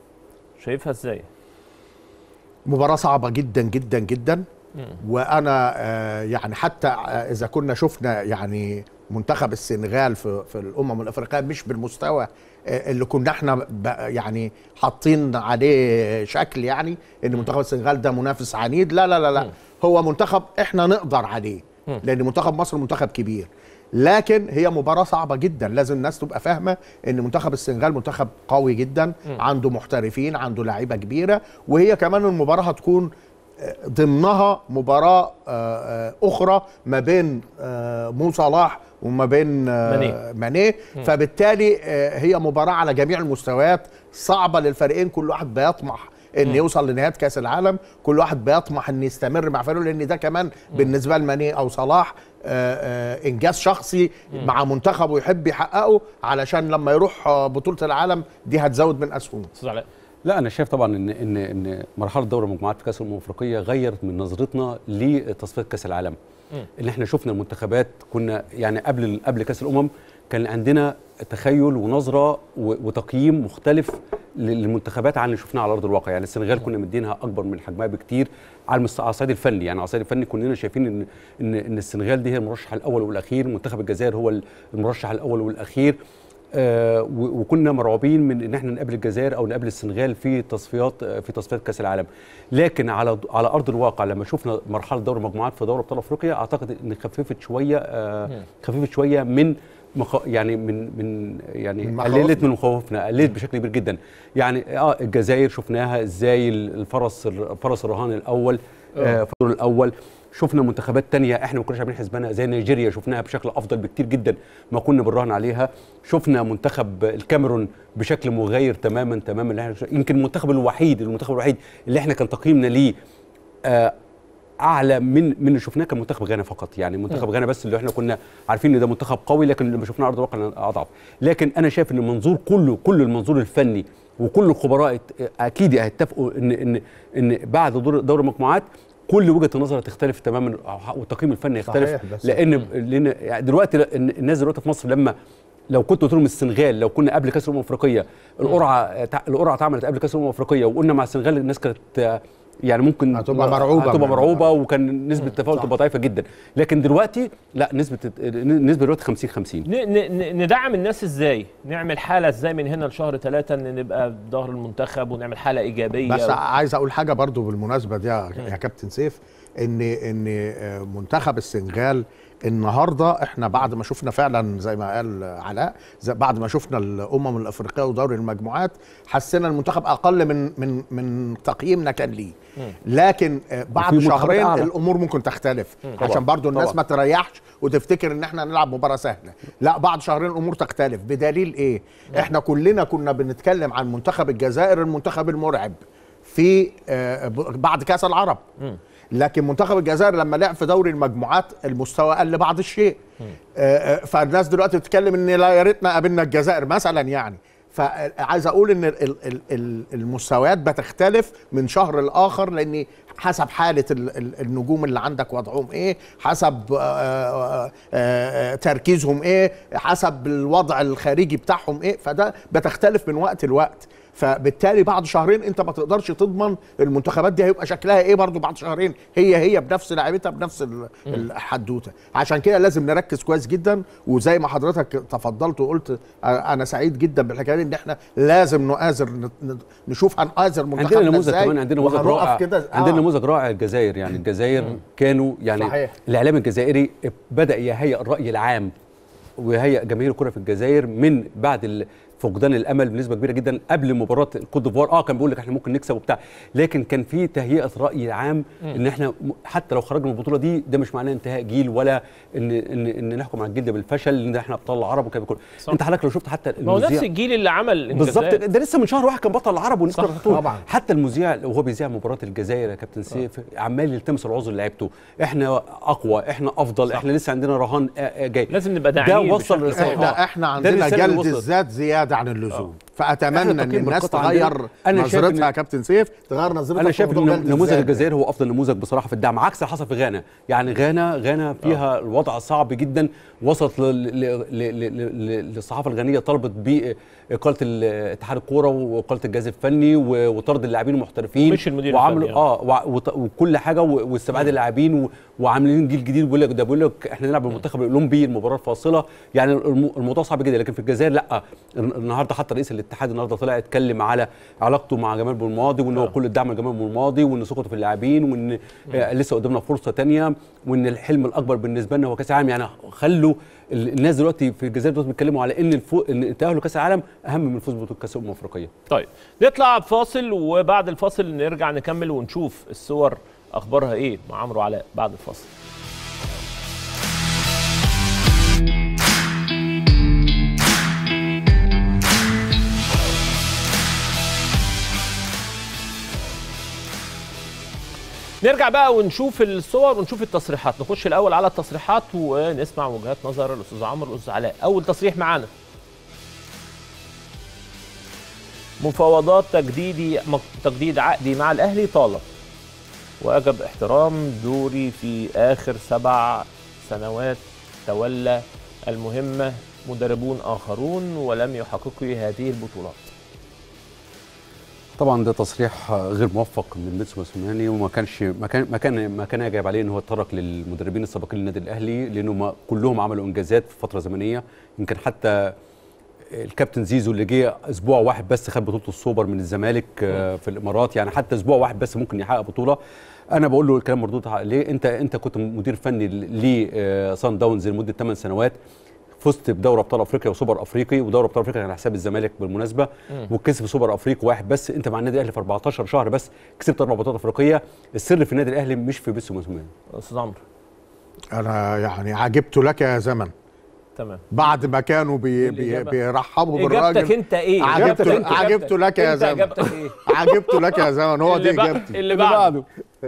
شايفها ازاي؟ مباراة صعبة جدا جدا جدا وانا آه، يعني حتى آه، اذا كنا شفنا يعني منتخب السنغال في في الامم الافريقيه مش بالمستوى آه، اللي كنا احنا ب- يعني حاطين عليه شكل يعني ان منتخب السنغال ده منافس عنيد لا لا لا لا هو منتخب احنا نقدر عليه لان منتخب مصر منتخب كبير لكن هي مباراة صعبة جدا لازم الناس تبقى فاهمة ان منتخب السنغال منتخب قوي جدا عنده محترفين عنده لعيبة كبيرة وهي كمان المباراة هتكون آه، ضمنها مباراه آه، آه، اخرى ما بين آه، مو صلاح وما بين آه، ماني. ماني فبالتالي آه، هي مباراه على جميع المستويات صعبه للفريقين كل واحد بيطمح ان يوصل لنهايه كاس العالم كل واحد بيطمح ان يستمر مع فريقه لان ده كمان بالنسبه لماني او صلاح آه، آه، انجاز شخصي مع منتخبه يحب يحققه علشان لما يروح آه، بطوله العالم دي هتزود من اسهمه استاذ علاء لا انا شايف طبعا ان ان ان مرحله دوري المجموعات في كاس الامم الافريقيه غيرت من نظرتنا لتصفيه كاس العالم ان احنا شفنا المنتخبات كنا يعني قبل قبل كاس الامم كان عندنا تخيل ونظره و- وتقييم مختلف للمنتخبات عن اللي شفناه على ارض الواقع يعني السنغال كنا مدينها اكبر من حجمها بكتير على المست- على الصعيد الفني يعني على الصعيد الفني كلنا شايفين ان ان ان السنغال دي هي المرشح الاول والاخير منتخب الجزائر هو المرشح الاول والاخير آه، و- وكنا مرعوبين من ان احنا نقابل الجزائر او نقابل السنغال في تصفيات آه، في تصفيات كاس العالم لكن على على ارض الواقع لما شفنا مرحله دوري المجموعات في دوري ابطال افريقيا اعتقد ان خففت شويه آه، خففت شويه من مخ... يعني من من يعني من قللت مخاوفنا. من مخاوفنا قللت بشكل كبير جدا يعني اه الجزائر شفناها ازاي الفرس فرس الرهان الاول آه في الدور الاول شفنا منتخبات تانية احنا ما كناش عاملين حسبانها زي نيجيريا شفناها بشكل افضل بكتير جدا ما كنا بنراهن عليها شفنا منتخب الكاميرون بشكل مغاير تماما تماما اللي احنا يمكن المنتخب الوحيد المنتخب الوحيد اللي احنا كان تقييمنا ليه آه اعلى من من اللي شفناه كان منتخب غانا فقط يعني منتخب غانا بس اللي احنا كنا عارفين ان ده منتخب قوي لكن لما شفناه على ارض الواقع كان اضعف لكن انا شايف ان المنظور كله كل المنظور الفني وكل الخبراء ات- اكيد هيتفقوا ان ان ان بعد دور دوري المجموعات كل وجهه النظر هتختلف تماما والتقييم الفني هيختلف صحيح، بس- لان لان يعني دلوقتي ل- الناس دلوقتي في مصر لما لو كنت قلت لهم السنغال لو كنا قبل كاس الامم الافريقيه القرعه تع- القرعه اتعملت قبل كاس الامم الافريقيه وقلنا مع السنغال الناس كانت آه، يعني ممكن هتبقى مرعوبة هتبقى من- مرعوبه وكان نسبه التفاؤل تبقى ضعيفه جدا لكن دلوقتي لا نسبه نسبه دلوقتي 50 50 ن- ن- ن- ندعم الناس ازاي؟ نعمل حاله ازاي من هنا لشهر ثلاثة ان نبقى بظهر المنتخب ونعمل حاله ايجابيه بس و... عايز اقول حاجه برضو بالمناسبه دي يا يا كابتن سيف ان ان آه، منتخب السنغال النهارده احنا بعد ما شفنا فعلا زي ما قال علاء زي بعد ما شفنا الامم الافريقيه ودوري المجموعات حسينا المنتخب اقل من من من تقييمنا كان ليه لكن آه، بعد وفي منتخبات شهرين أعلى. الامور ممكن تختلف طبعاً، عشان برضو الناس طبعاً. ما تريحش وتفتكر ان احنا هنلعب مباراه سهله لا بعد شهرين الامور تختلف بدليل ايه احنا كلنا كنا بنتكلم عن منتخب الجزائر المنتخب المرعب في آه، ب- بعد كاس العرب لكن منتخب الجزائر لما لعب في دوري المجموعات المستوى قل بعض الشيء آه، آه، فالناس دلوقتي بتتكلم ان لا يا ريتنا قابلنا الجزائر مثلا يعني فعايز اقول ان ال- ال- ال- ال- المستويات بتختلف من شهر لاخر لان حسب حاله ال- ال- النجوم اللي عندك وضعهم ايه حسب آه، آه، آه، تركيزهم ايه حسب الوضع الخارجي بتاعهم ايه فده بتختلف من وقت لوقت فبالتالي بعد شهرين انت ما تقدرش تضمن المنتخبات دي هيبقى شكلها ايه برضو بعد شهرين هي هي بنفس لعيبتها بنفس ال- الحدوته عشان كده لازم نركز كويس جدا وزي ما حضرتك تفضلت وقلت آه، انا سعيد جدا بالحكايه دي ان احنا لازم نؤازر ن- ن- نشوف هنؤازر منتخبنا عندنا نموذج ازاي كمان عندنا نموذج وهنقف رائع كده عندنا آه. نموذج رائع الجزائر يعني الجزائر كانوا يعني صحيح. الاعلام الجزائري بدا يهيئ الراي العام ويهيئ جماهير الكره في الجزائر من بعد ال- فقدان الامل بنسبه كبيره جدا قبل مباراه الكوت ديفوار اه كان بيقول لك احنا ممكن نكسب وبتاع لكن كان في تهيئه راي عام ان احنا م- حتى لو خرجنا من البطوله دي ده مش معناه انتهاء جيل ولا ان ان ان نحكم على الجيل ده بالفشل ان احنا ابطال العرب وكده كله صح. انت حضرتك لو شفت حتى ما هو نفس المذيع- الجيل اللي عمل بالظبط الجزائر. ده لسه من شهر واحد كان بطل العرب والناس صح، كانت بتقول. طبعاً. حتى المذيع وهو بيذيع مباراه الجزائر يا كابتن سيف عمال يلتمس العذر لعيبته احنا اقوى احنا افضل احنا لسه عندنا رهان آه، آه، جاي لازم نبقى ده داعمين وصل بشكل رسالة. احنا آه. احنا ده عندنا الرسالة اللي جلد وصلت. الذات زياده عن اللزوم إحنا فاتمنى ان تقييم الناس بالقطع عندنا. تغير أنا شايف نظرتها إن- يا كابتن سيف تغير نظرتها انا في شايف موضوع ان جلد نموذج الذات. الجزائر هو افضل نموذج بصراحه في الدعم عكس اللي حصل في غانا يعني غانا غانا فيها الوضع صعب جدا وصلت لل- ل- ل- ل- ل- للصحافه الغانيه طلبت باقاله ال- اتحاد الكوره واقاله الجهاز الفني و- وطرد اللاعبين المحترفين ومش المدير وعملوا الفني، اه وع- وط- وكل حاجه و- واستبعاد اللاعبين و- وعاملين جيل جديد بيقول لك ده بيقول لك احنا نلعب بالمنتخب الاولمبي المباراه الفاصله يعني الم- الموضوع صعب جدا لكن في الجزائر لا الن- النهارده حتى رئيس الاتحاد النهارده طلع اتكلم على علاقته مع جمال بالماضي وان هو كل الدعم لجمال بالماضي وان ثقته في اللاعبين وان آه لسه قدامنا فرصه تانية وان الحلم الاكبر بالنسبه لنا هو كاس العالم يعني خلوا ال- الناس دلوقتي في الجزائر دلوقتي بيتكلموا على ان الفو... ان التاهل لكاس العالم اهم من الفوز ببطوله كاس الامم الافريقيه طيب نطلع فاصل وبعد الفاصل نرجع نكمل ونشوف الصور اخبارها ايه مع عمرو علاء بعد الفاصل نرجع بقى ونشوف الصور ونشوف التصريحات نخش الاول على التصريحات ونسمع وجهات نظر الاستاذ عمرو والاستاذ علاء اول تصريح معانا مفاوضات تجديدي تجديد عقدي مع الاهلي طالب واجب احترام دوري في اخر سبع سنوات تولى المهمه مدربون اخرون ولم يحققوا هذه البطولات طبعا ده تصريح غير موفق من بيتسو موسيماني وما كانش ما كان ما كان ما كان يجب عليه ان هو يتطرق للمدربين السابقين للنادي الاهلي لانه ما كلهم عملوا انجازات في فتره زمنيه يمكن حتى الكابتن زيزو اللي جه اسبوع واحد بس خد بطوله السوبر من الزمالك آه، في الامارات يعني حتى اسبوع واحد بس ممكن يحقق بطوله انا بقول له الكلام مردود عليه انت انت كنت مدير فني لصن داونز لمده 8 سنوات فزت بدوري ابطال افريقيا وسوبر افريقي ودوري ابطال افريقيا على حساب الزمالك بالمناسبه وكسب سوبر افريقي واحد بس انت مع النادي الاهلي في 14 شهر بس كسبت اربع بطولات افريقيه السر في النادي الاهلي مش في بيتسو موسيماني استاذ عمرو انا يعني عجبت لك يا زمن تمام بعد ما كانوا بي بي الإجابة. بيرحبوا اجابتك بالراجل انت ايه عجبت إجابتك أنت. عجبت لك يا انت زمن اجابتك ايه عجبت لك يا زمن هو دي اللي بع- اجابتي اللي بعده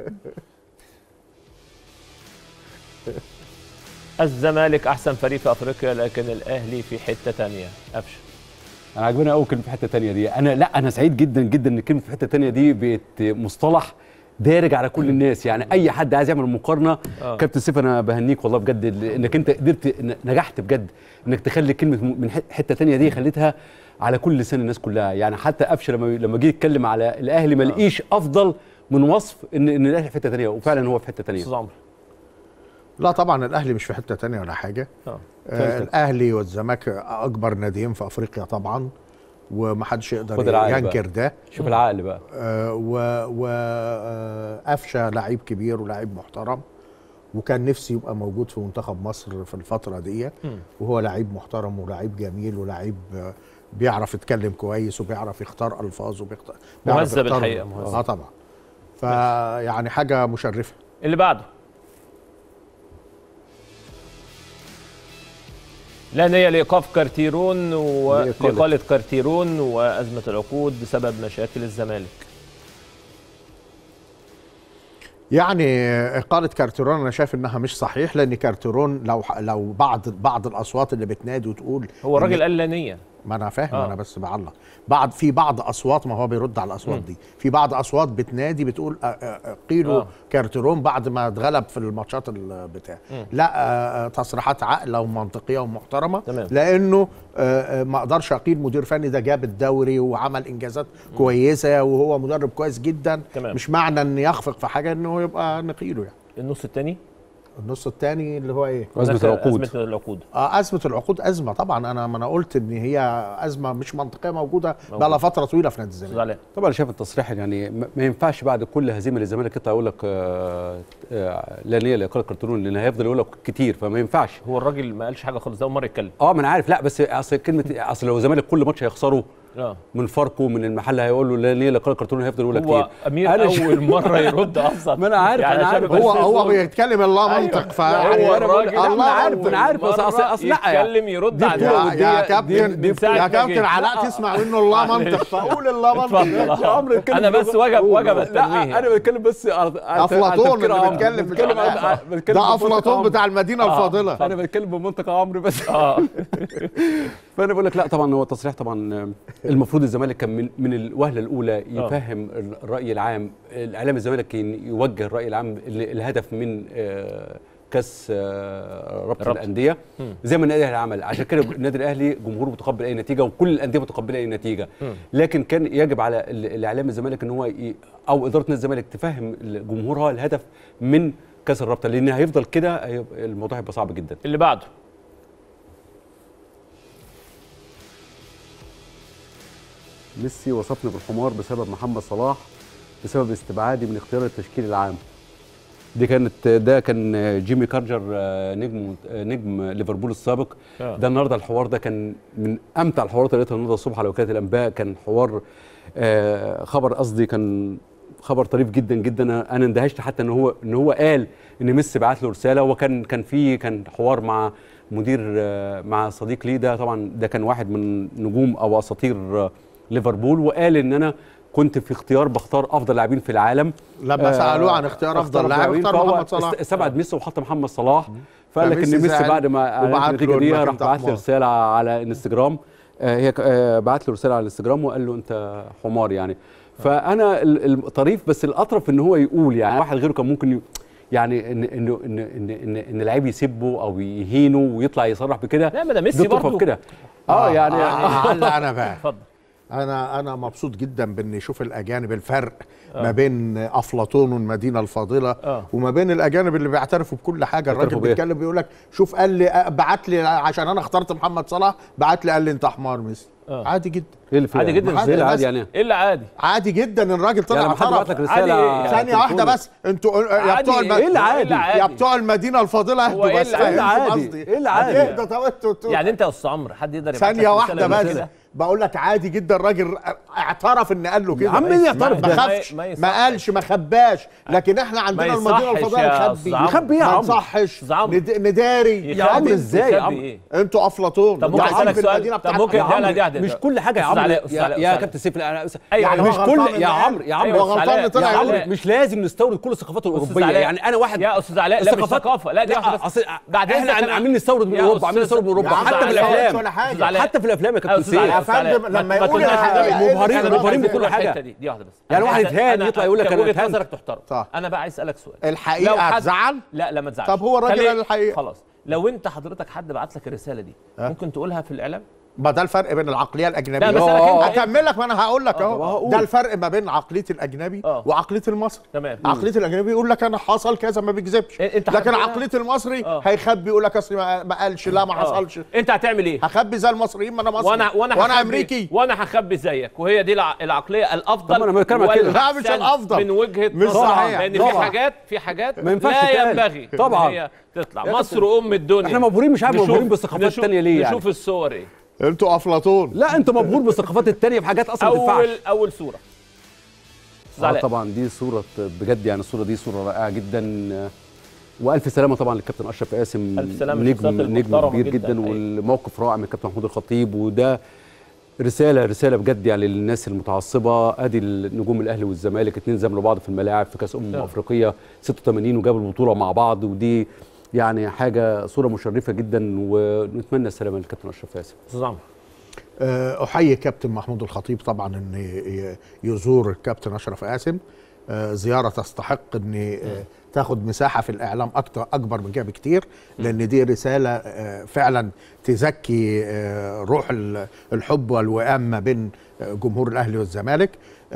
الزمالك احسن فريق في افريقيا لكن الاهلي في حته تانية ابشر انا عاجبني قوي كلمه في حته تانية دي انا لا انا سعيد جدا جدا ان كلمه في حته تانية دي بقت مصطلح دارج على كل الناس يعني اي حد عايز يعمل مقارنه آه. كابتن سيف انا بهنيك والله بجد انك انت قدرت نجحت بجد انك تخلي كلمه من ح- حته تانية دي خليتها على كل لسان الناس كلها يعني حتى قفشه لما لما جه يتكلم على الاهلي ما لقيش افضل من وصف ان ان الاهلي في حته تانية وفعلا هو في حته تانية استاذ عمرو لا طبعا الاهلي مش في حته تانية ولا حاجه اه آه الاهلي والزمالك اكبر ناديين في افريقيا طبعا ومحدش خد يقدر العقل بقى. ينكر ده شوف العقل بقى آه، و و آه، قفشه لعيب كبير ولعيب محترم وكان نفسي يبقى موجود في منتخب مصر في الفتره دي وهو لعيب محترم ولعيب جميل ولعيب آه، بيعرف يتكلم كويس وبيعرف يختار الفاظ وبيختار بيعرف مهذب يختار- الحقيقة، مهذب. اه طبعا فيعني حاجه مشرفه اللي بعده لا نية لإيقاف كارتيرون لإقالة. وإقالة كارتيرون وأزمة العقود بسبب مشاكل الزمالك يعني إقالة كارتيرون أنا شايف إنها مش صحيح لأن كارتيرون لو لو بعض بعض الأصوات اللي بتنادي وتقول هو إن- الراجل قال لا نية ما انا فاهم آه. انا بس بعلق بعض في بعض اصوات ما هو بيرد على الاصوات دي في بعض اصوات بتنادي بتقول آه، آه، آه، قيلوا آه. كارتيرون بعد ما اتغلب في الماتشات ال- بتاع لا آه، آه، تصريحات عاقله ومنطقيه ومحترمه تمام. لانه آه، آه، ما اقدرش اقيل مدير فني ده جاب الدوري وعمل انجازات كويسه وهو مدرب كويس جدا تمام. مش معنى ان يخفق في حاجه انه يبقى نقيله يعني النص الثاني النص الثاني اللي هو ايه أزمة العقود. أزمة العقود آه أزمة العقود أزمة طبعا أنا ما أنا قلت إن هي أزمة مش منطقية موجودة موجودة. بقى لها فترة طويلة في نادي أستاذ الزمالك علاء طبعا أنا شايف التصريح يعني ما ما ينفعش بعد كل هزيمه للزمالك يطلع يقول لك آه، آه، لا نيه لاقاله كرتون لان هيفضل يقول لك كتير فما ينفعش هو الراجل ما قالش حاجة خالص ده أول مرة يتكلم اه ما انا عارف لا بس اصل كلمه اصل لو الزمالك كل ماتش هيخسره اه من فاركو من المحل هيقول له لا نيه لاقاله كرتون هيفضل يقول لك هو كتير أمير أنا ش- أول مرة يرد أصلا ما أنا عارف، يعني أنا عشان عارف. ما هو يبقاش هو فيه ظلم. بيتكلم الله منطق لا، فيعني هو أنا بقول- الراجل لا، ما أنا عارف، أول أنا عارف، بس مرة أصل- أصل لا، يتكلم يرد دي على بطولة يا, يا دي- كابتن دي- من ساعة يا ما كابتن جه. علاء تسمع منه الله منطق فقول الله منطق اتفضل يا عمرو اتكلم أنا بس وجب وجب التنويه لا انا بتكلم بس على- على- على أفلاطون تفكير اللي عمرو. بيتكلم مش بتكلم علاء. على- بتكلم ده بمنطق أفلاطون عمرو. بتاع المدينة الفاضلة انا بتكلم بمنطق عمرو بس اه فانا بقول لك لا طبعا هو تصريح طبعا المفروض الزمالك كان من من الوهله الاولى يفهم الراي العام الاعلام الزمالك ين- يوجه الراي العام ال- الهدف من آه، كاس آه، رابطه الرابطة. الانديه زي ما النادي الاهلي عمل عشان كده النادي الاهلي جمهوره متقبل اي نتيجه وكل الانديه متقبله اي نتيجه لكن كان يجب على ال- الاعلام الزمالك ان هو ي- او اداره نادي الزمالك تفهم جمهورها الهدف من كاس الرابطه لان هيفضل كده هيبقى- الموضوع هيبقى صعب جدا اللي بعده ميسي وصفني بالحمار بسبب محمد صلاح بسبب استبعادي من اختيار التشكيل العام دي كانت ده كان جيمي كارجر آه، نجم آه، نجم ليفربول السابق آه. ده النهارده الحوار ده كان من امتع الحوارات اللي لقيتها النهارده الصبح على وكاله الانباء كان حوار آه، خبر قصدي كان خبر طريف جدا جدا انا أنا اندهشت حتى ان هو ان هو قال ان ميسي بعت له رساله هو كان كان في كان حوار مع مدير آه، مع صديق ليه ده طبعا ده كان واحد من نجوم او اساطير آه، ليفربول وقال ان انا كنت في اختيار بختار افضل لاعبين في العالم لما آه، سالوه عن اختيار افضل لاعب لاعبين، اختار فهو محمد صلاح است- استبعد ميسي وحط محمد صلاح فقال لك فميسي ان ميسي زعل بعد ما وبعت قالت النتيجه له دي المكان راح بتاع بعت لي حمار. رساله على انستجرام آه، هي ك- آه، بعت له رساله على الانستجرام وقال له انت حمار يعني فانا ال- الطريف بس الاطرف ان هو يقول يعني واحد غيره كان ممكن ي- يعني ان انه ان ان ان, إن لعيب يسبه او يهينه ويطلع يصرح بكده لا ما ده ميسي دي طرفة برضه كده اه يعني هلا انا بقى اتفضل انا انا مبسوط جدا بان اشوف الاجانب الفرق ما بين افلاطون والمدينه الفاضله آه. وما بين الاجانب اللي بيعترفوا بكل حاجه الراجل بيعترفوا بإيه؟ بيتكلم بيقول لك شوف قال لي بعت لي عشان انا اخترت محمد صلاح بعت لي قال لي انت حمار ميسي آه. عادي جدا ايه اللي فيه عادي جدا عادي إيه اللي بس. عادي يعني ايه اللي عادي عادي جدا الراجل طلع يعني لما حد اعترف. بعت لك عادي رساله إيه؟ على ثانية واحدة التليفون، بس انتوا يا عادي بتوع الم... إيه اللي عادي؟ يا بتوع المدينة الفاضلة هو اهدوا إيه بس اللي عادي؟ فهمتوا عادي؟ قصدي إيه اللي عادي؟ اهدوا طب انتوا انتوا- يعني انت يا استاذ عمرو حد يقدر يبعت ثانية لك واحدة رسالة بس كده؟ بقول لك عادي جدا الراجل اعترف ان قال له كده يا عم مين يعترف ما ده؟ خافش ما ما, يصحش. قالش ما خباش لكن احنا عندنا يصحش المدينة يا الفاضلة نخبي أستاذ عمرو. يخبي إيه يا ما عمرو؟ نصحش أستاذ عمرو. ند- نداري يا عمرو يخبي- إزاي يا يخبي عمرو؟ إيه؟ انتوا افلاطون طب ممكن يعني اسالك في سؤال المدينة طب بتاعتك ممكن يا لا لا عمرو دي واحدة. مش كل حاجه يا أستاذ عمرو علاء، أستاذ يا, علاء، يا أستاذ كابتن سيف لا، أنا- أيوة، يعني هو مش غلطان كل إن يا قال. عمرو يا عمرو أيوة، هو غلطان علاء، اللي طلع يا يقول علاء. مش لازم نستورد كل الثقافات أستاذ الاوروبيه علاء. يعني انا واحد يا استاذ علاء لا مش الثقافات- ثقافه لا دي لا، واحده بس أصل بعد احنا إذنك أنا- عاملين نستورد من يا اوروبا عاملين أستاذ- نستورد من اوروبا يا عم حتى في أنا ما قلتش الافلام ولا حاجة. أستاذ علاء. حتى في الافلام يا يا كابتن أستاذ سيف علاء، يا أستاذ علاء. فندم ما- لما ما يقول تقولناش الحقيقة، حاجة. إيه مبهرين- اللي مبهرين حصل؟ بكل حاجة. الحتة دي دي واحده بس يعني واحد أنا- يتهان أنا- يطلع يقول لك أنت أنا وجهه اتهنت. نظرك تحترم صح. انا بقى عايز اسالك سؤال الحقيقة لو حد- هتزعل؟ لا لا ما تزعلش طب هو الراجل خلي- قال الحقيقة. خلاص لو انت حضرتك حد بعت لك الرساله دي ممكن تقولها في الاعلام ما ده الفرق بين العقليه الاجنبيه لا، بسألك أنت. اكمل لك ما انا هقول لك آه، اهو وهقول. ده الفرق ما بين عقليه الاجنبي آه. وعقليه المصري تمام. عقليه الاجنبي يقول لك انا حصل كذا ما بيكذبش إيه، أنت لكن حبيتها؟ عقليه المصري آه. هيخبي يقول لك اصل ما ما قالش لا ما آه. حصلش انت هتعمل ايه هخبي زي المصريين ما انا مصري وانا وانا وانا هخبي- امريكي وانا هخبي زيك وهي دي الع- العقليه الافضل طب أنا بتكلم على كده. لا، مش والأحسن الأفضل. من وجهه مش نظري. صحيح. لان في طبعا. حاجات في حاجات ما ينفعش لا تتقال. ينبغي إن طبعا. هي تطلع يا مصر ام الدنيا إحنا مبهورين مش عارف نشوف- مبهورين بالثقافات نشوف- التانية ليه يعني؟ نشوف الصور ايه انتوا افلاطون لا انت مبهور بالثقافات التانية في حاجات اصلا ما تنفعش اول اول صوره أستاذ اه علاء. طبعا دي صورة بجد يعني الصورة دي صورة رائعة جدا آه، والف سلامة طبعا للكابتن اشرف قاسم ألف سلامة نجم للشخصيات نجم المحترمة كبير جداً جدا الحقيقة. والموقف رائع من الكابتن محمود الخطيب وده رسالة رسالة بجد يعني للناس المتعصبة ادي النجوم الاهلي والزمالك اتنين زملوا بعض في الملاعب في كاس امم آه. افريقية 86 وجابوا البطولة مع بعض ودي يعني حاجة صورة مشرفة جدا ونتمنى السلامة للكابتن اشرف قاسم استاذ عمرو آه، احيي كابتن محمود الخطيب طبعا ان ي- يزور الكابتن اشرف قاسم آه، زياره تستحق ان آه، تاخد مساحه في الاعلام اكتر اكبر من كده بكتير لان دي رساله آه، فعلا تزكي آه، روح ال- الحب والوئام ما بين آه، جمهور الاهلي والزمالك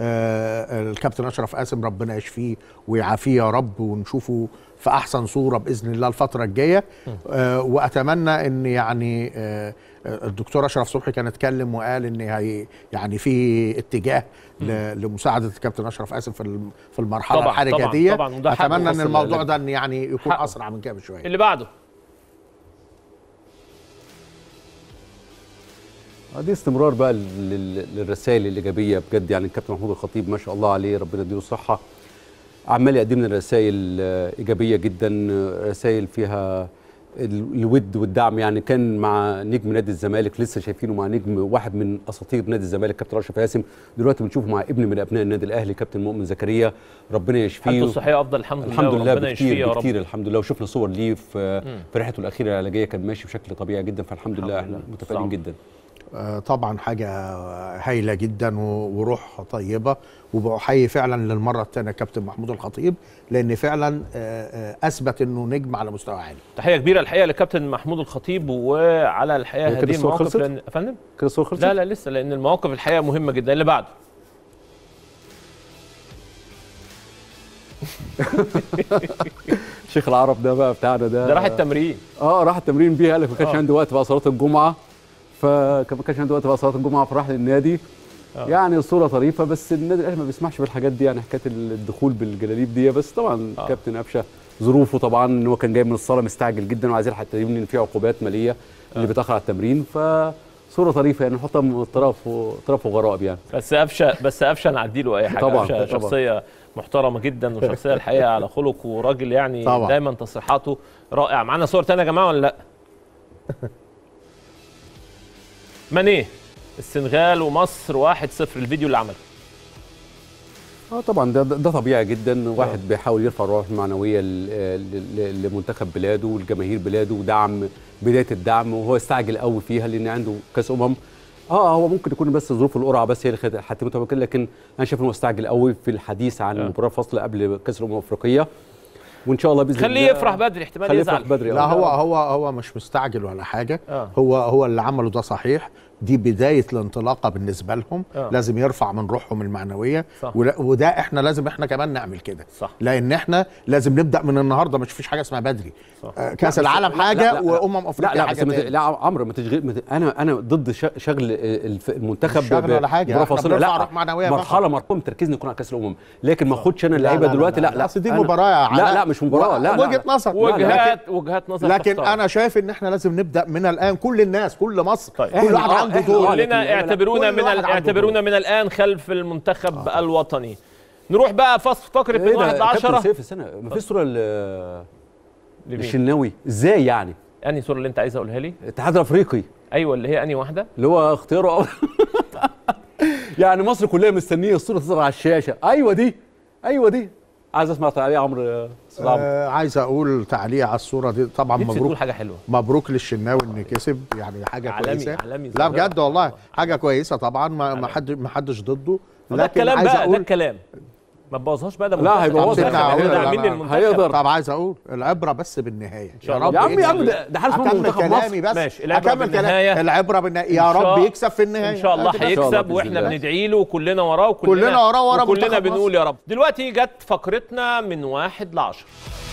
آه، الكابتن اشرف قاسم ربنا يشفيه ويعافيه يا رب ونشوفه في احسن صوره باذن الله الفتره الجايه آه، واتمنى ان يعني آه، آه، الدكتور اشرف صبحي كان اتكلم وقال ان هي يعني في اتجاه ل- لمساعده الكابتن اشرف قاسم في الم- في المرحله طبعاً، الحرجه طبعاً، دي طبعاً، وده حقه اتمنى ان خاص الموضوع بالإعلام. ده إن يعني يكون حقه. اسرع من كده بشويه اللي بعده آه، دي استمرار بقى لل- للرسائل الايجابيه بجد يعني الكابتن محمود الخطيب ما شاء الله عليه ربنا يديله الصحه عمال يقدم لنا رسائل آه، ايجابيه جدا آه، رسائل فيها ال- الود والدعم يعني كان مع نجم نادي الزمالك لسه شايفينه مع نجم واحد من اساطير نادي الزمالك كابتن اشرف قاسم دلوقتي بنشوفه مع ابن من ابناء النادي الاهلي كابتن مؤمن زكريا ربنا حالته يشفيه الصحيه افضل الحمد لله الحمد لله وربنا يشفيه بكتير يا رب بكتير الحمد لله وشفنا صور ليه في مم. في رحلته الاخيره العلاجيه كان ماشي بشكل طبيعي جدا فالحمد لله الحمد احنا لله. متفائلين صعب. جدا آه، طبعا حاجة هايلة جدا و- وروح طيبة وبحيي فعلا للمرة الثانية كابتن محمود الخطيب لأن فعلا آه، آه، أثبت إنه نجم على مستوى عالي تحيه كبيره الحقيقه للكابتن محمود الخطيب وعلى الحقيقه هي كده هذه الصور المواقف خلصت؟ لان يا فندم كده الصور خلصت لا لا لسه لان المواقف الحقيقه مهمه جدا اللي بعده شيخ العرب ده بقى بتاعنا ده ده راح التمرين اه راح التمرين بيه قال لك ما كانش آه. عندي وقت بقى صلاه الجمعه فما كانش عندي وقت بقى صلاه الجمعه فراح للنادي آه. يعني الصوره طريفه بس النادي الاهلي ما بيسمحش بالحاجات دي يعني حكايه الدخول بالجلاليب دي بس طبعا آه. كابتن قفشه ظروفه طبعا ان هو كان جاي من الصاله مستعجل جدا وعايز يلحق التمرين ان في عقوبات ماليه اللي بيتاخر على التمرين فصوره طريفه يعني نحطها من طرف طرف وغرائب يعني بس قفشه بس قفشه نعدي له اي حاجه طبعاً، قفشه طبعاً. شخصيه محترمه جدا وشخصيه الحقيقه على خلق وراجل يعني طبعا. دايما تصريحاته رائعه معانا صور تانية يا جماعه ولا لا ماني السنغال ومصر 1-0 الفيديو اللي عمله اه طبعا ده ده ده طبيعي جدا واحد بيحاول يرفع الروح المعنويه ل- ل- لمنتخب بلاده ولجماهير بلاده ودعم بدايه الدعم وهو استعجل قوي فيها لان عنده كاس امم اه هو ممكن يكون بس ظروف القرعه بس هي اللي خدت- حتمته كده لكن انا شايف انه استعجل قوي في الحديث عن آه. المباراه الفاصله قبل كاس الامم الافريقيه وان شاء الله باذن الله خليه يفرح بدري احتمال خليه يزعل يفرح بدري لا آه. هو هو هو مش مستعجل ولا حاجه آه. هو هو اللي عمله ده صحيح دي بدايه الانطلاقه بالنسبه لهم آه. لازم يرفع من روحهم المعنويه صح. ولا- وده احنا لازم احنا كمان نعمل كده صح. لان احنا لازم نبدا من النهارده مش فيش حاجه اسمها بدري صح. آه كاس لا، بس- العالم لا، حاجه لا، لا. وامم لا افريقيا لا حاجه بس ما ت- تاني. لا عمرو ما تشغل ما ت- انا انا ضد ش- شغل الف- المنتخب مش شغل ولا حاجة، بمباراة احنا فاصلة. بنرفع لا روح معنوية مرحله مرقوم تركيزنا يكون على كاس الامم لكن ما اخدش انا لا، اللعيبه لا، دلوقتي لا، لا لا أصل دي أنا- مباراة يا لا علاء. لا مش مباراه لا لا وجهه نظر وجهات وجهات نظر لكن تحترم. انا شايف ان احنا لازم نبدا من الان كل الناس كل مصر طيب. كل إحنا- واحد آه، عنده إحنا- دور آه، لكن- كلنا اعتبرونا كل من واحد ال- عنده اعتبرونا من الان خلف المنتخب الوطني نروح بقى فصل فقره من ايه واحد ل ده كابتن 10 سيف استنى ما فيش صوره ل- لمين؟ للشناوي ازاي يعني انهي صوره اللي انت عايز اقولها لي الاتحاد الافريقي ايوه اللي هي انهي واحده اللي هو اختياره يعني مصر كلها مستنيه الصوره تظهر على الشاشه ايوه دي ايوه دي عايز اسمع تعليق عمرو استاذ عمرو آه عايز اقول تعليق على الصوره دي طبعا نفسي تقول مبروك حاجه حلوه مبروك للشناوي ان كسب يعني حاجه عالمي- كويسه عالمي لا ظاهرة. بجد والله حاجه كويسه طبعا ما ما حد ما حدش ضده ده الكلام عايز بقى ده اقول الكلام ما تبوظهاش بقى ده لا، منتخب. هيبوظها. احنا هقول- احنا لا، داعمين لا، للمنتخب هيقدر. طب عايز اقول العبره بس بالنهايه شاء يا الله. رب يا عم يا عم يكسب. ده- ده حارس مرمى اكمل منتخب كلامي مصر بس ماشي، العبرة اكمل بالنهاية. كلامي العبره بالنهايه يا إن شاء- رب يكسب في النهايه ان شاء الله أدي بس. الله هيكسب بإذن واحنا الله. بندعي له وكلنا وراه وكلنا كلنا وراه ورا وكلنا منتخب بنقول مصر. يا رب دلوقتي جت فقرتنا من واحد لعشرة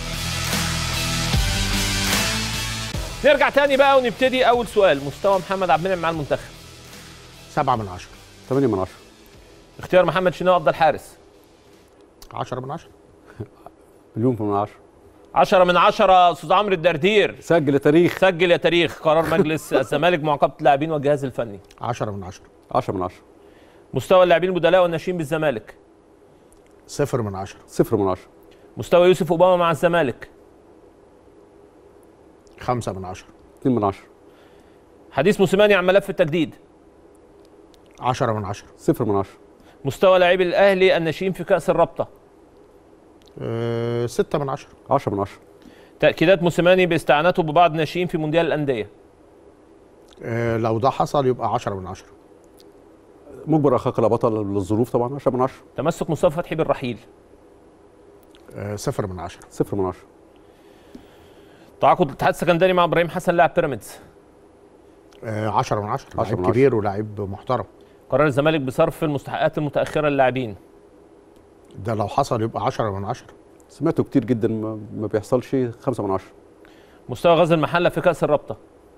نرجع تاني بقى ونبتدي اول سؤال مستوى محمد عبد المنعم مع المنتخب سبعة من عشرة 8 من 10 اختيار محمد شناوي افضل حارس عشرة من عشرة مليون من 10 10 من 10 استاذ عمرو الدردير سجل يا تاريخ سجل يا تاريخ قرار مجلس الزمالك معاقبه اللاعبين والجهاز الفني عشرة من عشرة 10 من 10 مستوى اللاعبين البدلاء والناشئين بالزمالك صفر من عشرة 0 من 10 مستوى يوسف اوباما مع الزمالك خمسة من عشرة 2 من 10 حديث موسيماني عن ملف التجديد عشرة من عشرة 0 من 10 مستوى لاعبي الاهلي الناشئين في كاس الرابطه أه ستة من عشرة 10 من 10 تاكيدات موسيماني باستعانته ببعض الناشئين في مونديال الانديه أه لو ده حصل يبقى عشرة من عشرة مجبر اخاك لا بطل للظروف طبعا 10 من 10 تمسك مصطفى فتحي بالرحيل أه صفر من عشرة 0 من 10 تعاقد الاتحاد السكندري مع ابراهيم حسن لاعب بيراميدز أه عشرة من عشرة عشرة لعيب من عشرة. كبير ولاعيب محترم قرار الزمالك بصرف المستحقات المتاخره للاعبين ده لو حصل يبقى عشرة من عشرة سمعته كتير جدا ما ما بيحصلش 5 من 10 مستوى غزل المحله في كاس الرابطه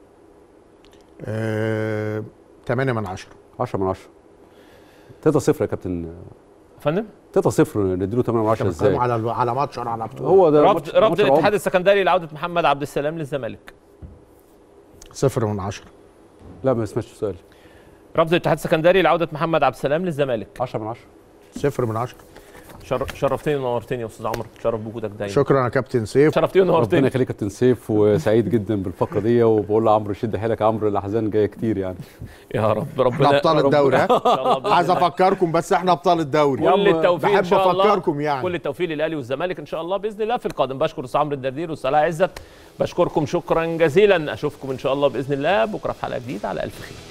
أه تمانية من عشرة 10 من 10 3 0 يا كابتن يا فندم 3 0 نديله 8 من 10 ازاي بتتكلم على على ماتش ولا على بطولة هو ده رفض ماتش- رفض ماتش العمر. الاتحاد السكندري لعوده محمد عبد السلام للزمالك صفر من عشرة لا ما سمعتش السؤال رفض الاتحاد السكندري لعوده محمد عبد السلام للزمالك 10 من 10 صفر من عشرة شر... شرفتني ونورتني يا استاذ عمرو شرف بوجودك دايما شكرا يا كابتن سيف شرفتني ربنا ونورتني يخليك يا كابتن سيف وسعيد جدا بالفقره دي وبقول لعمرو شد حيلك يا عمرو الاحزان جايه كتير يعني يا رب ربنا احنا ابطال ربنا- الدوري ها إن شاء الله بإذن عايز الله. افكركم بس احنا ابطال الدوري كل التوفيق ان بحب شاء الله افكركم يعني كل التوفيق للاهلي والزمالك ان شاء الله باذن الله في القادم بشكر استاذ عمرو الدردير والسلام عزت بشكركم شكرا جزيلا اشوفكم ان شاء الله باذن الله بكره في حلقه جديده على الف خير